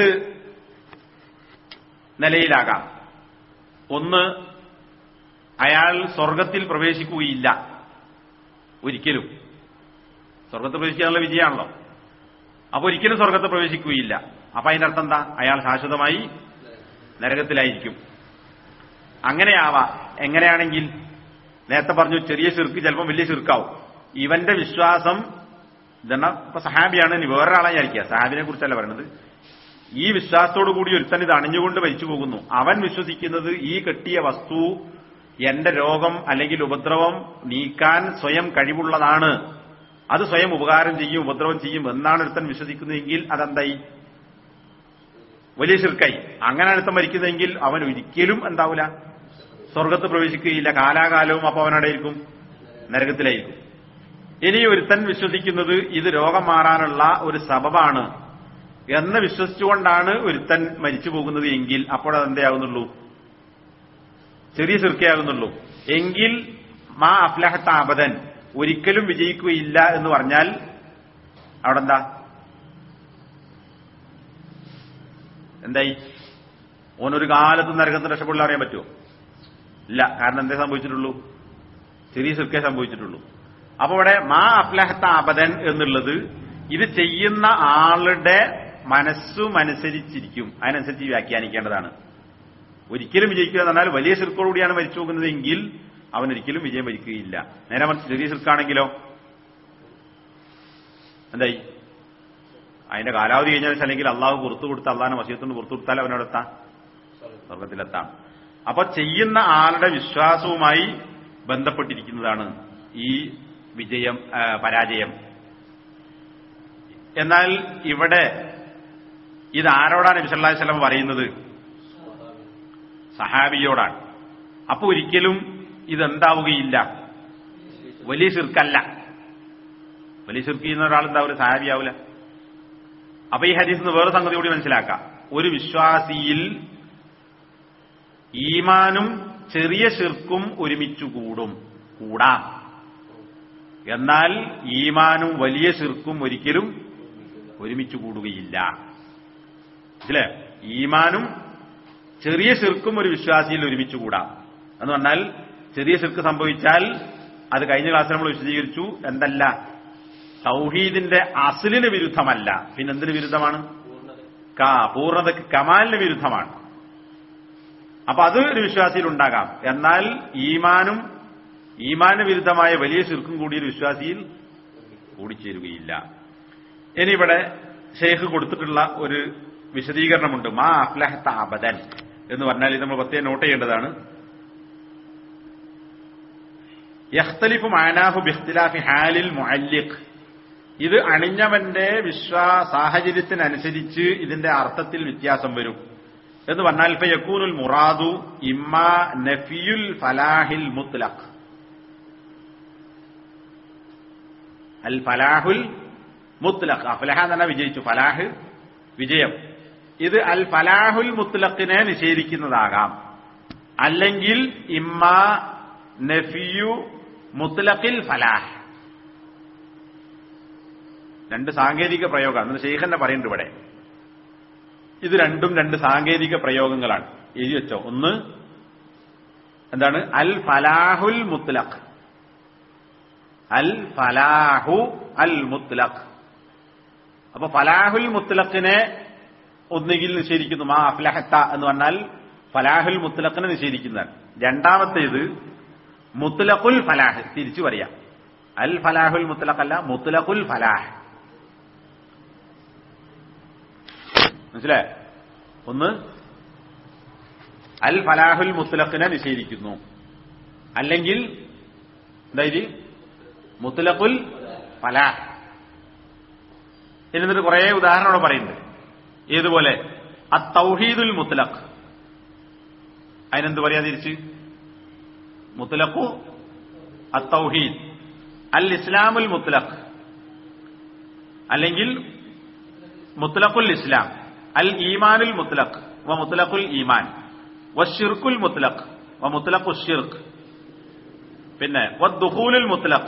നിലയിലാകാം ഒന്ന് അയാൾ സ്വർഗത്തിൽ പ്രവേശിക്കുകയില്ല ഒരിക്കലും സ്വർഗത്തിൽ പ്രവേശിക്കാനുള്ള വിജയമാണല്ലോ അപ്പൊ ഒരിക്കലും സ്വർഗത്തിൽ പ്രവേശിക്കുകയില്ല അപ്പൊ അതിന്റെ അർത്ഥം എന്താ അയാൾ ശാശ്വതമായി നരകത്തിലായിരിക്കും അങ്ങനെയാവാം എങ്ങനെയാണെങ്കിൽ നേരത്തെ പറഞ്ഞു ചെറിയ ചെറുക്ക് ചിലപ്പോൾ വലിയ ചെറുക്കാവും ഇവന്റെ വിശ്വാസം ഇതെണ്ണ ഇപ്പൊ സഹാബിയാണ് ഇനി വേറൊരാളെ വിചാരിക്കുക സഹാബിനെ കുറിച്ചല്ല പറയുന്നത് ഈ വിശ്വാസത്തോടു കൂടി ഒരുത്തൻ ഇത് അണിഞ്ഞുകൊണ്ട് മരിച്ചു പോകുന്നു അവൻ വിശ്വസിക്കുന്നത് ഈ കെട്ടിയ വസ്തു എന്റെ രോഗം അല്ലെങ്കിൽ ഉപദ്രവം നീക്കാൻ സ്വയം കഴിവുള്ളതാണ് അത് സ്വയം ഉപകാരം ചെയ്യും ഉപദ്രവം ചെയ്യും എന്നാണ് ഒരുത്തൻ വിശ്വസിക്കുന്നതെങ്കിൽ അതെന്തായി വലിയ ശിർക്കായി അങ്ങനെ ഒരുത്തൻ മരിക്കുന്നതെങ്കിൽ അവൻ ഒരിക്കലും എന്താവില്ല സ്വർഗത്ത് പ്രവേശിക്കുകയില്ല കാലാകാലവും അപ്പൊ അവനവിടെയിരിക്കും നരകത്തിലായിരിക്കും ഇനി ഒരുത്തൻ വിശ്വസിക്കുന്നത് ഇത് രോഗം മാറാനുള്ള ഒരു സബബാണ് എന്ന് വിശ്വസിച്ചുകൊണ്ടാണ് ഒരുത്തൻ മരിച്ചു പോകുന്നത് എങ്കിൽ അപ്പോൾ അതെന്തയാകുന്നുള്ളൂ ചെറിയ ചെറുക്കയാകുന്നുള്ളൂ എങ്കിൽ മാ അഫ്ലഹത്ത അബദൻ ഒരിക്കലും വിജയിക്കുകയില്ല എന്ന് പറഞ്ഞാൽ അവിടെ എന്താ എന്തായി ഓനൊരു കാലത്ത് നരകത്തിന് രക്ഷപ്പെടില്ല അറിയാൻ പറ്റുമോ ഇല്ല കാരണം എന്തേ സംഭവിച്ചിട്ടുള്ളൂ ചെറിയ ചെറുക്കേ സംഭവിച്ചിട്ടുള്ളൂ അപ്പൊ ഇവിടെ മാ അഫ്ലഹത്ത അബദൻ എന്നുള്ളത് ഇത് ചെയ്യുന്ന ആളുടെ മനസ്സുമനുസരിച്ചിരിക്കും അതിനനുസരിച്ച് വ്യാഖ്യാനിക്കേണ്ടതാണ് ഒരിക്കലും വിജയിക്കുക എന്ന് പറഞ്ഞാൽ വലിയ ശിർക്കോടുകൂടിയാണ് മരിച്ചു പോകുന്നതെങ്കിൽ അവൻ ഒരിക്കലും വിജയം വരിക്കുകയില്ല നേരെ മറിച്ച് ചെറിയ ശിർക്കാണെങ്കിലോ എന്തായി അതിന്റെ കാലാവധി കഴിഞ്ഞാൽ അല്ലെങ്കിൽ അള്ളാഹു പുറത്തു കൊടുത്ത് അള്ളാഹിനെ വശീയത്തുകൊണ്ട് പുറത്തു കൊടുത്താൽ അവനോടെത്താം സ്വർഗത്തിലെത്താം അപ്പൊ ചെയ്യുന്ന ആളുടെ വിശ്വാസവുമായി ബന്ധപ്പെട്ടിരിക്കുന്നതാണ് ഈ വിജയം ആ, പരാജയം എന്നാൽ ഇവിടെ ഇത് ആരോടാണ് നബി സല്ലല്ലാഹു അലൈഹി വസല്ലം പറയുന്നത് സഹാബിയോടാണ് അപ്പൊ ഒരിക്കലും ഇതെന്താവുകയില്ല വലിയ ശിർക്കല്ല വലിയ ശിർക്ക് ചെയ്യുന്ന ഒരാൾ എന്താവില്ല സഹാബിയാവില്ല അപ്പൊ ഈ ഹദീസ് നിന്ന് വേറെ സംഗതി കൂടി മനസ്സിലാക്കാം ഒരു വിശ്വാസിയിൽ ഈമാനും ചെറിയ ശിർക്കും ഒരുമിച്ചു കൂടും കൂടാം എന്നാൽ ഈമാനും വലിയ ശിർക്കും ഒരിക്കലും ഒരുമിച്ചു കൂടുകയില്ല ഇല്ലേ ഈമാനും ചെറിയ ശിർക്കും ഒരു വിശ്വാസിയിൽ ഒരുമിച്ച് കൂടാം എന്ന് പറഞ്ഞാൽ ചെറിയ ശിർക്ക് സംഭവിച്ചാൽ അത് കഴിഞ്ഞ ക്ലാസ്സിൽ നമ്മൾ വിശദീകരിച്ചു എന്തല്ല തൗഹീദിന്റെ അസലിന് വിരുദ്ധമല്ല പിന്നെന്തിന് വിരുദ്ധമാണ് കാ പൂർണ്ണതക്ക് കമാലിന് വിരുദ്ധമാണ് അപ്പൊ അത് ഒരു വിശ്വാസിയിൽ ഉണ്ടാകാം എന്നാൽ ഈമാനും ഈമാന് വിരുദ്ധമായ വലിയ ശിർക്കും കൂടി ഒരു വിശ്വാസിയിൽ കൂടിച്ചേരുകയില്ല ഇനി ഇവിടെ ഷെയ്ഖ് കൊടുത്തിട്ടുള്ള ഒരു വിശദീകരണമുണ്ട് മാ അഫ്ലഹത്ത അബദൻ എന്ന് പറഞ്ഞാൽ ഇത് നമ്മൾ പ്രത്യേകം നോട്ട് ചെയ്യേണ്ടതാണ് യഖ്തലിഫു മാനാഹു ബിഖ്തിലാഫി ഹാലിൽ മുഅല്ലിഖ് ഇത് അണിഞ്ഞവന്റെ വിശ്വാ സാഹചര്യത്തിനനുസരിച്ച് ഇതിന്റെ അർത്ഥത്തിൽ വ്യത്യാസം വരും എന്ന് പറഞ്ഞാൽ ഇപ്പൊ യക്കൂനുൽ മുറാദു ഇമ്മ നഫിയുൽ ഫലാഹിൽ മുത്ലഖ് അൽ ഫലാഹുൽ മുത്ലഖ് അഫലഹ എന്ന് പറഞ്ഞാൽ വിജയിച്ചു ഫലാഹ് വിജയം ഇത് അൽ ഫലാഹുൽ മുത്ലഖിനെ നിഷേധിക്കുന്നതാകാം അല്ലെങ്കിൽ ഇമ്മ നഫിയു മുത്ലഖിൽ ഫലാഹ് രണ്ട് സാങ്കേതിക പ്രയോഗമാണ് എന്നിട്ട് ഷെയ്ഖന്നെ പറയുന്നുണ്ട് ഇവിടെ ഇത് രണ്ടും രണ്ട് സാങ്കേതിക പ്രയോഗങ്ങളാണ് എഴുതി വെച്ചോ ഒന്ന് എന്താണ് അൽ ഫലാഹുൽ മുത്ലഖ് അൽ ഫലാഹു അൽ മുത്ലഖ് അപ്പൊ ഫലാഹുൽ മുത്ലഖിനെ ഒന്നുകിൽ നിഷേധിക്കുന്നു മാ അഫ്ലഹത്ത എന്ന് പറഞ്ഞാൽ ഫലാഹുൽ മുത്ലഖിനെ നിഷേധിക്കുന്നതാണ് രണ്ടാമത്തേത് മുത്ലഖുൽ ഫലാഹ് തിരിച്ചു പറയാം അൽ ഫലാഹുൽ മുത്ലഖ് അല്ല മുത്ലഖുൽ ഫലാഹ് മനസ്സിലായോ ഒന്ന് അൽ ഫലാഹുൽ മുത്തലഖിനെ നിഷേധിക്കുന്നു അല്ലെങ്കിൽ എന്തായത് മുത്തലഖുൽ ഫലാഹ് എന്നിട്ട് കുറെ ഉദാഹരണം പറയുന്നുണ്ട് ഏതുപോലെ അത്തൗഹീദുൽ മുത്തലഖ് അതിനെന്ത് പറയാ തിരിച്ച് മുത്തലഖു അത്തൗഹീദ് അൽ ഇസ്ലാമുൽ മുത്തലഖ് അല്ലെങ്കിൽ മുത്തലഖുൽ ഇസ്ലാം അൽ ഈമാനുൽ മുത്തലഖ് വ മുത്തലഖുൽ ഈമാൻ വഷിർക്കുൽ മുത്തലഖ് വ മുത്തലഖു ഷിർക്ക് പിന്നെ വദ്ദുഖൂലുൽ മുത്തലഖ്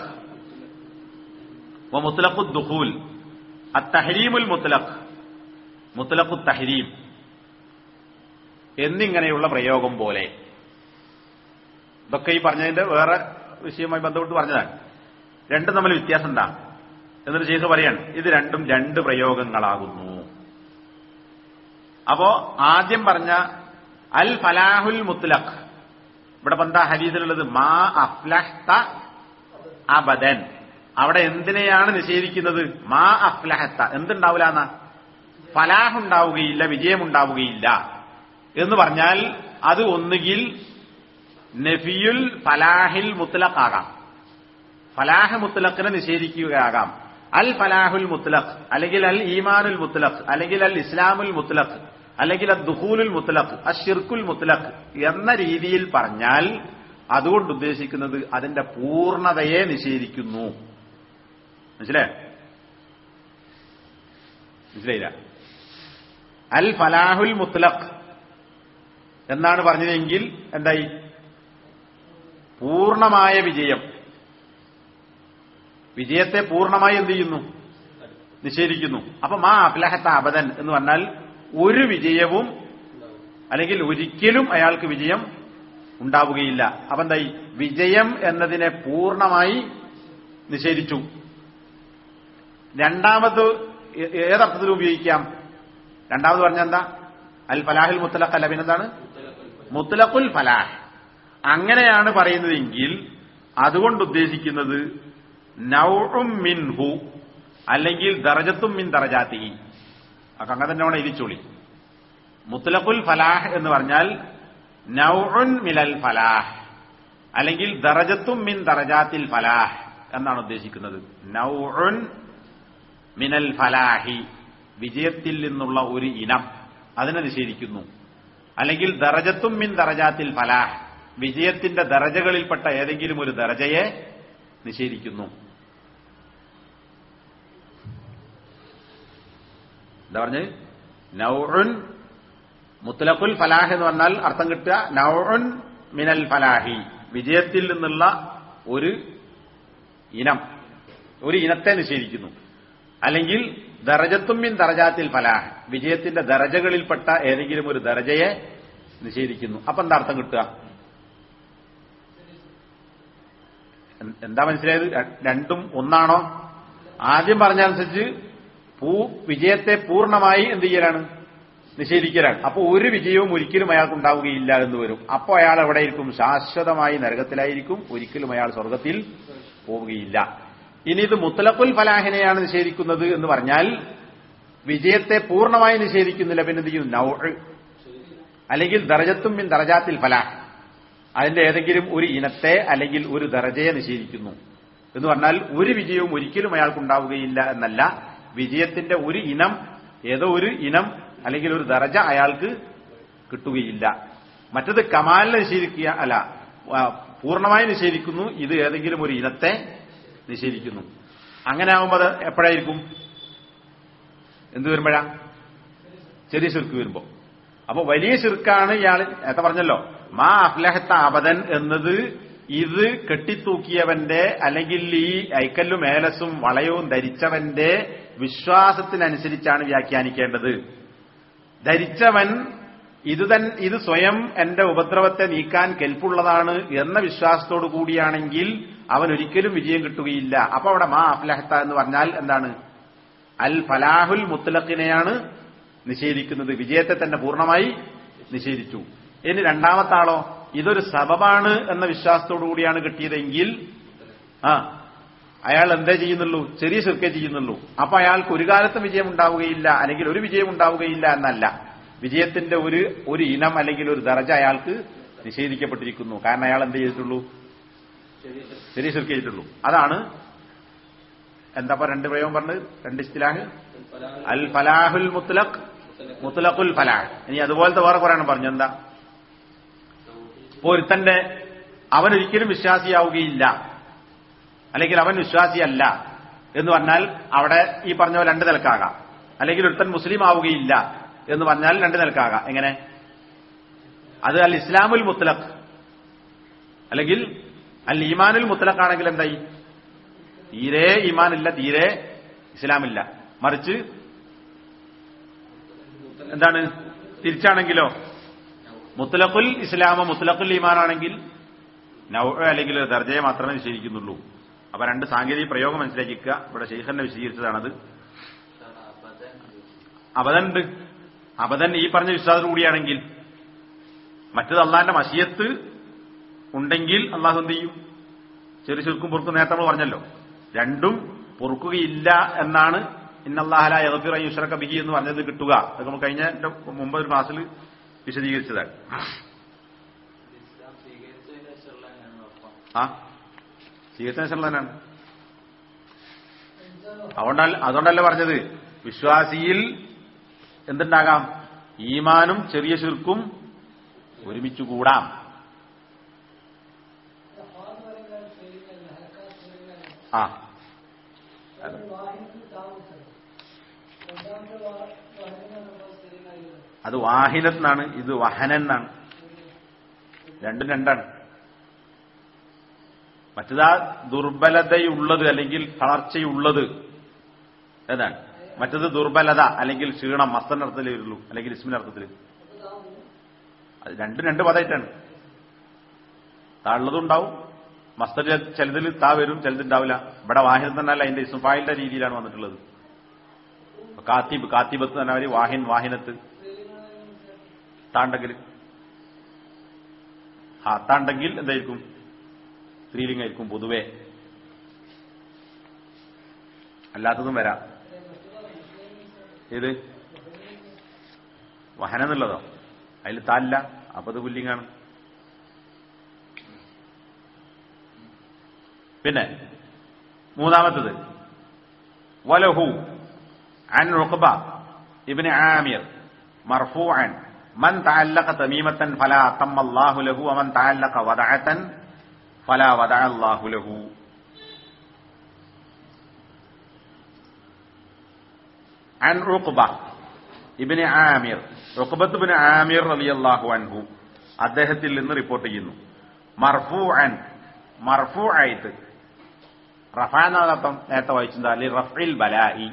വ മുത്തലഖു ദുഖൂൽ അത്തഹരീമുൽ മുത്തലഖ് മുത്തലഖു തഹരീം എന്നിങ്ങനെയുള്ള പ്രയോഗം പോലെ ഇതൊക്കെ ഈ പറഞ്ഞതിന്റെ വേറെ വിഷയവുമായി ബന്ധപ്പെട്ട് പറഞ്ഞതാണ് രണ്ടും തമ്മിൽ വ്യത്യാസം എന്താ എന്നിട്ട് ശേഷം പറയാണ് ഇത് രണ്ടും രണ്ട് പ്രയോഗങ്ങളാകുന്നു അപ്പോ ആദ്യം പറഞ്ഞ അൽ ഫലാഹുൽ മുത്ലഖ് ഇവിടെ ഇപ്പൊ എന്താ ഹരീതിലുള്ളത് മാ അഫ്ലഹ്ത അബദൻ അവിടെ എന്തിനെയാണ് നിഷേധിക്കുന്നത് മാ അഫ്ലഹത്ത എന്തുണ്ടാവില്ല എന്നാ ഫലാഹ് ഉണ്ടാവുകയില്ല വിജയമുണ്ടാവുകയില്ല എന്ന് പറഞ്ഞാൽ അത് ഒന്നുകിൽ നഫിയുൽ ഫലാഹിൽ മുത്തലഖ് ആകാം ഫലാഹ് മുത്തലഖിനെ നിഷേധിക്കുകയാകാം അൽ ഫലാഹുൽ മുത്തലഖ് അല്ലെങ്കിൽ അൽ ഈമാനുൽ മുത്തലഖ് അല്ലെങ്കിൽ അൽ ഇസ്ലാമുൽ മുത്തലഖ് അല്ലെങ്കിൽ അൽ ദുഹൂലുൽ മുത്തലഖ് അഷിർക്കുൽ മുത്തലഖ് എന്ന രീതിയിൽ പറഞ്ഞാൽ അതുകൊണ്ട് ഉദ്ദേശിക്കുന്നത് അതിന്റെ പൂർണ്ണതയെ നിഷേധിക്കുന്നു മനസ്സിലായോ മനസ്സിലായില്ല അൽ ഫലാഹുൽ മുത്തലഖ് എന്നാണ് പറഞ്ഞതെങ്കിൽ എന്തായി പൂർണ്ണമായ വിജയം വിജയത്തെ പൂർണ്ണമായി എന്ത് ചെയ്യുന്നു നിഷേധിക്കുന്നു അപ്പൊ മാ അഫ്ലഹത്ത അബദൻ എന്ന് പറഞ്ഞാൽ ഒരു വിജയവും അല്ലെങ്കിൽ ഒരിക്കലും അയാൾക്ക് വിജയം ഉണ്ടാവുകയില്ല അപ്പൊ എന്തായി വിജയം എന്നതിനെ പൂർണ്ണമായി നിഷേധിച്ചു രണ്ടാമത് ഏ- ഏതർത്ഥത്തിൽ ഉപയോഗിക്കാം രണ്ടാമത് പറഞ്ഞ എന്താ അൽ ഫലാഹിൽ മുത്തലഖ് അല്ല പിന്നെന്താണ് മുത്തലഖുൽ ഫലാഹ് അങ്ങനെയാണ് പറയുന്നതെങ്കിൽ അതുകൊണ്ട് ഉദ്ദേശിക്കുന്നത് നൗഉം മിൻഹു അല്ലെങ്കിൽ ദറജത്തും മിൻ ദറജാത്തിഹി അതൊക്കെ അങ്ങനെ തന്നെ വേണം എഴുതിച്ചോളി മുത്തലഖുൽ ഫലാഹ് എന്ന് പറഞ്ഞാൽ നൗഉൻ മിലൽ ഫലാഹ് അല്ലെങ്കിൽ ദറജത്തും മിൻ ദറജാത്തിൽ ഫലാഹ് എന്നാണ് ഉദ്ദേശിക്കുന്നത് നൗഉൻ മിനൽ ഫലാഹി വിജയത്തിൽ നിന്നുള്ള ഒരു ഇനം അതിനെ നിഷേധിക്കുന്നു അല്ലെങ്കിൽ ദറജത്തും മിൻ ദറജാത്തിൽ ഫലാഹ് വിജയത്തിന്റെ ദറജകളിൽപ്പെട്ട ഏതെങ്കിലും ഒരു ദറജയെ നിഷേധിക്കുന്നു എന്താ പറഞ്ഞത് നൗഉൻ മുത്തലഖുൽ ഫലാഹ് എന്ന് പറഞ്ഞാൽ അർത്ഥം കിട്ടുക നൗഉൻ മിനൽ ഫലാഹി വിജയത്തിൽ നിന്നുള്ള ഒരു ഇനം ഒരു ഇനത്തെ നിഷേധിക്കുന്നു അല്ലെങ്കിൽ ദറജത്തും മിൻ ദറജാത്തിൽ ഫലാഹ് വിജയത്തിന്റെ ദറജകളിൽപ്പെട്ട ഏതെങ്കിലും ഒരു ദറജയെ നിഷേധിക്കുന്നു അപ്പൊ എന്താ അർത്ഥം കിട്ടുക എൻ- എന്താ മനസ്സിലായത് ര- രണ്ടും ഒന്നാണോ ആദ്യം പറഞ്ഞനുസരിച്ച് പൂ വിജയത്തെ പൂർണ്ണമായി എന്ത് ചെയ്യലാണ് നിഷേധിക്കലാണ് അപ്പൊ ഒരു വിജയവും ഒരിക്കലും അയാൾക്ക് ഉണ്ടാവുകയില്ല എന്ന് വരും അപ്പൊ അയാൾ എവിടെയിരിക്കും ശാശ്വതമായി നരകത്തിലായിരിക്കും ഒരിക്കലും അയാൾ സ്വർഗത്തിൽ പോവുകയില്ല ഇനി ഇത് മുത്തലഖുൽ ഫലാഹിനെയാണ് നിഷേധിക്കുന്നത് എന്ന് പറഞ്ഞാൽ വിജയത്തെ പൂർണ്ണമായി നിഷേധിക്കുന്നില്ല പിന്നെ എന്ത് ചെയ്യുന്നു നൗ അല്ലെങ്കിൽ ദറജത്തും മിൻ ദറജാത്തിൽ ഫലാഹ് അതിന്റെ ഏതെങ്കിലും ഒരു ഇനത്തെ അല്ലെങ്കിൽ ഒരു ദറജയെ നിഷേധിക്കുന്നു എന്ന് പറഞ്ഞാൽ ഒരു വിജയവും ഒരിക്കലും അയാൾക്കുണ്ടാവുകയില്ല എന്നല്ല വിജയത്തിന്റെ ഒരു ഇനം ഏതോ ഒരു ഇനം അല്ലെങ്കിൽ ഒരു ദറജ അയാൾക്ക് കിട്ടുകയില്ല മറ്റത് കമാലിനെ നിഷേധിക്കുക അല്ല ആ, പൂർണ്ണമായി നിഷേധിക്കുന്നു ഇത് ഏതെങ്കിലും ഒരു ഇനത്തെ നിഷേധിക്കുന്നു അങ്ങനെ ആകുമ്പോൾ അത് എപ്പോഴായിരിക്കും എന്ത് വരുമ്പോഴാ ചെറിയ ശിർക്ക് വരുമ്പോ അപ്പൊ വലിയ ശിർക്കാണ് ഇയാൾ നേരത്തെ പറഞ്ഞല്ലോ മാ അഫ്ലഹത്ത അബദൻ എന്നത് ഇത് കെട്ടിത്തൂക്കിയവന്റെ അല്ലെങ്കിൽ ഈ ഐക്കല്ലും ഏലസും വളയവും ധരിച്ചവന്റെ വിശ്വാസത്തിനനുസരിച്ചാണ് വ്യാഖ്യാനിക്കേണ്ടത് ധരിച്ചവൻ ഇത് തൻ ഇത് സ്വയം എന്റെ ഉപദ്രവത്തെ നീക്കാൻ കെൽപ്പുള്ളതാണ് എന്ന വിശ്വാസത്തോടു കൂടിയാണെങ്കിൽ അവൻ ഒരിക്കലും വിജയം കിട്ടുകയില്ല അപ്പൊ അവിടെ മാ അഫ്ലഹത്ത എന്ന് പറഞ്ഞാൽ എന്താണ് അൽ ഫലാഹുൽ മുത്തലഖിനെയാണ് നിഷേധിക്കുന്നത് വിജയത്തെ തന്നെ പൂർണ്ണമായി നിഷേധിച്ചു ഇനി രണ്ടാമത്തെ ആളോ ഇതൊരു സബബാണ് എന്ന വിശ്വാസത്തോടു കൂടിയാണ് കിട്ടിയതെങ്കിൽ ആ അയാൾ എന്തേ ചെയ്യുന്നുള്ളൂ ചെറിയ ശിർക്കേ ചെയ്യുന്നുള്ളൂ അപ്പൊ അയാൾക്ക് ഒരു കാലത്തും വിജയം ഉണ്ടാവുകയില്ല അല്ലെങ്കിൽ ഒരു വിജയം ഉണ്ടാവുകയില്ല എന്നല്ല വിജയത്തിന്റെ ഒരു ഒരു ഇനം അല്ലെങ്കിൽ ഒരു ദർജ അയാൾക്ക് നിഷേധിക്കപ്പെട്ടിരിക്കുന്നു കാരണം അയാൾ എന്ത് ചെയ്തിട്ടുള്ളൂ ചെറിയ ശിർക്ക് ചെയ്തിട്ടുള്ളൂ അതാണ് എന്താ ഇപ്പൊ രണ്ട് പ്രയോഗം പറഞ്ഞത് രണ്ട് ഇസ്തിലാഹ് അൽ ഫലാഹുൽ മുത്തലഖ് മുത്തലഖുൽ ഫലാഹ് ഇനി അതുപോലത്തെ വേറെ കുറെ പറഞ്ഞു എന്താ ഇപ്പൊ ഒരുത്തന്റെ അവൻ ഒരിക്കലും വിശ്വാസിയാവുകയില്ല അല്ലെങ്കിൽ അവൻ വിശ്വാസിയല്ല എന്ന് പറഞ്ഞാൽ അവിടെ ഈ പറഞ്ഞ പോലെ രണ്ട് നിലക്കാകാം അല്ലെങ്കിൽ ഒരുത്തൻ മുസ്ലിം ആവുകയില്ല എന്ന് പറഞ്ഞാൽ രണ്ട് നിലക്കാകാം എങ്ങനെ അത് അൽ ഇസ്ലാമുൽ മുത്തലഖ് അല്ലെങ്കിൽ അൽ ഈമാനുൽ മുത്തലഖ് ആണെങ്കിൽ എന്തായി തീരെ ഈമാനില്ല തീരെ ഇസ്ലാമില്ല മറിച്ച് എന്താണ് തിരിച്ചാണെങ്കിലോ മുത്തലഖുൽ ഇസ്ലാമ മുത്തലഖുൽ ഈമാനാണെങ്കിൽ നൗ അല്ലെങ്കിൽ ഒരു ദർജയെ മാത്രമേ നിഷേധിക്കുന്നുള്ളൂ അപ്പൊ രണ്ട് സാങ്കേതിക പ്രയോഗം മനസ്സിലാക്കിക്കുക ഇവിടെ ഷെയ്ഖന്നെ വിശദീകരിച്ചതാണത് അബദനുണ്ട് അബദൻ ഈ പറഞ്ഞ വിശ്വാസത്തോടു കൂടിയാണെങ്കിൽ മറ്റത് അള്ളാന്റെ മഷിയത്ത് ഉണ്ടെങ്കിൽ അള്ളാഹു എന്ത് ചെയ്യും ചെറു ചുരുക്കും പൊറുക്കും നേരത്തെ നമ്മൾ പറഞ്ഞല്ലോ രണ്ടും പൊറുക്കുകയില്ല എന്നാണ് ഇന്നല്ലാഹല യഗഫിറ യുഷറക്ക ബിഹി എന്ന് പറഞ്ഞത് കിട്ടുക അതൊക്കെ നമ്മൾ കഴിഞ്ഞ മുമ്പ് ഒരു ക്ലാസ്സിൽ വിശദീകരിച്ചതാണ് ആ സ്വീകരിച്ച ശേഷം തന്നെയാണ് അതുകൊണ്ടല്ല അതുകൊണ്ടല്ല പറഞ്ഞത് വിശ്വാസിയിൽ എന്തുണ്ടാകാം ഈമാനും ചെറിയ ശിർക്കും ഒരുമിച്ച് കൂടാം ആ അത് വാഹിനത്താണ് ഇത് വഹനൻ എന്നാണ് രണ്ടും രണ്ടാണ് മറ്റതാ ദുർബലതയുള്ളത് അല്ലെങ്കിൽ തളർച്ചയുള്ളത് ഏതാണ് മറ്റത് ദുർബലത അല്ലെങ്കിൽ ക്ഷീണം മസ്തനർത്ഥത്തിലേ വരുള്ളൂ അല്ലെങ്കിൽ ഇസ്മിനർത്ഥത്തിൽ അത് രണ്ടും രണ്ട് പദമായിട്ടാണ് താഴുള്ളതും ഉണ്ടാവും മസ്തർ ചിലതിൽ താ വരും ചിലതുണ്ടാവില്ല ഇവിടെ വാഹിൻ തന്നല്ല അതിന്റെ ഇസുഫായിന്റെ രീതിയിലാണ് വന്നിട്ടുള്ളത് കാത്തിബ് കാത്തിബത്ത് തന്നെ അവര് വാഹിൻ വാഹിനത്ത് താണ്ടെങ്കിൽ ആ താണ്ടെങ്കിൽ എന്തായിരിക്കും സ്ത്രീലിംഗായിരിക്കും പൊതുവെ അല്ലാത്തതും വരാം ഏത് വഹനം എന്നുള്ളതോ അതിൽ താല്ല അപ്പൊ അത് പുല്ലിങ്ങാണ് പിന്നെ മൂന്നാമത്തത് വലഹു عن عقبة ابن عامر مرفوعا من تعلق تميمة فلا أتم الله له ومن تعلق ودعة فلا ودع الله له عن عقبة ابن عامر عقبة ابن عامر رضي الله عنه അദ്ദേഹത്തിൽ നിന്ന് റിപ്പോർട്ട് ചെയ്യുന്നു മർഫൂഅൻ മർഫൂ ആയിട്ട് റഫാനർത്ഥം നേരത്തെ വായിച്ചിട്ടുണ്ട് അല്ലെ റഫിൽ ബലായി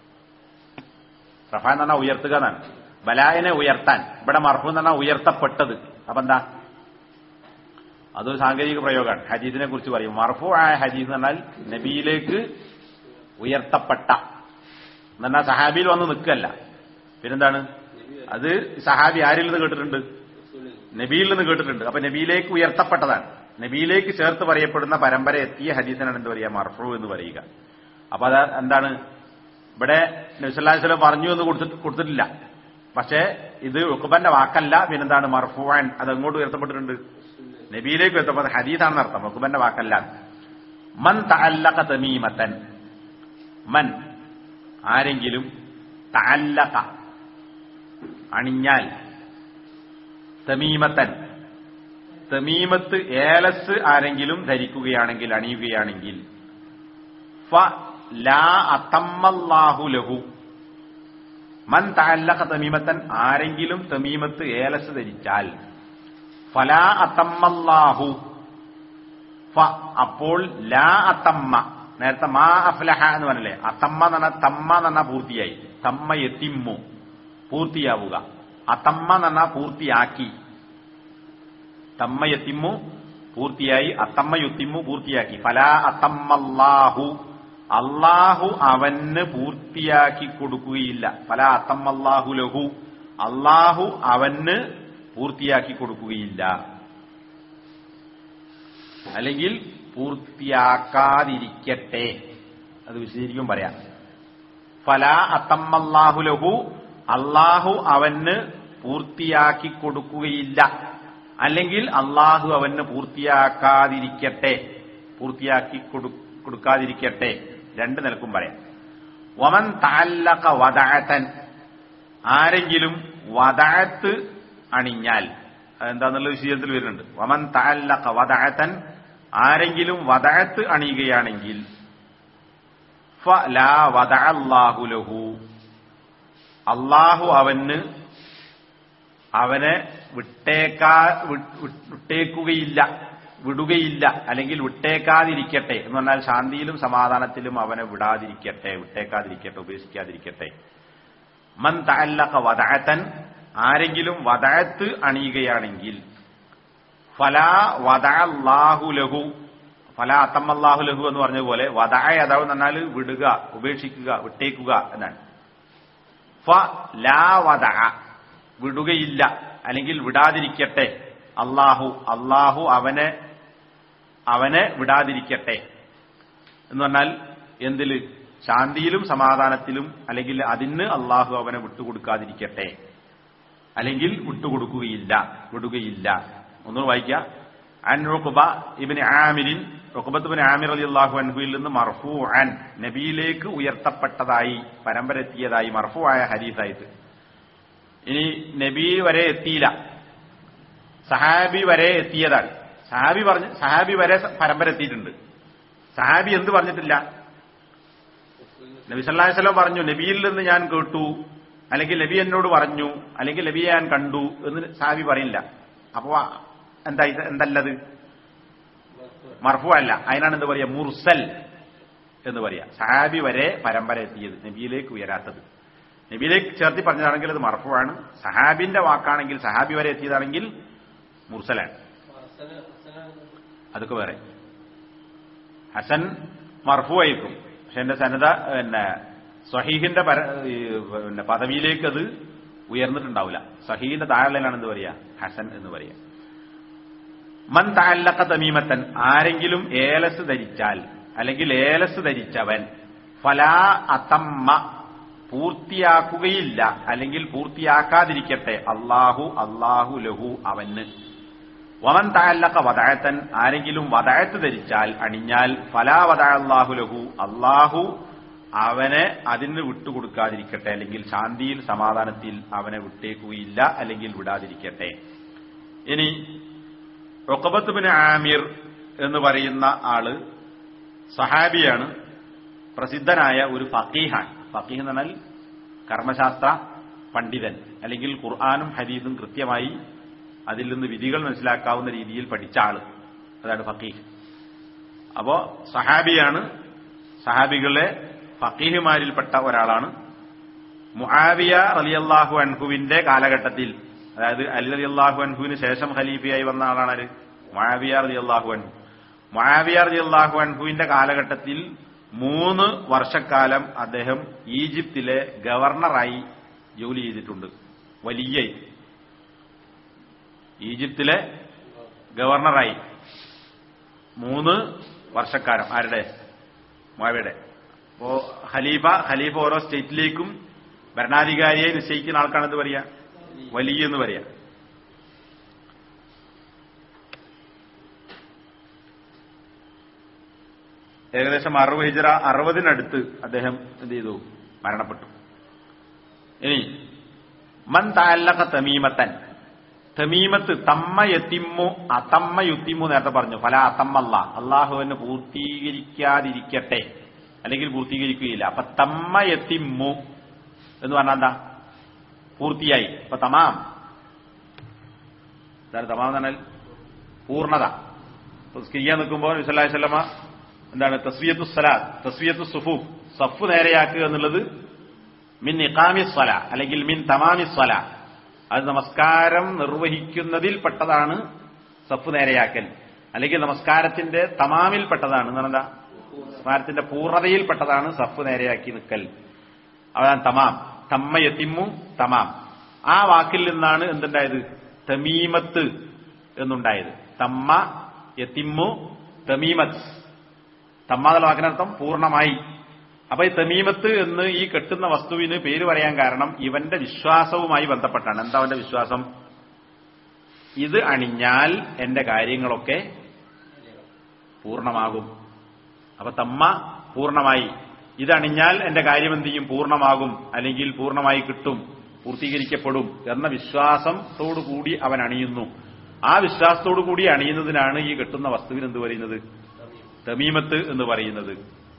റഫ എന്ന് പറഞ്ഞാൽ ഉയർത്തുക എന്നാണ് ബലായനെ ഉയർത്താൻ ഇവിടെ മർഫു എന്ന് പറഞ്ഞാൽ ഉയർത്തപ്പെട്ടത് അപ്പൊ എന്താ അതൊരു സാങ്കേതിക പ്രയോഗമാണ് ഹദീസിനെ കുറിച്ച് പറയും മർഫു ആയ ഹദീസ് എന്ന് പറഞ്ഞാൽ നബിയിലേക്ക് ഉയർത്തപ്പെട്ട എന്ന് പറഞ്ഞാൽ സഹാബിയിൽ വന്ന് നിൽക്കല്ല പിന്നെന്താണ് അത് സഹാബി ആരിൽ നിന്ന് കേട്ടിട്ടുണ്ട് നബിയിൽ നിന്ന് കേട്ടിട്ടുണ്ട് അപ്പൊ നബിയിലേക്ക് ഉയർത്തപ്പെട്ടതാണ് നബിയിലേക്ക് ചേർത്ത് പറയപ്പെടുന്ന പരമ്പര എത്തിയ ഹദീസിനാണ് എന്ത് പറയുക മർഫു എന്ന് പറയുക അപ്പൊ അത് എന്താണ് ഇവിടെ നബിസ്വല്ലാസ്ലം പറഞ്ഞു എന്ന് കൊടുത്തിട്ട് കൊടുത്തിട്ടില്ല പക്ഷേ ഇത് ഉക്കുബന്റെ വാക്കല്ല പിന്നെന്താണ് മർഫുവാൻ അത് എങ്ങോട്ട് ഉയർത്തപ്പെട്ടിട്ടുണ്ട് നബിയിലേക്ക് ഉയർത്തപ്പെട്ട ഹദീസാണെന്ന് അർത്ഥം ഉക്കുബന്റെ വാക്കല്ല മൻ തഅല്ലഖ തമീമത്തൻ മൻ ആരെങ്കിലും തഅല്ലഖ അണിഞ്ഞാൽ തമീമത്തൻ തമീമത്ത് ഏലസ് ആരെങ്കിലും ധരിക്കുകയാണെങ്കിൽ അണിയുകയാണെങ്കിൽ ഫ ലാ അത്തമ്മല്ലാഹു ലഹു മൻ തഅല്ലഖ തമീമത്തൻ ആരെങ്കിലും തമീമത്ത് ഏലസ് ധരിച്ചാൽ ഫലാ അത്തമ്മല്ലാഹു ഫ അപ്പോൾ ലാ അത്തമ്മ നേരത്തെ മാ അഫ്ലഹ എന്ന് പറഞ്ഞല്ലേ അത്തമ്മ എന്ന് പറഞ്ഞാൽ തമ്മ എന്ന് പറഞ്ഞാൽ പൂർത്തിയായി തമ്മ എത്തിമ്മു പൂർത്തിയാവുക അത്തമ്മ എന്ന് പറഞ്ഞാൽ പൂർത്തിയാക്കി തമ്മ എത്തിമ്മു പൂർത്തിയായി അത്തമ്മ യുത്തിമ്മു പൂർത്തിയാക്കി ഫലാ അത്തമ്മല്ലാഹു അള്ളാഹു അവന് പൂർത്തിയാക്കി കൊടുക്കുകയില്ല പല അത്തമ്മല്ലാഹു ലഹു അള്ളാഹു അവന് പൂർത്തിയാക്കി കൊടുക്കുകയില്ല അല്ലെങ്കിൽ പൂർത്തിയാക്കാതിരിക്കട്ടെ അത് വിശദീകരിക്കും പറയാം ഫല അത്തമ്മല്ലാഹു ലഹു അള്ളാഹു അവന് പൂർത്തിയാക്കി കൊടുക്കുകയില്ല അല്ലെങ്കിൽ അള്ളാഹു അവന് പൂർത്തിയാക്കാതിരിക്കട്ടെ പൂർത്തിയാക്കി കൊടു- കൊടുക്കാതിരിക്കട്ടെ രണ്ട് നിലക്കും പറയാം വമൻ താല്ലക വദഅത്തൻ ആരെങ്കിലും വദഅത്ത് അണിഞ്ഞാൽ അതെന്താന്നുള്ള വിഷയത്തിൽ വരുന്നുണ്ട് വമൻ താല്ലക വദഅത്തൻ ആരെങ്കിലും വദഅത്ത് അണിയുകയാണെങ്കിൽ ഫലാ വദഅല്ലാഹു ലഹു അള്ളാഹു അവന് അവനെ വിട്ടേക്കാ വി- വി- വിട്ടേക്കുകയില്ല വിടുകയില്ല അല്ലെങ്കിൽ വിട്ടേക്കാതിരിക്കട്ടെ എന്ന് പറഞ്ഞാൽ ശാന്തിയിലും സമാധാനത്തിലും അവനെ വിടാതിരിക്കട്ടെ വിട്ടേക്കാതിരിക്കട്ടെ ഉപേക്ഷിക്കാതിരിക്കട്ടെ മൻ തഅല്ലഖ വദഅത്തൻ ആരെങ്കിലും വദഅത്ത് അണിയുകയാണെങ്കിൽ ഫലാ വദഅല്ലാഹു ലഹു ഫലാ അത്തമ്മല്ലാഹു ലഹു എന്ന് പറഞ്ഞതുപോലെ വദഅ അതാവ് എന്ന് പറഞ്ഞാൽ വിടുക ഉപേക്ഷിക്കുക വിട്ടേക്കുക എന്നാണ് ഫ ലാ വദഅ വിടുകയില്ല അല്ലെങ്കിൽ വിടാതിരിക്കട്ടെ അള്ളാഹു അള്ളാഹു അവനെ അവനെ വിടാതിരിക്കട്ടെ എന്ന് പറഞ്ഞാൽ എന്തില് ശാന്തിയിലും സമാധാനത്തിലും അല്ലെങ്കിൽ അതിന് അള്ളാഹു അവനെ വിട്ടുകൊടുക്കാതിരിക്കട്ടെ അല്ലെങ്കിൽ വിട്ടുകൊടുക്കുകയില്ല വിടുകയില്ല ഒന്ന് വായിക്ക അൻ റുഖബ ഇബ്നു ആമിരിൻ റുഖബത്ത് ഇബ്നു ആമിർ റളിയല്ലാഹു അൻഹുവിൽ നിന്ന് മർഫൂ അൻ നബിയിലേക്ക് ഉയർത്തപ്പെട്ടതായി പരമ്പര എത്തിയതായി മർഫൂ ആയ ഹദീസായിട്ട് ഇനി നബി വരെ എത്തിയില്ല സഹാബി വരെ എത്തിയതാണ് സഹാബി പറഞ്ഞ് സഹാബി വരെ സ- പരമ്പര എത്തിയിട്ടുണ്ട് സഹാബി എന്ത് പറഞ്ഞിട്ടില്ല നബി സല്ലല്ലാഹു അലൈഹി വസല്ലം പറഞ്ഞു നബിയിൽ നിന്ന് ഞാൻ കേട്ടു അല്ലെങ്കിൽ നബി എന്നോട് പറഞ്ഞു അല്ലെങ്കിൽ നബിയെ ഞാൻ കണ്ടു എന്ന് സഹാബി പറയില്ല അപ്പോ എന്താ ഇത് എന്തല്ലത് മർഫു അല്ല അതിനാണ് എന്ത് പറയാ മുർസൽ എന്ന് പറയാ സഹാബി വരെ പരമ്പര എത്തിയത് നബിയിലേക്ക് ഉയരാത്തത് നബിയിലേക്ക് ചേർത്തി പറഞ്ഞതാണെങ്കിൽ അത് മർഫുവാണ് സഹാബിന്റെ വാക്കാണെങ്കിൽ സഹാബി വരെ എത്തിയതാണെങ്കിൽ മുർസലാണ് അതൊക്കെ വേറെ ഹസൻ മർഫു ആയിരിക്കും പക്ഷെ എന്റെ സന്നദ്ധ പിന്നെ സഹീഹിന്റെ പര ഈ പിന്നെ പദവിയിലേക്ക് അത് ഉയർന്നിട്ടുണ്ടാവില്ല സഹീഹിന്റെ താഴെയാണ് എന്ത് പറയാ ഹസൻ എന്ന് പറയാ മൻ താലക്ക തമീമത്തൻ ആരെങ്കിലും ഏലസ് ധരിച്ചാൽ അല്ലെങ്കിൽ ഏലസ് ധരിച്ചവൻ ഫലാ അത്തമ്മ പൂർത്തിയാക്കുകയില്ല അല്ലെങ്കിൽ പൂർത്തിയാക്കാതിരിക്കട്ടെ അള്ളാഹു അള്ളാഹു ലഹു അവന് വമൻ താലക്ക വദായത്തൻ ആരെങ്കിലും വദായത്ത് ധരിച്ചാൽ അണിഞ്ഞാൽ ഫലാ വദാ അള്ളാഹു ലഹു അള്ളാഹു അവനെ അതിന് വിട്ടുകൊടുക്കാതിരിക്കട്ടെ അല്ലെങ്കിൽ ശാന്തിയിൽ സമാധാനത്തിൽ അവനെ വിട്ടേക്കുകയില്ല അല്ലെങ്കിൽ വിടാതിരിക്കട്ടെ ഇനി റൊക്കബത്ത് ബിൻ ആമിർ എന്ന് പറയുന്ന ആള് സഹാബിയാണ് പ്രസിദ്ധനായ ഒരു ഫക്കീഹാൻ ഫക്കീഹ് എന്ന് പറഞ്ഞാൽ കർമ്മശാസ്ത്ര പണ്ഡിതൻ അല്ലെങ്കിൽ ഖുർആാനും ഹദീദും കൃത്യമായി അതിൽ നിന്ന് വിധികൾ മനസ്സിലാക്കാവുന്ന രീതിയിൽ പഠിച്ച ആള് അതാണ് ഫക്കീഹ് അപ്പോ സഹാബിയാണ് സഹാബികളെ ഫക്കീഹുമാരിൽപ്പെട്ട ഒരാളാണ് മുആവിയ റലിയല്ലാഹു അൻഹുവിന്റെ കാലഘട്ടത്തിൽ അതായത് അലി അലി അള്ളാഹു അൻഹുവിന് ശേഷം ഖലീഫയായി വന്ന ആളാണ് ആര് മുആവിയ റലി അള്ളാഹു അൻഹു മുആവിയ റലി അള്ളാഹു അൻഹുവിന്റെ കാലഘട്ടത്തിൽ മൂന്ന് വർഷക്കാലം അദ്ദേഹം ഈജിപ്തിലെ ഗവർണറായി ജോലി ചെയ്തിട്ടുണ്ട് വലിയ ഈജിപ്തിലെ ഗവർണറായി മൂന്ന് വർഷക്കാലം ആരുടെ മുആവിയുടെ അപ്പോ ഖലീഫ ഖലീഫ ഓരോ സ്റ്റേറ്റിലേക്കും ഭരണാധികാരിയെ നിശ്ചയിക്കുന്ന ആൾക്കാണ് എന്ത് പറയാ വലിയ എന്ന് പറയാ ഏകദേശം അറുപത് ഹിജറ അറുപതിനടുത്ത് അദ്ദേഹം എന്ത് ചെയ്തു മരണപ്പെട്ടു ഇനി മൻ താലക തമീമത്തൻ തമീമത്ത് തമ്മ യത്തിമ്മു അതമ്മ യുത്തിമ്മു നേരത്തെ പറഞ്ഞു ഫല അതമ്മല്ല അള്ളാഹുവിന് പൂർത്തീകരിക്കാതിരിക്കട്ടെ അല്ലെങ്കിൽ പൂർത്തീകരിക്കുകയില്ല അപ്പൊ തമ്മ യത്തിമ്മു എന്ന് പറഞ്ഞാൽ എന്താ പൂർത്തിയായി അപ്പൊ തമാം എന്താണ് തമാം എന്ന് പറഞ്ഞാൽ പൂർണ്ണത സ്കിരിയാൻ നിൽക്കുമ്പോൾ വിസല്ലാസ്ലമ എന്താണ് തസ്വിയത്തു സലാത്ത് തസ്വിയത്തു സുഫൂഫ് സഫ് നേരെയാക്കുക എന്നുള്ളത് മിൻ ഇഖാമി സ്വല അല്ലെങ്കിൽ മിൻ തമാമി സ്വല അത് നമസ്കാരം നിർവഹിക്കുന്നതിൽപ്പെട്ടതാണ് സഫ് നേരെയാക്കൽ അല്ലെങ്കിൽ നമസ്കാരത്തിന്റെ തമാമിൽപ്പെട്ടതാണ് എന്ന് പറഞ്ഞാൽ നമസ്കാരത്തിന്റെ പൂർണ്ണതയിൽപ്പെട്ടതാണ് സഫ് നേരെയാക്കി നിൽക്കൽ അതാണ് തമാം തമ്മ യത്തിമ്മു തമാം ആ വാക്കിൽ നിന്നാണ് എന്തുണ്ടായത് തമീമത്ത് എന്നുണ്ടായത് തമ്മ യത്തിമ്മു തമീമത്ത് തമ്മ എന്നുള്ള വാക്കിനർത്ഥം പൂർണ്ണമായി അപ്പൊ ഈ തമീമത്ത് എന്ന് ഈ കെട്ടുന്ന വസ്തുവിന് പേര് പറയാൻ കാരണം ഇവന്റെ വിശ്വാസവുമായി ബന്ധപ്പെട്ടാണ് എന്താ അവന്റെ വിശ്വാസം ഇത് അണിഞ്ഞാൽ എന്റെ കാര്യങ്ങളൊക്കെ പൂർണ്ണമാകും അപ്പൊ തമ്മ പൂർണ്ണമായി ഇതണിഞ്ഞാൽ എന്റെ കാര്യം എന്ത് ചെയ്യും പൂർണ്ണമാകും അല്ലെങ്കിൽ പൂർണ്ണമായി കിട്ടും പൂർത്തീകരിക്കപ്പെടും എന്ന വിശ്വാസത്തോടു കൂടി അവൻ അണിയുന്നു ആ വിശ്വാസത്തോടു കൂടി അണിയുന്നതിനാണ് ഈ കെട്ടുന്ന വസ്തുവിന് എന്ത് പറയുന്നത് തമീമത്ത് എന്ന് പറയുന്നത്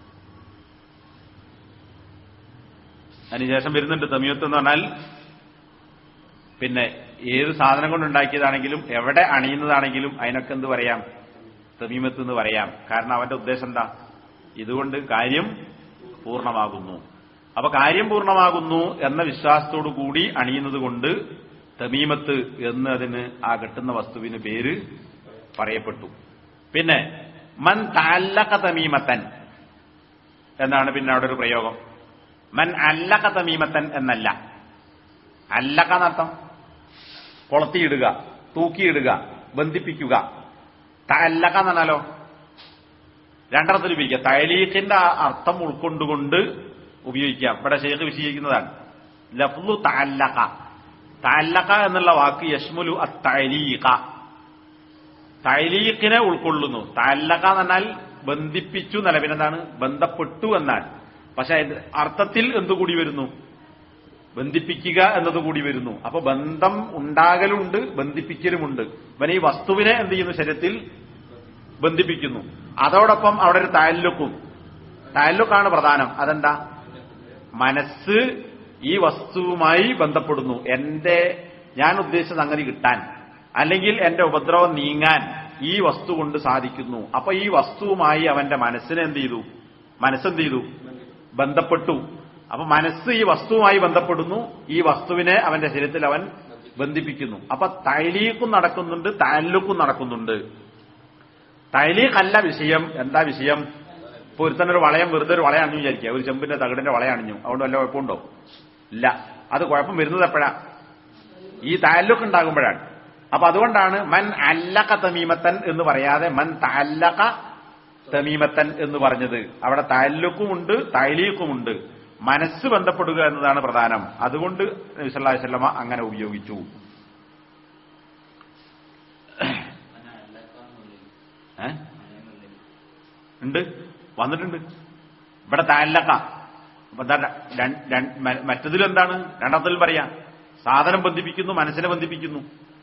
അതിനുശേഷം വരുന്നുണ്ട് തമീമത്ത് എന്ന് പറഞ്ഞാൽ പിന്നെ ഏത് സാധനം കൊണ്ടുണ്ടാക്കിയതാണെങ്കിലും എവിടെ അണിയുന്നതാണെങ്കിലും അതിനൊക്കെ എന്ത് പറയാം തമീമത്ത് എന്ന് പറയാം കാരണം അവന്റെ ഉദ്ദേശം എന്താ ഇതുകൊണ്ട് കാര്യം പൂർണ്ണമാകുന്നു അപ്പൊ കാര്യം പൂർണ്ണമാകുന്നു എന്ന വിശ്വാസത്തോടു കൂടി അണിയുന്നത് കൊണ്ട് തമീമത്ത് എന്ന് അതിന് ആ കെട്ടുന്ന വസ്തുവിന് പേര് പറയപ്പെട്ടു പിന്നെ മൻ താല്ലക തമീമത്തൻ എന്നാണ് പിന്നെ അവിടെ ഒരു പ്രയോഗം മൻ അല്ലക തമീമത്തൻ എന്നല്ല അല്ലക എന്നർത്ഥം കൊളത്തിയിടുക തൂക്കിയിടുക ബന്ധിപ്പിക്കുക തല്ലക എന്ന് പറഞ്ഞാലോ രണ്ടർത്ഥത്തിൽ ഉപയോഗിക്കാം തൈലീഖിന്റെ അർത്ഥം ഉൾക്കൊണ്ടുകൊണ്ട് ഉപയോഗിക്കാം ഇവിടെ ഷെയ്ഖ് വിശദീകരിക്കുന്നതാണ് ലഫ്ലു തല്ലക തല്ലക എന്നുള്ള വാക്ക് യഷ്മുലു അത്തൈലീഖ തൈലീഖിനെ ഉൾക്കൊള്ളുന്നു തല്ലക എന്ന് പറഞ്ഞാൽ ബന്ധിപ്പിച്ചു എന്നല്ല പിന്നെന്താണ് ബന്ധപ്പെട്ടു എന്നാൽ പക്ഷെ അർത്ഥത്തിൽ എന്തുകൂടി വരുന്നു ബന്ധിപ്പിക്കുക എന്നതുകൂടി വരുന്നു അപ്പൊ ബന്ധം ഉണ്ടാകലുണ്ട് ബന്ധിപ്പിക്കലുമുണ്ട് ഇവൻ ഈ വസ്തുവിനെ എന്ത് ചെയ്യുന്നു ശരീരത്തിൽ ബന്ധിപ്പിക്കുന്നു അതോടൊപ്പം അവിടെ ഒരു താല്ലുക്കും താല്ലുക്കാണ് പ്രധാനം അതെന്താ മനസ്സ് ഈ വസ്തുവുമായി ബന്ധപ്പെടുന്നു എന്റെ ഞാൻ ഉദ്ദേശിച്ച സംഗതി കിട്ടാൻ അല്ലെങ്കിൽ എന്റെ ഉപദ്രവം നീങ്ങാൻ ഈ വസ്തു കൊണ്ട് സാധിക്കുന്നു അപ്പൊ ഈ വസ്തുവുമായി അവന്റെ മനസ്സിനെ എന്ത് ചെയ്തു മനസ്സെന്ത് ചെയ്തു ബന്ധപ്പെട്ടു അപ്പൊ മനസ്സ് ഈ വസ്തുവുമായി ബന്ധപ്പെടുന്നു ഈ വസ്തുവിനെ അവന്റെ ശരീരത്തിൽ അവൻ ബന്ധിപ്പിക്കുന്നു അപ്പൊ തൈലീക്കും നടക്കുന്നുണ്ട് താല്ലുക്കും നടക്കുന്നുണ്ട് തൈലീഖ് അല്ല വിഷയം എന്താ വിഷയം ഇപ്പൊ ഒരുത്തന്നെ ഒരു വളയം വെറുതെ ഒരു വളയം അണിഞ്ഞു വിചാരിക്കുക ഒരു ചെമ്പിന്റെ തകിടിന്റെ വളയം അണിഞ്ഞു അതുകൊണ്ട് വല്ല കുഴപ്പമുണ്ടോ ഇല്ല അത് കുഴപ്പം വരുന്നത് എപ്പോഴാ ഈ താലൂക്ക് ഉണ്ടാകുമ്പോഴാണ് അപ്പൊ അതുകൊണ്ടാണ് മൻ അല്ലക തമീമത്തൻ എന്ന് പറയാതെ മൻ താലക തമീമത്തൻ എന്ന് പറഞ്ഞത് അവിടെ താലൂക്കുമുണ്ട് തൈലീക്കുമുണ്ട് മനസ്സ് ബന്ധപ്പെടുക എന്നതാണ് പ്രധാനം അതുകൊണ്ട് നബിസല്ലാസ്വല്ലമ അങ്ങനെ ഉപയോഗിച്ചു ഏ? ഉണ്ട് വന്നിട്ടുണ്ട് ഇവിടെ താലക്ക അപ്പൊ ദാ ര- ര- ര- മ- മറ്റതിലെന്താണ് രണ്ടാമത്തിൽ പറയാ സാധനം ബന്ധിപ്പിക്കുന്നു മനസ്സിനെ ബന്ധിപ്പിക്കുന്നു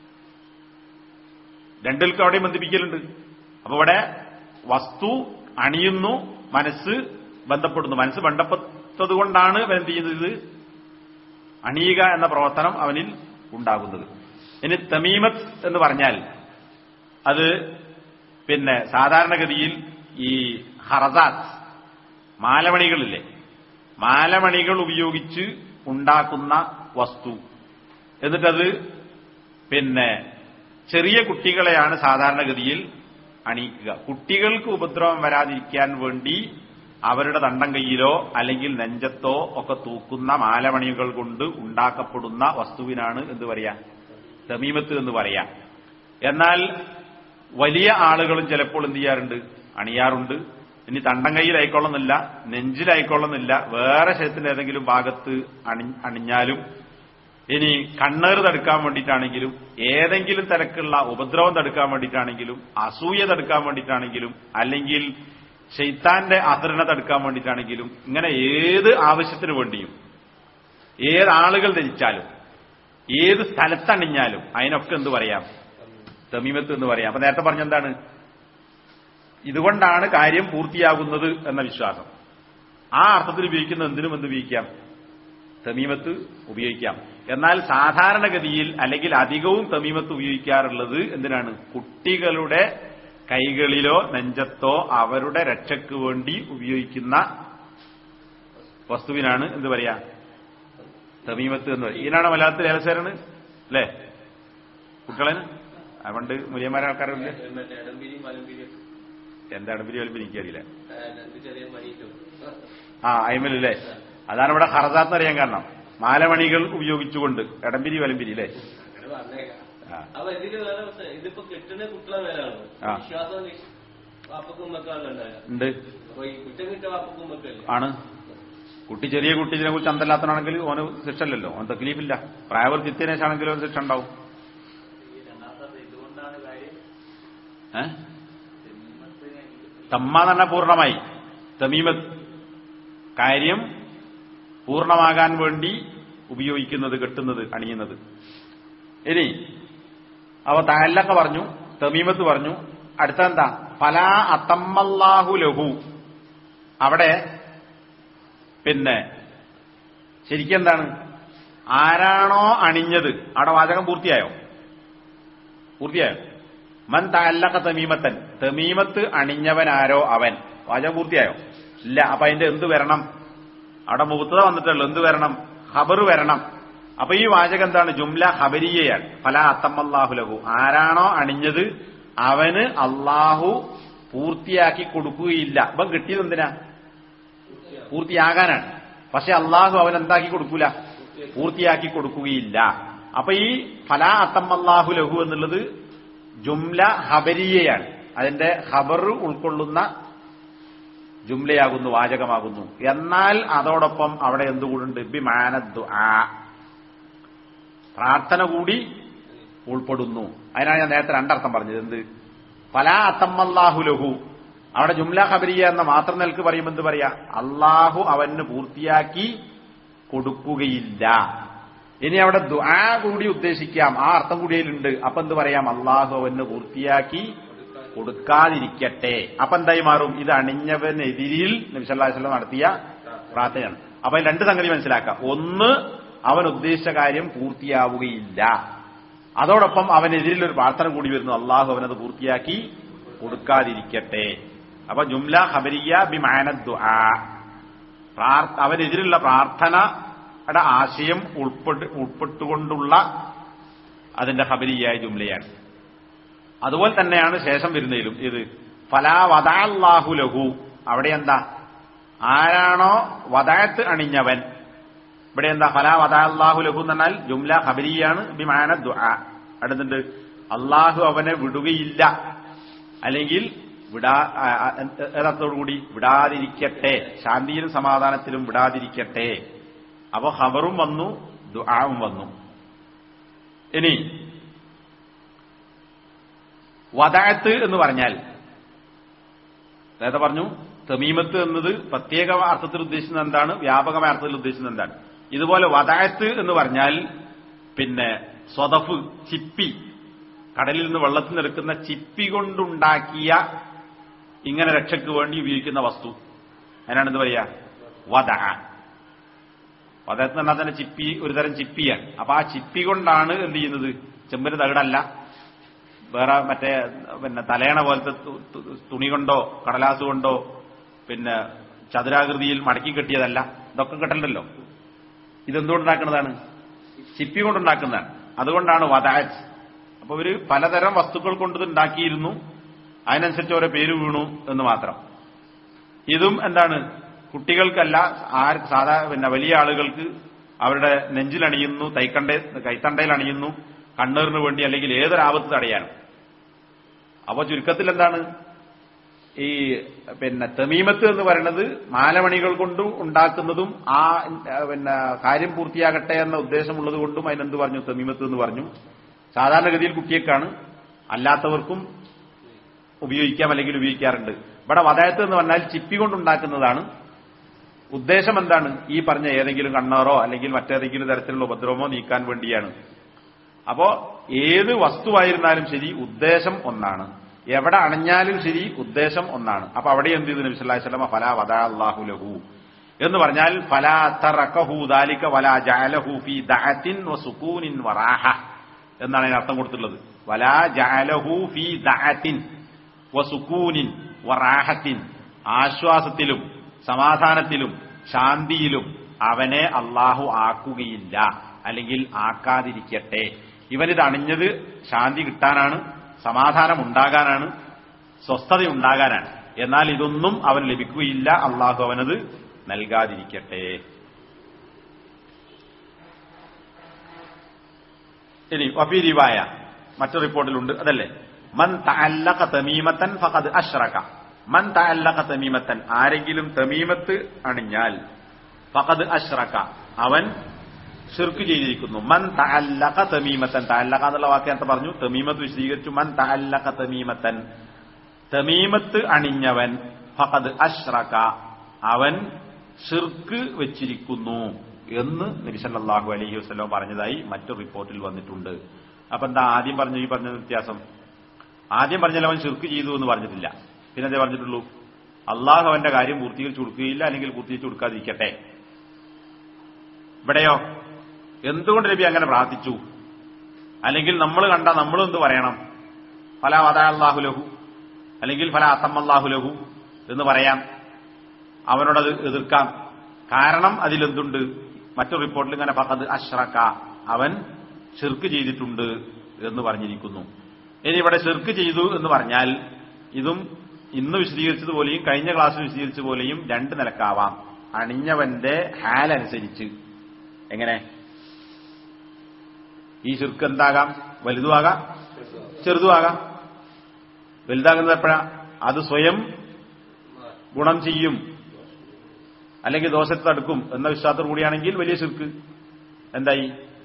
രണ്ടിൽക്കും അവിടെയും ബന്ധിപ്പിക്കലുണ്ട് അപ്പൊ ഇവിടെ വസ്തു അണിയുന്നു മനസ്സ് ബന്ധപ്പെടുന്നു മനസ്സ് ബന്ധപ്പെട്ടത് കൊണ്ടാണ് അവൻ എന്ത് ചെയ്യുന്നത് ഇത് അണിയുക എന്ന പ്രവർത്തനം അവനിൽ ഉണ്ടാകുന്നത് ഇനി തമീമത്ത് എന്ന് പറഞ്ഞാൽ അത് പിന്നെ സാധാരണഗതിയിൽ ഈ ഹറസാത്ത് മാലമണികളില്ലേ മാലമണികൾ ഉപയോഗിച്ച് ഉണ്ടാക്കുന്ന വസ്തു എന്നിട്ടത് പിന്നെ ചെറിയ കുട്ടികളെയാണ് സാധാരണഗതിയിൽ അണിയിക്കുക കുട്ടികൾക്ക് ഉപദ്രവം വരാതിരിക്കാൻ വേണ്ടി അവരുടെ തണ്ടം കൈയിലോ അല്ലെങ്കിൽ നെഞ്ചത്തോ ഒക്കെ തൂക്കുന്ന മാലമണികൾ കൊണ്ട് ഉണ്ടാക്കപ്പെടുന്ന വസ്തുവിനാണ് എന്ത് പറയാ തമീമത്ത് എന്ന് പറയാ എന്നാൽ വലിയ ആളുകളും ചിലപ്പോൾ എന്ത് ചെയ്യാറുണ്ട് അണിയാറുണ്ട് ഇനി തണ്ടം കൈയിലായിക്കൊള്ളുന്നില്ല നെഞ്ചിലായിക്കൊള്ളുന്നില്ല വേറെ ശരീരത്തിന്റെ ഏതെങ്കിലും ഭാഗത്ത് അണി അണിഞ്ഞാലും ഇനി കണ്ണേറ് തടുക്കാൻ വേണ്ടിയിട്ടാണെങ്കിലും ഏതെങ്കിലും തരക്കുള്ള ഉപദ്രവം തടുക്കാൻ വേണ്ടിയിട്ടാണെങ്കിലും അസൂയ തടുക്കാൻ വേണ്ടിയിട്ടാണെങ്കിലും അല്ലെങ്കിൽ ഷെയ്ത്താന്റെ അസരണ തടുക്കാൻ വേണ്ടിയിട്ടാണെങ്കിലും ഇങ്ങനെ ഏത് ആവശ്യത്തിന് വേണ്ടിയും ഏത് ആളുകൾ ധരിച്ചാലും ഏത് സ്ഥലത്തണിഞ്ഞാലും അതിനൊക്കെ എന്ത് പറയാം തമീമത്ത് എന്ന് പറയാം അപ്പൊ നേരത്തെ പറഞ്ഞെന്താണ് ഇതുകൊണ്ടാണ് കാര്യം പൂർത്തിയാകുന്നത് എന്ന വിശ്വാസം ആ അർത്ഥത്തിൽ ഉപയോഗിക്കുന്ന എന്തിനും എന്ത് ഉപയോഗിക്കാം തമീമത്ത് ഉപയോഗിക്കാം എന്നാൽ സാധാരണഗതിയിൽ അല്ലെങ്കിൽ അധികവും തമീമത്ത് ഉപയോഗിക്കാറുള്ളത് എന്തിനാണ് കുട്ടികളുടെ കൈകളിലോ നെഞ്ചത്തോ അവരുടെ രക്ഷയ്ക്ക് വേണ്ടി ഉപയോഗിക്കുന്ന വസ്തുവിനാണ് എന്ത് പറയാ തമീമത്ത് എന്ന് പറയും ഇതിനാണ് മലയാളത്തിൽ ഏലസേരാണ് അല്ലേ കുട്ടികളെ ആ പണ്ട് മുരിയന്മാരെ ആൾക്കാരല്ലേ മറ്റേ ഇടംപിരി മലമ്പിരി എന്താ അടമ്പിരി വലിപ്പിരി എനിക്കറിയില്ല രണ്ട് ചെറിയ മണിയിട്ടും ആ അയിമലല്ലേ അതാണ് ഇവിടെ ഹറസാത്ത് അറിയാൻ കാരണം മാലമണികൾ ഉപയോഗിച്ചുകൊണ്ട് ഇടംപിരി വലമ്പിരി അല്ലേ അങ്ങനെ പറഞ്ഞേക്കാം ആ. അപ്പൊ ഇതില് വേറെ പ്രശ്നം ഇതിപ്പോ കെട്ടുന്ന കുട്ടികളെ മേലാണ് ആ. വിശ്വാസം വാപ്പക്കും ഉമ്മക്കാണല്ലോ ഉണ്ടാകുക ഉണ്ട് അപ്പൊ ഈ കുറ്റം കിട്ട വാപ്പക്കും ഉമ്മക്കല്ലേ ആണ് കുട്ടി ചെറിയ കുട്ടി ഇതിനെ കുറിച്ച് അന്തല്ലാത്തനാണെങ്കിൽ ഓന് ശിക്ഷ ഇല്ലല്ലോ ഓൻ തക്ലീഫില്ല പ്രായവർത്തിത്യനേശാണെങ്കിലും ഓന് ശിക്ഷ ഉണ്ടാവും ഏ തമ്മ എന്ന് പറഞ്ഞാൽ പൂർണ്ണമായി തമീമത്ത് കാര്യം പൂർണ്ണമാകാൻ വേണ്ടി ഉപയോഗിക്കുന്നത് കെട്ടുന്നത് അണിയുന്നത് ഇനി അവ താലൊക്കെ പറഞ്ഞു തമീമത്ത് പറഞ്ഞു അടുത്ത എന്താ ഫലാ അത്തമ്മല്ലാഹു ലഹു അവിടെ പിന്നെ ശരിക്കും എന്താണ് ആരാണോ അണിഞ്ഞത് അവിടെ വാചകം പൂർത്തിയായോ പൂർത്തിയായോ മൻ താലക്ക തമീമത്തൻ തമീമത്ത് അണിഞ്ഞവനാരോ അവൻ വാചകം പൂർത്തിയായോ ഇല്ല അപ്പൊ അതിന്റെ എന്ത് വരണം അവിടെ മുഹത്തത വന്നിട്ടുള്ളൂ എന്ത് വരണം ഖബർ വരണം അപ്പൊ ഈ വാചകം എന്താണ് ജുംല ഖബരിയയാണ് ഫല അത്തമ്മല്ലാഹു ലഹു ആരാണോ അണിഞ്ഞത് അവന് അള്ളാഹു പൂർത്തിയാക്കി കൊടുക്കുകയില്ല അപ്പം കിട്ടിയത് എന്തിനാ പൂർത്തിയാകാനാണ് പക്ഷെ അള്ളാഹു അവൻ എന്താക്കി കൊടുക്കൂല പൂർത്തിയാക്കി കൊടുക്കുകയില്ല അപ്പൊ ഈ ഫലാ അത്തമ്മല്ലാഹു ലഹു എന്നുള്ളത് ജുംല ഹബരിയയാണ് അതിന്റെ ഖബർ ഉൾക്കൊള്ളുന്ന ജുംലയാകുന്നു വാചകമാകുന്നു എന്നാൽ അതോടൊപ്പം അവിടെ എന്തുകൂടുണ്ട് ബിമാനദ്ദു ആ പ്രാർത്ഥന കൂടി ഉൾപ്പെടുന്നു അതിനാണ് ഞാൻ നേരത്തെ രണ്ടർത്ഥം പറഞ്ഞത് എന്ത് ഫലാ അത്തമ്മല്ലാഹു ലഹു അവിടെ ജുംല ഖബരിയ എന്ന മാത്രം നിലക്ക് പറയുമ്പോൾ എന്ത് പറയാ അള്ളാഹു അവന് പൂർത്തിയാക്കി കൊടുക്കുകയില്ല ഇനി അവിടെ ദുആ കൂടി ഉദ്ദേശിക്കാം ആ അർത്ഥം കൂടി അതിലുണ്ട് അപ്പൊ എന്ത് പറയാം അള്ളാഹു അവന് പൂർത്തിയാക്കി കൊടുക്കാതിരിക്കട്ടെ അപ്പൊ എന്തായി മാറും ഇത് അണിഞ്ഞവനെതിരിൽ നബിസല്ലാസ്ലം നടത്തിയ പ്രാർത്ഥനയാണ് അപ്പൊ അതിൽ രണ്ട് സംഗതി മനസ്സിലാക്കാം ഒന്ന് അവൻ ഉദ്ദേശിച്ച കാര്യം പൂർത്തിയാവുകയില്ല അതോടൊപ്പം അവനെതിരിൽ ഒരു പ്രാർത്ഥന കൂടി വരുന്നു അള്ളാഹു അവനത് പൂർത്തിയാക്കി കൊടുക്കാതിരിക്കട്ടെ അപ്പൊ ജുംല ഹബരിയ ബി മാനദ്ദു അവനെതിരുള്ള പ്രാർത്ഥനയുടെ ആശയം ഉൾപ്പെട്ട് ഉൾപ്പെട്ടുകൊണ്ടുള്ള അതിന്റെ ഹബരിയായ ജുംലയാണ് അതുപോലെ തന്നെയാണ് ശേഷം വരുന്നതിലും ഇത് ഫലാ വദാഹു ലഹു അവിടെ എന്താ ആരാണോ വദായത്ത് അണിഞ്ഞവൻ ഇവിടെ എന്താ ഫലാ വദാ അള്ളാഹു ലഹു എന്ന് പറഞ്ഞാൽ ജുംല ഖബരിയാണ് ബിമാന ദുആ അടുത്തുണ്ട് അള്ളാഹു അവനെ വിടുകയില്ല അല്ലെങ്കിൽ വിടാ ഏതത്തോടുകൂടി വിടാതിരിക്കട്ടെ ശാന്തിയിലും സമാധാനത്തിലും വിടാതിരിക്കട്ടെ അപ്പൊ ഖബറും വന്നു ദുആവും വന്നു ഇനി വദായത്ത് എന്ന് പറഞ്ഞാൽ നേരത്തെ പറഞ്ഞു തമീമത്ത് എന്നത് പ്രത്യേക അർത്ഥത്തിൽ ഉദ്ദേശിക്കുന്നത് എന്താണ് വ്യാപകമായ അർത്ഥത്തിൽ ഉദ്ദേശിക്കുന്നത് എന്താണ് ഇതുപോലെ വദായത്ത് എന്ന് പറഞ്ഞാൽ പിന്നെ സ്വതഫ് ചിപ്പി കടലിൽ നിന്ന് വെള്ളത്തിൽ നിൽക്കുന്ന ചിപ്പി കൊണ്ടുണ്ടാക്കിയ ഇങ്ങനെ രക്ഷയ്ക്ക് വേണ്ടി ഉപയോഗിക്കുന്ന വസ്തു അതിനാണ് എന്ത് പറയാ വദ വദത്ത് പറഞ്ഞാൽ തന്നെ ചിപ്പി ഒരു തരം ചിപ്പിയാണ് അപ്പൊ ആ ചിപ്പി കൊണ്ടാണ് എന്ത് ചെയ്യുന്നത് ചെമ്പിന് തകിടല്ല വേറെ മറ്റേ പിന്നെ തലയണ പോലത്തെ തു- തു- തുണി കൊണ്ടോ കടലാസ് കൊണ്ടോ പിന്നെ ചതുരാകൃതിയിൽ മടക്കി കെട്ടിയതല്ല ഇതൊക്കെ കെട്ടണ്ടല്ലോ ഇതെന്തുകൊണ്ടുണ്ടാക്കുന്നതാണ് ചിപ്പി കൊണ്ടുണ്ടാക്കുന്നതാണ് അതുകൊണ്ടാണ് വദാജ് അപ്പൊ ഇവര് പലതരം വസ്തുക്കൾ കൊണ്ട് ഇത് ഉണ്ടാക്കിയിരുന്നു അതിനനുസരിച്ച് ഓരോ പേര് വീണു എന്ന് മാത്രം ഇതും എന്താണ് കുട്ടികൾക്കല്ല ആർക്ക് സാധാ പിന്നെ വലിയ ആളുകൾക്ക് അവരുടെ നെഞ്ചിലണിയുന്നു തൈക്കണ്ട കൈത്തണ്ടയിൽ അണിയുന്നു കണ്ണീറിന് വേണ്ടി അല്ലെങ്കിൽ ഏതൊരാപത്ത് തടയാനും അപ്പൊ ചുരുക്കത്തിൽ എന്താണ് ഈ പിന്നെ തെമീമത്ത് എന്ന് പറയുന്നത് മാലമണികൾ കൊണ്ട് ഉണ്ടാക്കുന്നതും ആ ഏഹ്, പിന്നെ കാര്യം പൂർത്തിയാകട്ടെ എന്ന ഉദ്ദേശമുള്ളത് കൊണ്ടും അതിനെന്ത് പറഞ്ഞു തെമീമത്ത് എന്ന് പറഞ്ഞു സാധാരണഗതിയിൽ കുട്ടിയേക്കാണ് അല്ലാത്തവർക്കും ഉപയോഗിക്കാം അല്ലെങ്കിൽ ഉപയോഗിക്കാറുണ്ട് ഇവിടെ വതായത്ത് എന്ന് പറഞ്ഞാൽ ചിപ്പി കൊണ്ടുണ്ടാക്കുന്നതാണ് ഉദ്ദേശം എന്താണ് ഈ പറഞ്ഞ ഏതെങ്കിലും കണ്ണാറോ അല്ലെങ്കിൽ മറ്റേതെങ്കിലും തരത്തിലുള്ള ഉപദ്രവമോ നീക്കാൻ വേണ്ടിയാണ് അപ്പോ ഏത് വസ്തുവായിരുന്നാലും ശരി ഉദ്ദേശം ഒന്നാണ് എവിടെ അണഞ്ഞാലും ശരി ഉദ്ദേശം ഒന്നാണ് അപ്പൊ അവിടെ എന്ത് ചെയ്തു നബി സല്ലല്ലാഹു അലൈഹി വസല്ലമ ഫലാ വദാ അല്ലാഹു ലഹു എന്ന് പറഞ്ഞാൽ ഫലാ തറക്കഹു ദാലിക വലാ ജഅലഹു ഫീ ദഅത്തിൻ വസുകൂനിൻ വറാഹ എന്നാണ് അതിന് അർത്ഥം കൊടുത്തിട്ടുള്ളത് വലാ ജഅലഹു ഫീ ദഅത്തിൻ വസുകൂനിൻ വറാഹത്തിൻ ആശ്വാസത്തിലും സമാധാനത്തിലും ശാന്തിയിലും അവനെ അള്ളാഹു ആക്കുകയില്ല അല്ലെങ്കിൽ ആക്കാതിരിക്കട്ടെ ഇവനിത് അണിഞ്ഞത് ശാന്തി കിട്ടാനാണ് സമാധാനം ഉണ്ടാകാനാണ് സ്വസ്ഥത ഉണ്ടാകാനാണ് എന്നാൽ ഇതൊന്നും അവൻ ലഭിക്കുകയില്ല അള്ളാഹു അവനത് നൽകാതിരിക്കട്ടെ ഇനി വഫീരിവായ മറ്റൊരു റിപ്പോർട്ടിലുണ്ട് അതല്ലേ മൻ തഅല്ലഖ തമീമത്തൻ ഫഖദ് അഷ്റക മൻ തഅല്ലഖ തമീമത്തൻ ആരെങ്കിലും തമീമത്ത് അണിഞ്ഞാൽ ഫഖദ് അഷ്റക അവൻ ഷിർക്ക് ചെയ്തിരിക്കുന്നു മൻ തഅല്ലഖ തമീമത്തൻ തഅല്ലഖ എന്നുള്ള വാക്ക് നേരത്തെ പറഞ്ഞു തമീമത്ത് വിശദീകരിച്ചു മൻ തഅല്ലഖ തമീമത്തൻ തമീമത്ത് അണിഞ്ഞവൻ ഫഖദ് അഷ്റക അവൻ ഷിർക്ക് വെച്ചിരിക്കുന്നു എന്ന് നബി സല്ലല്ലാഹു അലൈഹി വസല്ലം പറഞ്ഞതായി മറ്റു റിപ്പോർട്ടിൽ വന്നിട്ടുണ്ട് അപ്പൊ എന്താ ആദ്യം പറഞ്ഞ ഈ പറഞ്ഞ വ്യത്യാസം ആദ്യം പറഞ്ഞാൽ അവൻ ഷിർക്ക് ചെയ്തു എന്ന് പറഞ്ഞിട്ടില്ല പിന്നെ അതേ പറഞ്ഞിട്ടുള്ളൂ അള്ളാഹു അവന്റെ കാര്യം പൂർത്തീകരിച്ചു കൊടുക്കുകയില്ല അല്ലെങ്കിൽ പൂർത്തീകരിച്ചു കൊടുക്കാതിരിക്കട്ടെ ഇവിടെയോ എന്തുകൊണ്ട് നബി അങ്ങനെ പ്രാർത്ഥിച്ചു അല്ലെങ്കിൽ നമ്മൾ കണ്ട നമ്മളും എന്ത് പറയണം ഫല വദാഹു ലഹു അല്ലെങ്കിൽ ഫല അത്തമ്മല്ലാഹു ലഹു എന്ന് പറയാം അവനോടത് എതിർക്കാം കാരണം അതിലെന്തുണ്ട് മറ്റൊരു റിപ്പോർട്ടിൽ ഇങ്ങനെ ഫഖദ് അഷ്റക അവൻ ഷിർക്ക് ചെയ്തിട്ടുണ്ട് എന്ന് പറഞ്ഞിരിക്കുന്നു ഇനി ഇവിടെ ഷിർക്ക് ചെയ്തു എന്ന് പറഞ്ഞാൽ ഇതും ഇന്ന് വിശദീകരിച്ചതുപോലെയും കഴിഞ്ഞ ക്ലാസ്സിൽ വിശദീകരിച്ചതുപോലെയും രണ്ട് നിലക്കാവാം അണിഞ്ഞവന്റെ ഹാലനുസരിച്ച് എങ്ങനെ ഈ ഷിർക്ക് എന്താകാം വലുതുമാകാം ചെറുതുമാകാം വലുതാകുന്നത് എപ്പോഴാ അത് സ്വയം ഗുണം ചെയ്യും അല്ലെങ്കിൽ ദോഷത്തെ തടുക്കും എന്ന വിശ്വാസത്തോടു കൂടിയാണെങ്കിൽ വലിയ ശിർക്ക് എന്തായി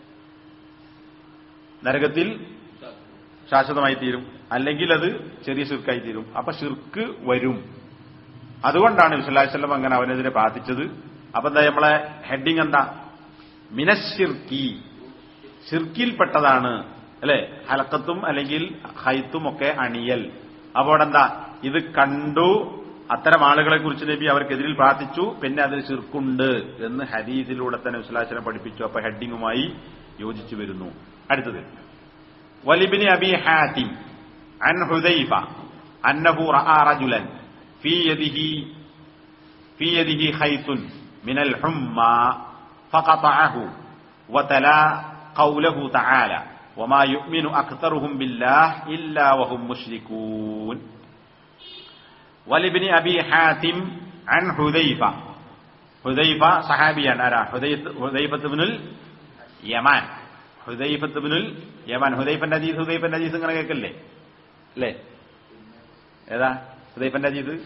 നരകത്തിൽ ശാശ്വതമായി തീരും അല്ലെങ്കിൽ അത് ചെറിയ ശിർക്കായി തീരും അപ്പൊ ഷിർക്ക് വരും അതുകൊണ്ടാണ് വിശ്വല്ലാസ്വല്ലം അങ്ങനെ അവനെതിരെ പ്രാർത്ഥിച്ചത് അപ്പൊ എന്താ നമ്മളെ ഹെഡിങ് എന്താ മിനശിർക്കി ഷിർക്കിൽപ്പെട്ടതാണ് അല്ലെ ഹലക്കത്തും അല്ലെങ്കിൽ ഹൈത്തും ഒക്കെ അണിയൽ അപ്പോൾ എന്താ ഇത് കണ്ടു അത്തരം ആളുകളെ കുറിച്ച് നബി അവർക്കെതിരിൽ പ്രാർത്ഥിച്ചു പിന്നെ അതിൽ ശിർക്കുണ്ട് എന്ന് ഹദീസിലൂടെ തന്നെ വിശ്ലാസനം പഠിപ്പിച്ചു അപ്പൊ ഹെഡിങ്ങുമായി യോജിച്ചു വരുന്നു അടുത്തത് വലിബിന് അബി ഹാത്തിം അൻ ഹുദൈഫ അന്നഹു റആ റജുലൻ في يده في يده خيط من الحمى فقطعه وتلا قوله تعالى وما يؤمن أكثرهم بالله إلا وهم مشركون വലിബിനി അബി ഹാത്തിം അൻ ഹുദൈഫ ഹുദൈഫ സഹാബിയാണ് ആരാ ഹുദൈഫത്തുബിനുൽ യമാൻ ഹുദൈഫത്തുബിനുൽ യമാൻ ഹുദൈഫന്റെ അജീസ് ഹുദൈഫന്റെ അജീസ് ഇങ്ങനെ കേൾക്കല്ലേ അല്ലേ ഏതാ ഹുദൈഫന്റെ അജീസ്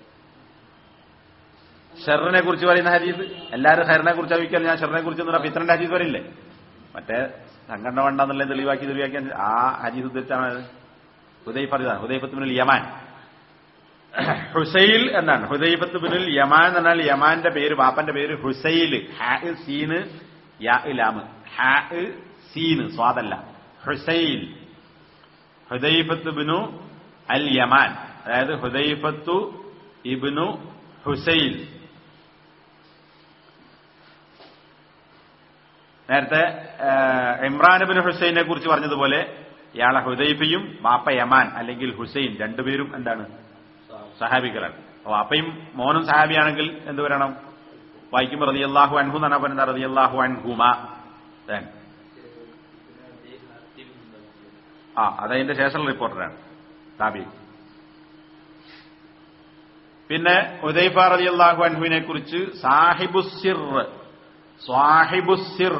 ഷെറിനെ കുറിച്ച് പറയുന്ന ഹദീസ് എല്ലാവരും ഹെറിനെ കുറിച്ച് അറിയിക്കാൻ ഞാൻ ഷെറിനെ കുറിച്ച് എന്ന് പറഞ്ഞാൽ ഫിത്രന്റെ ഹദീസ് വരില്ലേ മറ്റേ സംഘടന വേണ്ടെന്നുള്ള തെളിവാക്കി തെളിവാക്കി ആ ഹദീസ് ഉദ്ധരിച്ചാണ് ഹുദൈഫ അറിയാം ഹുദൈഫത്തുബിനുൽ യമാൻ ഹുസൈൽ എന്നാണ് ഹുദൈഫത്ത് ബിനുൽ യമാൻ എന്ന് പറഞ്ഞാൽ യമാന്റെ പേര് ബാപ്പന്റെ പേര് ഹുസൈൽ ഹാ സീന് യാ ലാമ് ഹാ സീന് സ്വാദല്ല ഹുസൈൽ ഹുദൈഫത്ത് ബിനു അൽ യമാൻ അതായത് ഹുദൈഫത്തു ഇബ്നു ഹുസൈൽ നേരത്തെ ഇമ്രാൻ ബിൻ ഹുസൈനെ കുറിച്ച് പറഞ്ഞതുപോലെ ഇയാളെ ഹുദൈഫയും ബാപ്പ യമാൻ അല്ലെങ്കിൽ ഹുസൈൻ രണ്ടുപേരും എന്താണ് സഹാബികളാണ് അപ്പൊ അപ്പയും മോനും സഹാബിയാണെങ്കിൽ എന്ത് വരണം വായിക്കുമ്പോൾ റതിയല്ലാഹു അൻഹു എന്നാണ് പറയുന്നത് റതിയല്ലാഹു അൻഹുമ Then. ആ അതതിന്റെ ശേഷമുള്ള റിപ്പോർട്ടറാണ് താബി പിന്നെ ഉദൈഫ റതിയല്ലാഹു അൻഹുവിനെ കുറിച്ച് സാഹിബുസിർ സ്വാഹിബുസിർ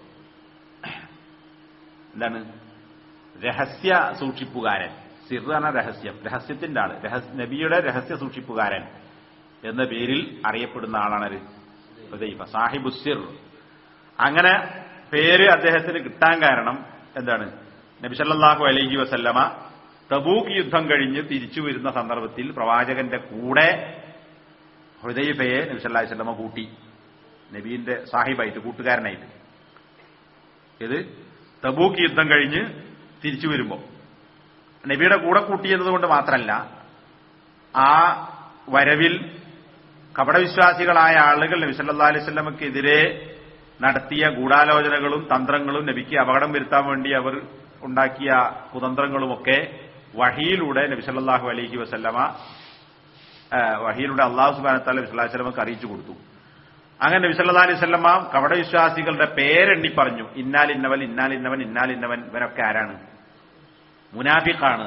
എന്താണ് രഹസ്യ സൂക്ഷിപ്പുകാരൻ സിർ എന്ന രഹസ്യം രഹസ്യത്തിന്റെ ആള് രഹസ്യ നബിയുടെ രഹസ്യ സൂക്ഷിപ്പുകാരൻ എന്ന പേരിൽ അറിയപ്പെടുന്ന ആളാണ് ആര്? ഹുദൈഫ സാഹിബു സിർ അങ്ങനെ പേര് അദ്ദേഹത്തിന് കിട്ടാൻ കാരണം എന്താണ് നബി സല്ലല്ലാഹു അലൈഹി വസല്ലമ തബൂക്ക് യുദ്ധം കഴിഞ്ഞ് തിരിച്ചു വരുന്ന സന്ദർഭത്തിൽ പ്രവാചകന്റെ കൂടെ ഹുദൈഫയെ നബി സല്ലല്ലാഹു അലൈഹി വസല്ലമ കൂട്ടി നബീന്റെ സാഹിബായിട്ട് കൂട്ടുകാരനായിട്ട് ഇത് തബൂക്ക് യുദ്ധം കഴിഞ്ഞ് തിരിച്ചു വരുമ്പോൾ നബിയുടെ കൂടെ കൂട്ടിയെന്നതുകൊണ്ട് മാത്രമല്ല ആ വരവിൽ കപടവിശ്വാസികളായ ആളുകൾ നബി സല്ലാ അലൈഹി സ്വലമക്കെതിരെ നടത്തിയ ഗൂഢാലോചനകളും തന്ത്രങ്ങളും നബിക്ക് അപകടം വരുത്താൻ വേണ്ടി അവർ ഉണ്ടാക്കിയ കുതന്ത്രങ്ങളുമൊക്കെ വഹിയിലൂടെ നബി സല്ലല്ലാഹു അലൈഹി വസല്ലമ ആ, വഹിയിലൂടെ അള്ളാഹു സുബാനത്താല നബി സല്ലല്ലാഹു അലൈഹി വസല്ലമക്ക് അറിയിച്ചു കൊടുത്തു അങ്ങനെ നബി സല്ലല്ലാഹു അലൈഹി വസല്ലമ കപടവിശ്വാസികളുടെ പേരെണ്ണി പറഞ്ഞു ഇന്നാൽ ഇന്നവൻ ഇന്നാൽ ഇന്നവൻ ഇന്നാൽ ഇന്നവൻ ഇവനൊക്കെ ആരാണ് മുനാഫിഖാണ്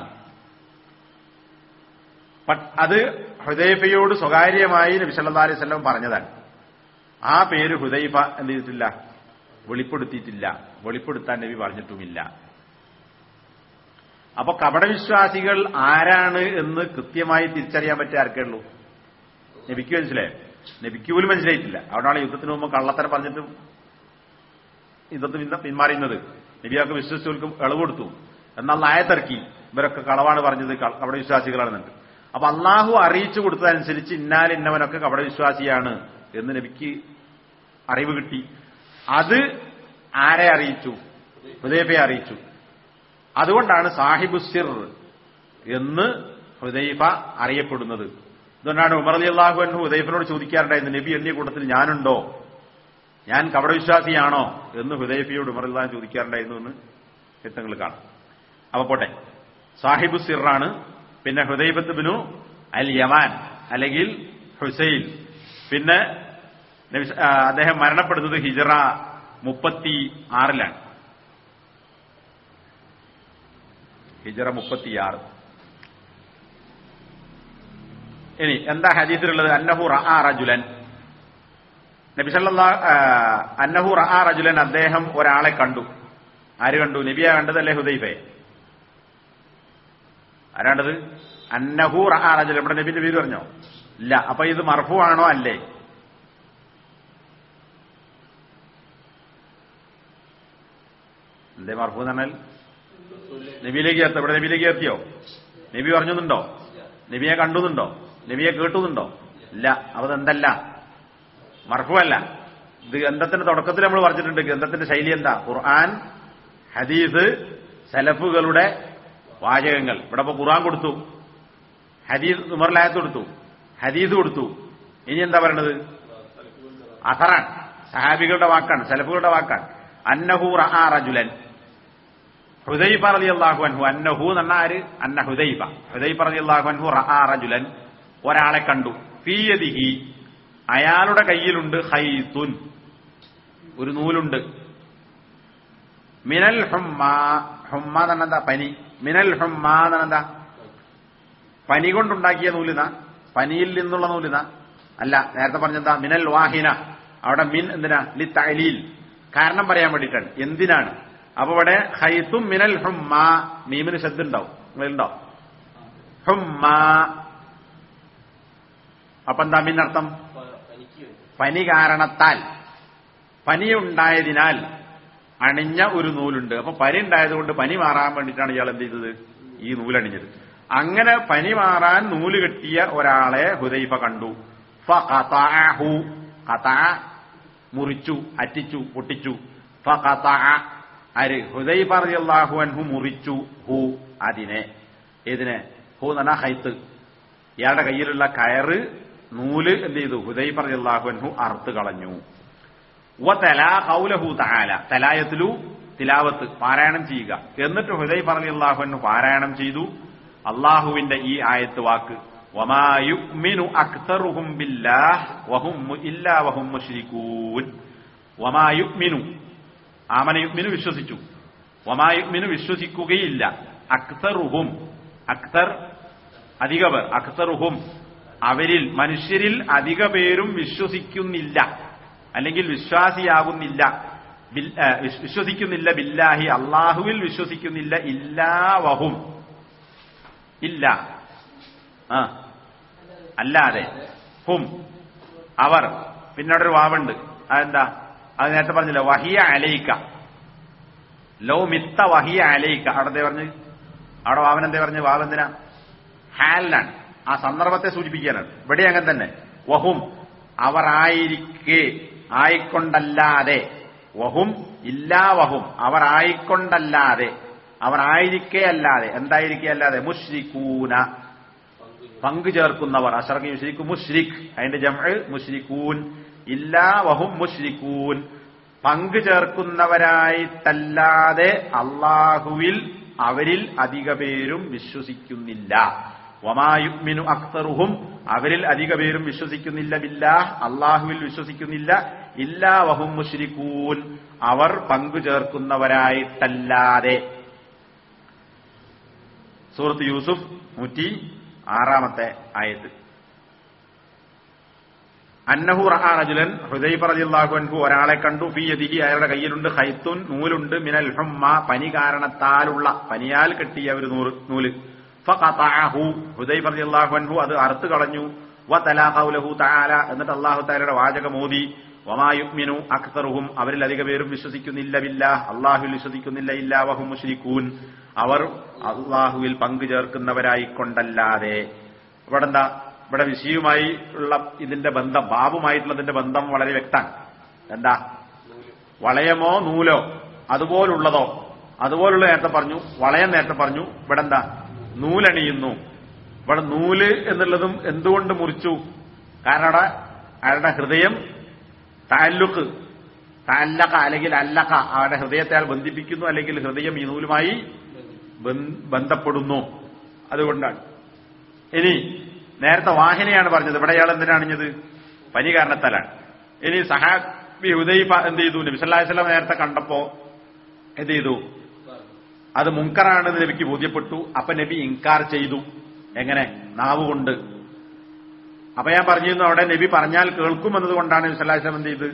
പ- അത് ഹുദൈഫയോട് സ്വകാര്യമായി നബി സല്ലല്ലാഹു അലൈഹി വസല്ലം പറഞ്ഞതാണ് ആ പേര് ഹുദൈഫ എന്ത് ചെയ്തിട്ടില്ല വെളിപ്പെടുത്തിയിട്ടില്ല വെളിപ്പെടുത്താൻ നബി പറഞ്ഞിട്ടുമില്ല അപ്പൊ കപടവിശ്വാസികൾ ആരാണ് എന്ന് കൃത്യമായി തിരിച്ചറിയാൻ പറ്റിയ ആർക്കേ ഉള്ളൂ നബിക്ക് മനസ്സിലായോ നബിക്ക് പോലും മനസ്സിലായിട്ടില്ല അവിടെയാണ് യുദ്ധത്തിന് മുമ്പ് കള്ളത്തരം പറഞ്ഞിട്ട് യുദ്ധത്തിൽ നിന്ന് പിന്മാറിയുന്നത് നബിയൊക്കെ വിശ്വസിച്ചവർക്ക് ഇളവ് കൊടുത്തു എന്നാൽ നായത്തിറക്കി ഇവരൊക്കെ കളവാണ് പറഞ്ഞത് ക- കപടവിശ്വാസികളാണെന്നുണ്ട് അപ്പൊ അള്ളാഹു അറിയിച്ചു കൊടുത്തതനുസരിച്ച് ഇന്നാൽ ഇന്നവനൊക്കെ കപടവിശ്വാസിയാണ് എന്ന് നബിക്ക് അറിവ് കിട്ടി അത് ആരെ അറിയിച്ചു ഹുദൈഫയെ അറിയിച്ചു അതുകൊണ്ടാണ് സാഹിബു സിർ എന്ന് ഹുദൈഫ അറിയപ്പെടുന്നത് ഇതുകൊണ്ടാണ് ഉമർ അലി അള്ളാഹു അൻഹു ഹുദൈഫിനോട് ചോദിക്കാറുണ്ടായിരുന്നു നബി എണ്ണിയ കൂട്ടത്തിൽ ഞാനുണ്ടോ ഞാൻ കപടവിശ്വാസിയാണോ എന്ന് ഹുദൈഫയോട് ഉമർ അള്ളാഹു ചോദിക്കാറുണ്ടായിരുന്നു എന്ന് ചിത്രങ്ങൾ കാണാം അപ്പൊ പോട്ടെ സാഹിബു സിറാണ് പിന്നെ ഹുദൈബത്ത് ബിനു അൽ യമാൻ അല്ലെങ്കിൽ ഹുസൈൽ പിന്നെ നബി- ആ, അദ്ദേഹം മരണപ്പെടുന്നത് ഹിജറ മുപ്പത്തി ആറിലാണ് ഹിജറ മുപ്പത്തിയാറ് ഇനി എന്താ ഹദീസിലുള്ളത് അന്നഹു റആ റജുലൻ നബി സല്ലല്ലാ ആ, അന്നഹു റആ റജുലൻ അദ്ദേഹം ഒരാളെ കണ്ടു ആര് കണ്ടു നബിയ കണ്ടതല്ലേ ഹുദൈഫയെ ആരാണ്ടത് അന്നഹു റആ റജുലൻ ഇവിടെ നബിന്റെ പേര് പറഞ്ഞോ ഇല്ല അപ്പൊ ഇത് മർഫു ആണോ അല്ലേ എന്തേ മർഫു എന്ന് പറഞ്ഞാൽ നബിയിലേക്ക് എത്ത ഇവിടെ നബിയിലേക്ക് എത്തിയോ നബി പറഞ്ഞുന്നുണ്ടോ നബിയെ കണ്ടുന്നുണ്ടോ നബിയെ കേട്ടുന്നുണ്ടോ ഇല്ല അപ്പൊ അതെന്തല്ല മർഫുവല്ല ഇത് ഗ്രന്ഥത്തിന്റെ തുടക്കത്തിൽ നമ്മൾ പറഞ്ഞിട്ടുണ്ട് ഗ്രന്ഥത്തിന്റെ ശൈലി എന്താ ഖുർആൻ ഹദീസ് സലഫുകളുടെ വാചകങ്ങൾ ഇവിടെ ഇപ്പൊ ഖുർആൻ കൊടുത്തു ഹദീസ് ഉമർലായത്ത് കൊടുത്തു ഹദീസ് കൊടുത്തു ഇനി എന്താ പറയണത് അസറാൻ സഹാബികളുടെ വാക്കാണ് സലഫുകളുടെ വാക്കാണ് അന്നഹു റആ റജുലൻ ഹുദൈഫ റളിയല്ലാഹു അൻഹു അന്നഹു എന്ന് പറഞ്ഞാൽ ആര് അന്ന ഹുദൈഫ ഹുദൈഫ റളിയല്ലാഹു അൻഹു റആ റജുലൻ ഒരാളെ കണ്ടു ഫീയദിഹി അയാളുടെ കയ്യിലുണ്ട് ഹൈത്തുൻ ഒരു നൂലുണ്ട് മിനൽ ഹുമ്മ ഹുമ്മ എന്ന് പറഞ്ഞാ എന്താ പനി മിനൽ ഹുമ്മ എന്ന് പറഞ്ഞാ എന്താ പനി കൊണ്ടുണ്ടാക്കിയ നൂലിന പനിയിൽ നിന്നുള്ള നൂലിന അല്ല നേരത്തെ പറഞ്ഞെന്താ മിനൽ വാഹിന അവിടെ മിൻ എന്തിനാ ലി തലീൽ കാരണം പറയാൻ വേണ്ടിയിട്ടാണ് എന്തിനാണ് അപ്പൊ ഇവിടെ ഹൈത്തും മിനൽ ഹുമ്മ മീമിന് ശബ്ദ ഉണ്ടാവും നിങ്ങളുണ്ടോ ഹുമ്മ അപ്പൊ എന്താ മിൻ അർത്ഥം എനിക്ക് വേണ്ടി പനി കാരണത്താൽ പനിയുണ്ടായതിനാൽ അണിഞ്ഞ ഒരു നൂലുണ്ട് അപ്പൊ പനി ഉണ്ടായതുകൊണ്ട് പനി മാറാൻ വേണ്ടിയിട്ടാണ് ഇയാൾ എന്ത് ചെയ്തത് ഈ നൂലണിഞ്ഞത് അങ്ങനെ പനി മാറാൻ നൂല് കെട്ടിയ ഒരാളെ ഹുദൈഫ കണ്ടു ഫഖതഅഹു ഖതഅ മുറിച്ചു അറ്റിച്ചു പൊട്ടിച്ചു ഫഖതഅ ആര് ഹുദൈഫ റളിയല്ലാഹു അൻഹു മുറിച്ചു ഹു അതിനെ ഏതിനെ ഹു എന്ന് പറഞ്ഞാ ഹൈത്ത് ഇയാളുടെ കയ്യിലുള്ള കയറ് നൂല് എന്ത് ചെയ്തു ഹുദൈഫ റളിയല്ലാഹു അൻഹു അറുത്ത് കളഞ്ഞു വതലാ ഖൗലഹു തആല തലായത്തിലു തിലാവത്ത് പാരായണം ചെയ്യുക എന്നിട്ട് ഹുദൈഫ റളിയല്ലാഹു അൻഹു പാരായണം ചെയ്തു അള്ളാഹുവിന്റെ ഈ ആയത്ത് വാക്ക് വമാ യുഅ്മിനു അക്തറുഹും ബില്ലാഹ് വഹും മു- ഇല്ലാ വഹും മുശ്രികൂൻ വമാ യുഅ്മിനു ആമന യുഅ്മിനു വിശ്വസിച്ചു വമാ യുഅ്മിനു വിശ്വസിക്കുകയില്ല അക്തറുഹും അക്തർ അധിക പേർ അക്തറുഹും അവരിൽ മനുഷ്യരിൽ അധിക പേരും വിശ്വസിക്കുന്നില്ല അല്ലെങ്കിൽ വിശ്വാസിയാകുന്നില്ല ബിൽ- ആ, വിശ്- വിശ്വസിക്കുന്നില്ല ബില്ലാഹി അള്ളാഹുവിൽ വിശ്വസിക്കുന്നില്ല ഇല്ലാ വഹും ഇല്ല ആ അല്ലാതെ ഹും അവർ പിന്നെ അവിടെ ഒരു വാവുണ്ട് അതെന്താ അത് നേരത്തെ പറഞ്ഞില്ല വഹിയ അലയിക്ക ലോ മിത്ത വഹിയ അലയിക്ക അവിടെ എന്തേ പറഞ്ഞ് അവിടെ വാവൻ എന്തേ പറഞ്ഞ് വാവ് എന്തിനാ ഹാലിലാണ് ആ സന്ദർഭത്തെ സൂചിപ്പിക്കാനാണ് ഇവിടെ അങ്ങനെ തന്നെ വഹും അവർ ആയിരിക്കെ ആയിക്കൊണ്ടല്ലാതെ വഹും ഇല്ലാ വഹും അവർ ആയിക്കൊണ്ടല്ലാതെ അവർ ആയിരിക്കെ അല്ലാതെ എന്തായിരിക്കെ അല്ലാതെ മുഷ്രിക്കൂന പങ്കു ചേർക്കുന്നവർ അഷർക്ക് യുഷ്രിഖ് മുഷ്രിഖ് അതിന്റെ ജംഅ് മുഷ്രിഖൂൻ ഇല്ലാ വഹും മുഷ്രിഖൂൻ പങ്കു ചേർക്കുന്നവരായിട്ടല്ലാതെ അള്ളാഹുവിൽ അവരിൽ അധിക പേരും വിശ്വസിക്കുന്നില്ല വമായുമിനു അക്തറുഹും അവരിൽ അധിക പേരും വിശ്വസിക്കുന്നില്ല ബില്ലാഹ് അള്ളാഹുവിൽ വിശ്വസിക്കുന്നില്ല ഇല്ലാ വഹും മുഷ്രിഖൂൻ അവർ പങ്കു ചേർക്കുന്നവരായിട്ടല്ലാതെ സൂറത്ത് യൂസുഫ് നൂറ്റി ആറാമത്തെ ആയത്ത് അന്നഹു റഹാ റജുലൻ ഹുദൈഫ റളിയല്ലാഹു അൻഹു ഒരാളെ കണ്ടു ഫി യദിഹി അയാളുടെ കയ്യിലുണ്ട് ഹൈത്തുൻ നൂലുണ്ട് മിനൽ ഹുമ്മ പനി കാരണത്താലുള്ള പനിയാൽ കെട്ടിയ ഒരു നൂറ് നൂല് ഫഖതഅഹു ഹുദൈഫ റളിയല്ലാഹു അൻഹു അത് അറുത്ത് കളഞ്ഞു വതലാ ഖൗലഹു തആല എന്നിട്ട് അല്ലാഹു തആലയുടെ വാചകം ഓതി വമാ യുഅ്മിനു അക്തറുഹും അവരിൽ അധിക പേരും വിശ്വസിക്കുന്നില്ല ബില്ലാഹ് അള്ളാഹുവിൽ വിശ്വസിക്കുന്നില്ല ഇല്ലാ വഹും മുശ്രിക്കൂൻ അവർ അള്ളാഹുവിൽ പങ്കു ചേർക്കുന്നവരായിക്കൊണ്ടല്ലാതെ ഇവിടെ എന്താ ഇവിടെ വിഷയവുമായി ഉള്ള ഇതിന്റെ ബന്ധം ബാബുമായിട്ടുള്ളതിന്റെ ബന്ധം വളരെ വ്യക്തമാണ് എന്താ വളയമോ നൂലോ അതുപോലുള്ളതോ അതുപോലുള്ള നേരത്തെ പറഞ്ഞു വളയം നേരത്തെ പറഞ്ഞു ഇവിടെ എന്താ നൂലണിയുന്നു ഇവിടെ നൂല് എന്നുള്ളതും എന്തുകൊണ്ട് മുറിച്ചു കാരണം അവിടെ അയാളുടെ ഹൃദയം താല്ലുക്ക് താല്ലക്ക അല്ലെങ്കിൽ അല്ലക്ക അവരുടെ ഹൃദയത്തെ അയാൾ ബന്ധിപ്പിക്കുന്നു അല്ലെങ്കിൽ ഹൃദയം ഈ നൂലുമായി ബന്ധ- ബന്ധപ്പെടുന്നു അതുകൊണ്ടാണ് ഇനി നേരത്തെ വാഹിനയാണ് പറഞ്ഞത് ഇവിടെ അയാൾ എന്തിനാണിഞ്ഞത് പനി കാരണത്താലാണ് ഇനി സഹാബി ഹുദൈഫ എന്ത് ചെയ്തു നബി സല്ലല്ലാഹു അലൈഹി വസല്ലം നേരത്തെ കണ്ടപ്പോ എന്ത് ചെയ്തു അത് മുങ്കറാണെന്ന് നബിക്ക് ബോധ്യപ്പെട്ടു അപ്പൊ നബി ഇൻകാർ ചെയ്തു എങ്ങനെ നാവ് കൊണ്ട് അപ്പൊ ഞാൻ പറഞ്ഞിരുന്നു അവിടെ നബി പറഞ്ഞാൽ കേൾക്കുമെന്നത് കൊണ്ടാണ് നബി സല്ലല്ലാഹു അലൈഹി വസല്ലം എന്ത് ചെയ്ത്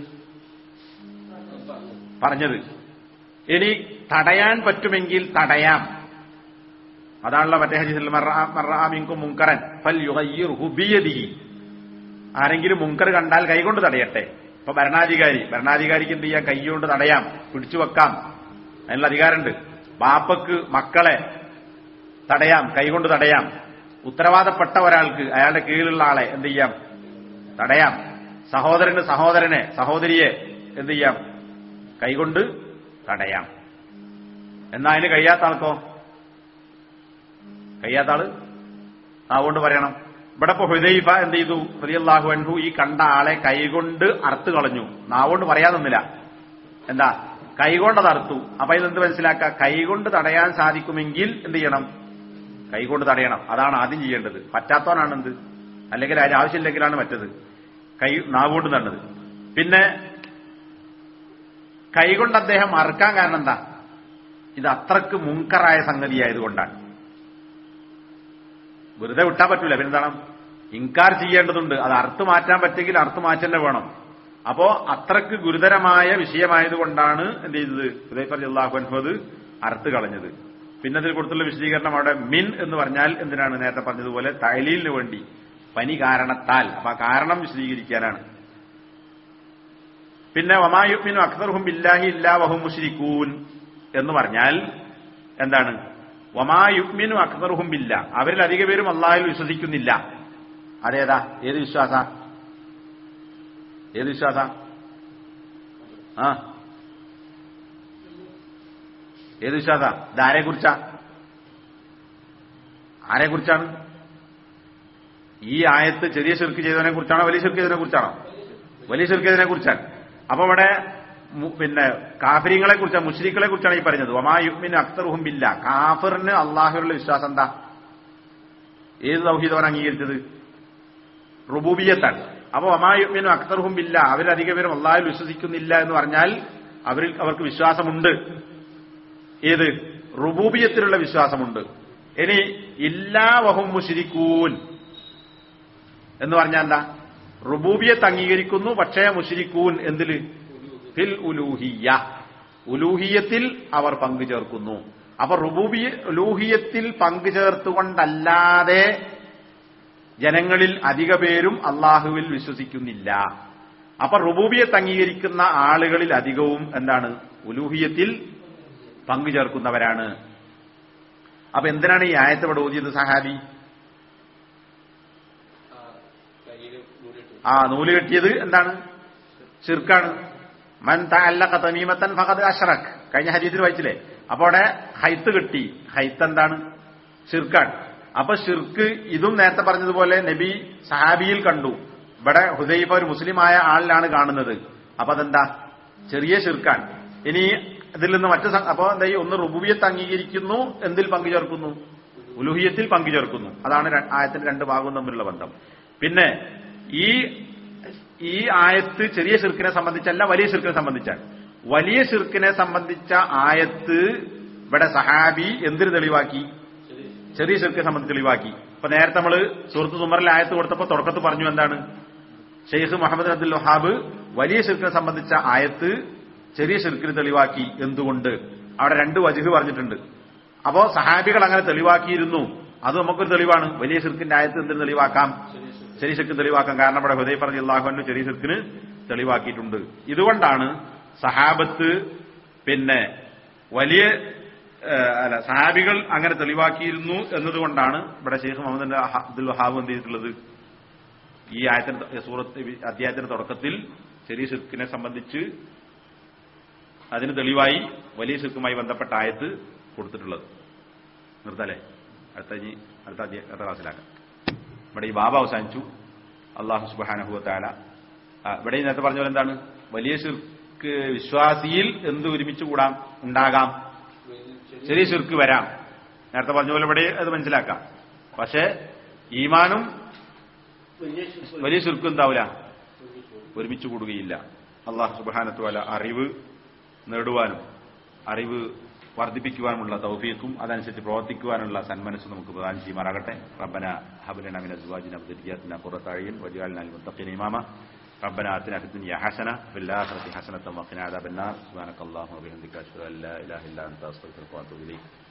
പറഞ്ഞത് ഇനി തടയാൻ പറ്റുമെങ്കിൽ തടയാം അതാണല്ലോ മറ്റേ ഹദീസിൽ മറാമിങ്കും മുങ്കറൻ ഫൽ യുഗയ്യിർഹു ബിയദിഹി ആരെങ്കിലും മുങ്കർ കണ്ടാൽ കൈകൊണ്ട് തടയട്ടെ ഇപ്പൊ ഭരണാധികാരി ഭരണാധികാരിക്ക് എന്ത് ചെയ്യാം കൈകൊണ്ട് തടയാം പിടിച്ചു വെക്കാം അതിനുള്ള അധികാരമുണ്ട് ബാപ്പക്ക് മക്കളെ തടയാം കൈകൊണ്ട് തടയാം ഉത്തരവാദപ്പെട്ട ഒരാൾക്ക് അയാളുടെ കീഴിലുള്ള ആളെ എന്ത് ചെയ്യാം തടയാം സഹോദരന് സഹോദരനെ സഹോദരിയെ എന്ത് ചെയ്യാം കൈകൊണ്ട് തടയാം എന്നാ അതിന് കഴിയാത്ത ആൾക്കോ കഴിയാത്ത ആള് അതുകൊണ്ട് പറയണം ഇവിടെ ഇപ്പൊ ഹുദൈഫ എന്ത് ചെയ്തു റളിയല്ലാഹു അൻഹു ഈ കണ്ട ആളെ കൈകൊണ്ട് അറുത്ത് കളഞ്ഞു നാവുകൊണ്ട് പറയാതൊന്നില്ല എന്താ കൈകൊണ്ട് അത് അറുത്തു അപ്പൊ ഇതെന്ത് മനസ്സിലാക്കുക കൈകൊണ്ട് തടയാൻ സാധിക്കുമെങ്കിൽ എന്ത് ചെയ്യണം കൈകൊണ്ട് തടയണം അതാണ് ആദ്യം ചെയ്യേണ്ടത് പറ്റാത്തവനാണ് എന്ത് അല്ലെങ്കിൽ അതിന് ആവശ്യമില്ലെങ്കിലാണ് മറ്റത് കൈ നാവുകൊണ്ട് തന്നത് പിന്നെ കൈകൊണ്ട് അദ്ദേഹം അറുക്കാൻ കാരണം എന്താ ഇത് അത്രക്ക് മുങ്കറായ സംഗതിയായതുകൊണ്ടാണ് വെറുതെ വിട്ടാൻ പറ്റൂല പിന്നെന്താണ് ഇൻകാർ ചെയ്യേണ്ടതുണ്ട് അത് അർത്ഥം മാറ്റാൻ പറ്റെങ്കിൽ അർത്ഥം മാറ്റന്നെ വേണം അപ്പോ അത്രക്ക് ഗുരുതരമായ വിഷയമായതുകൊണ്ടാണ് എന്ത് ചെയ്തത് ഹുദൈഫർ അള്ളാഹു അൻഹത് അർത്ഥ കളഞ്ഞത് പിന്നെ അതിൽ കൊടുത്തുള്ള വിശദീകരണം അവിടെ മിൻ എന്ന് പറഞ്ഞാൽ എന്തിനാണ് നേരത്തെ പറഞ്ഞതുപോലെ തൈലീലിന് വേണ്ടി പനി കാരണത്താൽ അപ്പൊ ആ കാരണം വിശദീകരിക്കാനാണ് പിന്നെ വമായുമിനു അക്തർഹും ബില്ലാഹി ഇല്ലാ വഹും മുശ്രിക്കൂൻ എന്ന് പറഞ്ഞാൽ എന്താണ് വമായുമിനു അക്തർഹും ബില്ല അവരിൽ അധിക പേരും അള്ളാഹിൽ വിശ്വസിക്കുന്നില്ല അതേതാ ഏത് വിശ്വാസ ഏത് വിശ്വാസ ആ ഏത് വിശ്വാസ ഇതാരെ കുറിച്ചാ ആരെ കുറിച്ചാണ് ഈ ആയത്ത് ചെറിയ ശിർക്ക് ചെയ്തതിനെ കുറിച്ചാണോ വലിയ ശിർക്ക് ചെയ്തതിനെ കുറിച്ചാണോ വലിയ ശിർക്ക് ചെയ്തതിനെ കുറിച്ചാണ് അപ്പൊ ഇവിടെ മു- പിന്നെ കാഫര്യങ്ങളെ കുറിച്ചാണ് മുഷ്രിഖുകളെ കുറിച്ചാണ് ഈ പറഞ്ഞത് ഒമായുമിന് അക്തറുഹും ബില്ല കാഫറിന് അള്ളാഹുവിലുള്ള വിശ്വാസം എന്താ ഏത് തൗഹീദവൻ അംഗീകരിച്ചത് റുബൂബിയത്താണ് അപ്പൊ ഒമായുമിനും അക്തറുഹും ബില്ല അവരധിക പേരും അള്ളാഹിൽ വിശ്വസിക്കുന്നില്ല എന്ന് പറഞ്ഞാൽ അവരിൽ അവർക്ക് വിശ്വാസമുണ്ട് ഏത് റുബൂബിയത്തിലുള്ള വിശ്വാസമുണ്ട് ഇനി ഇല്ലാ വഹും മുഷിരിക്കൂൻ എന്ന് പറഞ്ഞാൽ എന്താ റുബൂബിയത്ത് അംഗീകരിക്കുന്നു പക്ഷേ മുഷിരിക്കൂൻ എന്തില് ഫിൽ ഉലൂഹിയ ഉലൂഹിയത്തിൽ അവർ പങ്കു ചേർക്കുന്നു അപ്പൊ റുബൂബിയ ഉലൂഹിയത്തിൽ പങ്കു ചേർത്തുകൊണ്ടല്ലാതെ ജനങ്ങളിൽ അധിക പേരും അള്ളാഹുവിൽ വിശ്വസിക്കുന്നില്ല അപ്പൊ റുബൂബിയത്ത് അംഗീകരിക്കുന്ന ആളുകളിൽ അധികവും എന്താണ് ഉലൂഹിയത്തിൽ പങ്കു ചേർക്കുന്നവരാണ് അപ്പൊ എന്തിനാണ് ഈ ആയത്ത് ഇവിടെ ഓതിയത് സഹാബി കയ്യില് മൂടിയിട്ട് ആ നൂല് കെട്ടിയത് എന്താണ് ഷിർക്കാണ് മൻ തഅല്ലഖ തമീമത്തൻ ഫഖദ് അഷ്റക് കഴിഞ്ഞ ഹദീസിൽ വായിച്ചില്ലേ അപ്പൊ അവിടെ ഹൈത്ത് കിട്ടി ഹൈത്ത് എന്താണ് ഷിർക്കാണ് അപ്പൊ ഷിർക്ക് ഇതും നേരത്തെ പറഞ്ഞതുപോലെ നബി സഹാബിയിൽ കണ്ടു ഇവിടെ ഹുദൈഫ ഒരു മുസ്ലിമായ ആളിലാണ് കാണുന്നത് അപ്പൊ അതെന്താ ചെറിയ ഷിർക്കാണ് ഇനി ഇതിൽ നിന്ന് മറ്റു സം- അപ്പൊ എന്താ ഈ ഒന്ന് റുബുബിയത്ത് അംഗീകരിക്കുന്നു എന്തിൽ പങ്കു ചേർക്കുന്നു ഉലുഹിയത്തിൽ പങ്കു ചേർക്കുന്നു അതാണ് ര- ആയത്തിന്റെ രണ്ട് ഭാഗവും തമ്മിലുള്ള ബന്ധം പിന്നെ ഈ ഈ ആയത്ത് ചെറിയ ശിർക്കിനെ സംബന്ധിച്ചല്ല വലിയ ശിർക്കിനെ സംബന്ധിച്ചാണ് വലിയ ശിർക്കിനെ സംബന്ധിച്ച ആയത്ത് ഇവിടെ സഹാബി എന്തിന് തെളിവാക്കി ചെറിയ ശിർക്കിനെ സംബന്ധിച്ച് തെളിവാക്കി ഇപ്പൊ നേരത്തെ നമ്മള് സുഹൃത്ത് സുമറിൽ ആയത്ത് കൊടുത്തപ്പോ തുടക്കത്ത് പറഞ്ഞു എന്താണ് ഷെയ്ഖ് മുഹമ്മദ് അബ്ദുൽ വഹാബ് വലിയ ശിർക്കിനെ സംബന്ധിച്ച ആയത്ത് ചെറിയ ശിർക്കിന് തെളിവാക്കി എന്തുകൊണ്ട് അവിടെ രണ്ട് വജുഹ് പറഞ്ഞിട്ടുണ്ട് അപ്പോ സഹാബികൾ അങ്ങനെ തെളിവാക്കിയിരുന്നു അത് നമുക്കൊരു തെളിവാണ് വലിയ ശിർക്കിന്റെ ആയത്ത് എന്തിന് തെളിവാക്കാം ചെറിയ ശിർക്ക് തെളിവാക്കാം കാരണം ഇവിടെ ഹുദൈ പറഞ്ഞ അള്ളാഹുവിന്റെ ചെറിയ ശിർക്കിന് തെളിവാക്കിയിട്ടുണ്ട് ഇതുകൊണ്ടാണ് സഹാബത്ത് പിന്നെ വലിയ ഏഹ്, അല്ല സഹാബികൾ അങ്ങനെ തെളിവാക്കിയിരുന്നു എന്നതുകൊണ്ടാണ് ഇവിടെ ഷെയ്ഖ് മുഹമ്മദ് അബ്ദുൽ വഹാബ് എന്ത് ചെയ്തിട്ടുള്ളത് ഈ ആയത്തിന്റെ സൂറത്ത് അധ്യായത്തിന്റെ തുടക്കത്തിൽ ചെറിയ ശിർക്കിനെ സംബന്ധിച്ച് അതിന് തെളിവായി വലിയ ശിർക്കുമായി ബന്ധപ്പെട്ട ആയത്ത് കൊടുത്തിട്ടുള്ളത് നിർത്തല്ലേ അടുത്ത ഇനി അടുത്ത അധ്യായ അടുത്ത ക്ലാസ്സിലാക്കാം ഇവിടെ ഈ ബാബ അവസാനിച്ചു അള്ളാഹു സുബാനഹുവത്താല ഇവിടെ ഈ നേരത്തെ പറഞ്ഞ പോലെ എന്താണ് വലിയ ശിർക്ക് വിശ്വാസിയിൽ എന്ത് ഒരുമിച്ച് കൂടാം ഉണ്ടാകാം ചെറിയ ശിർക്ക് വരാം നേരത്തെ പറഞ്ഞ പോലെ ഇവിടെ അത് മനസ്സിലാക്കാം പക്ഷേ ഈമാനും വലിയ ശിർക്ക് വലിയ ശിർക്കും എന്താവില്ല ഒരുമിച്ച് കൂടുകയില്ല അള്ളാഹു സുബാനത്തുവല അറിവ് നേടുവാനും അറിവ് വർദ്ധിപ്പിക്കുവാനുമുള്ള തൗഫീഖും അതനുസരിച്ച് പ്രവർത്തിക്കുവാനുള്ള സന്മനസ് നമുക്ക് പ്രദാനം ചെയ്യുമാറാകട്ടെ റബ്ബന ഹബലന മിന അസ്വാജിന വദരിയാത്തിന ഖുറത അയ്യുൻ വജഅൽനാ ലിൽമുത്തഖീന ഇമാമ ربنا آتنا في الدنيا حسنة وفي الآخرة حسنة وقنا عذاب النار سبحانك اللهم وبحمدك أشهد أن لا إله إلا أنت أستغفرك وأتوب إليك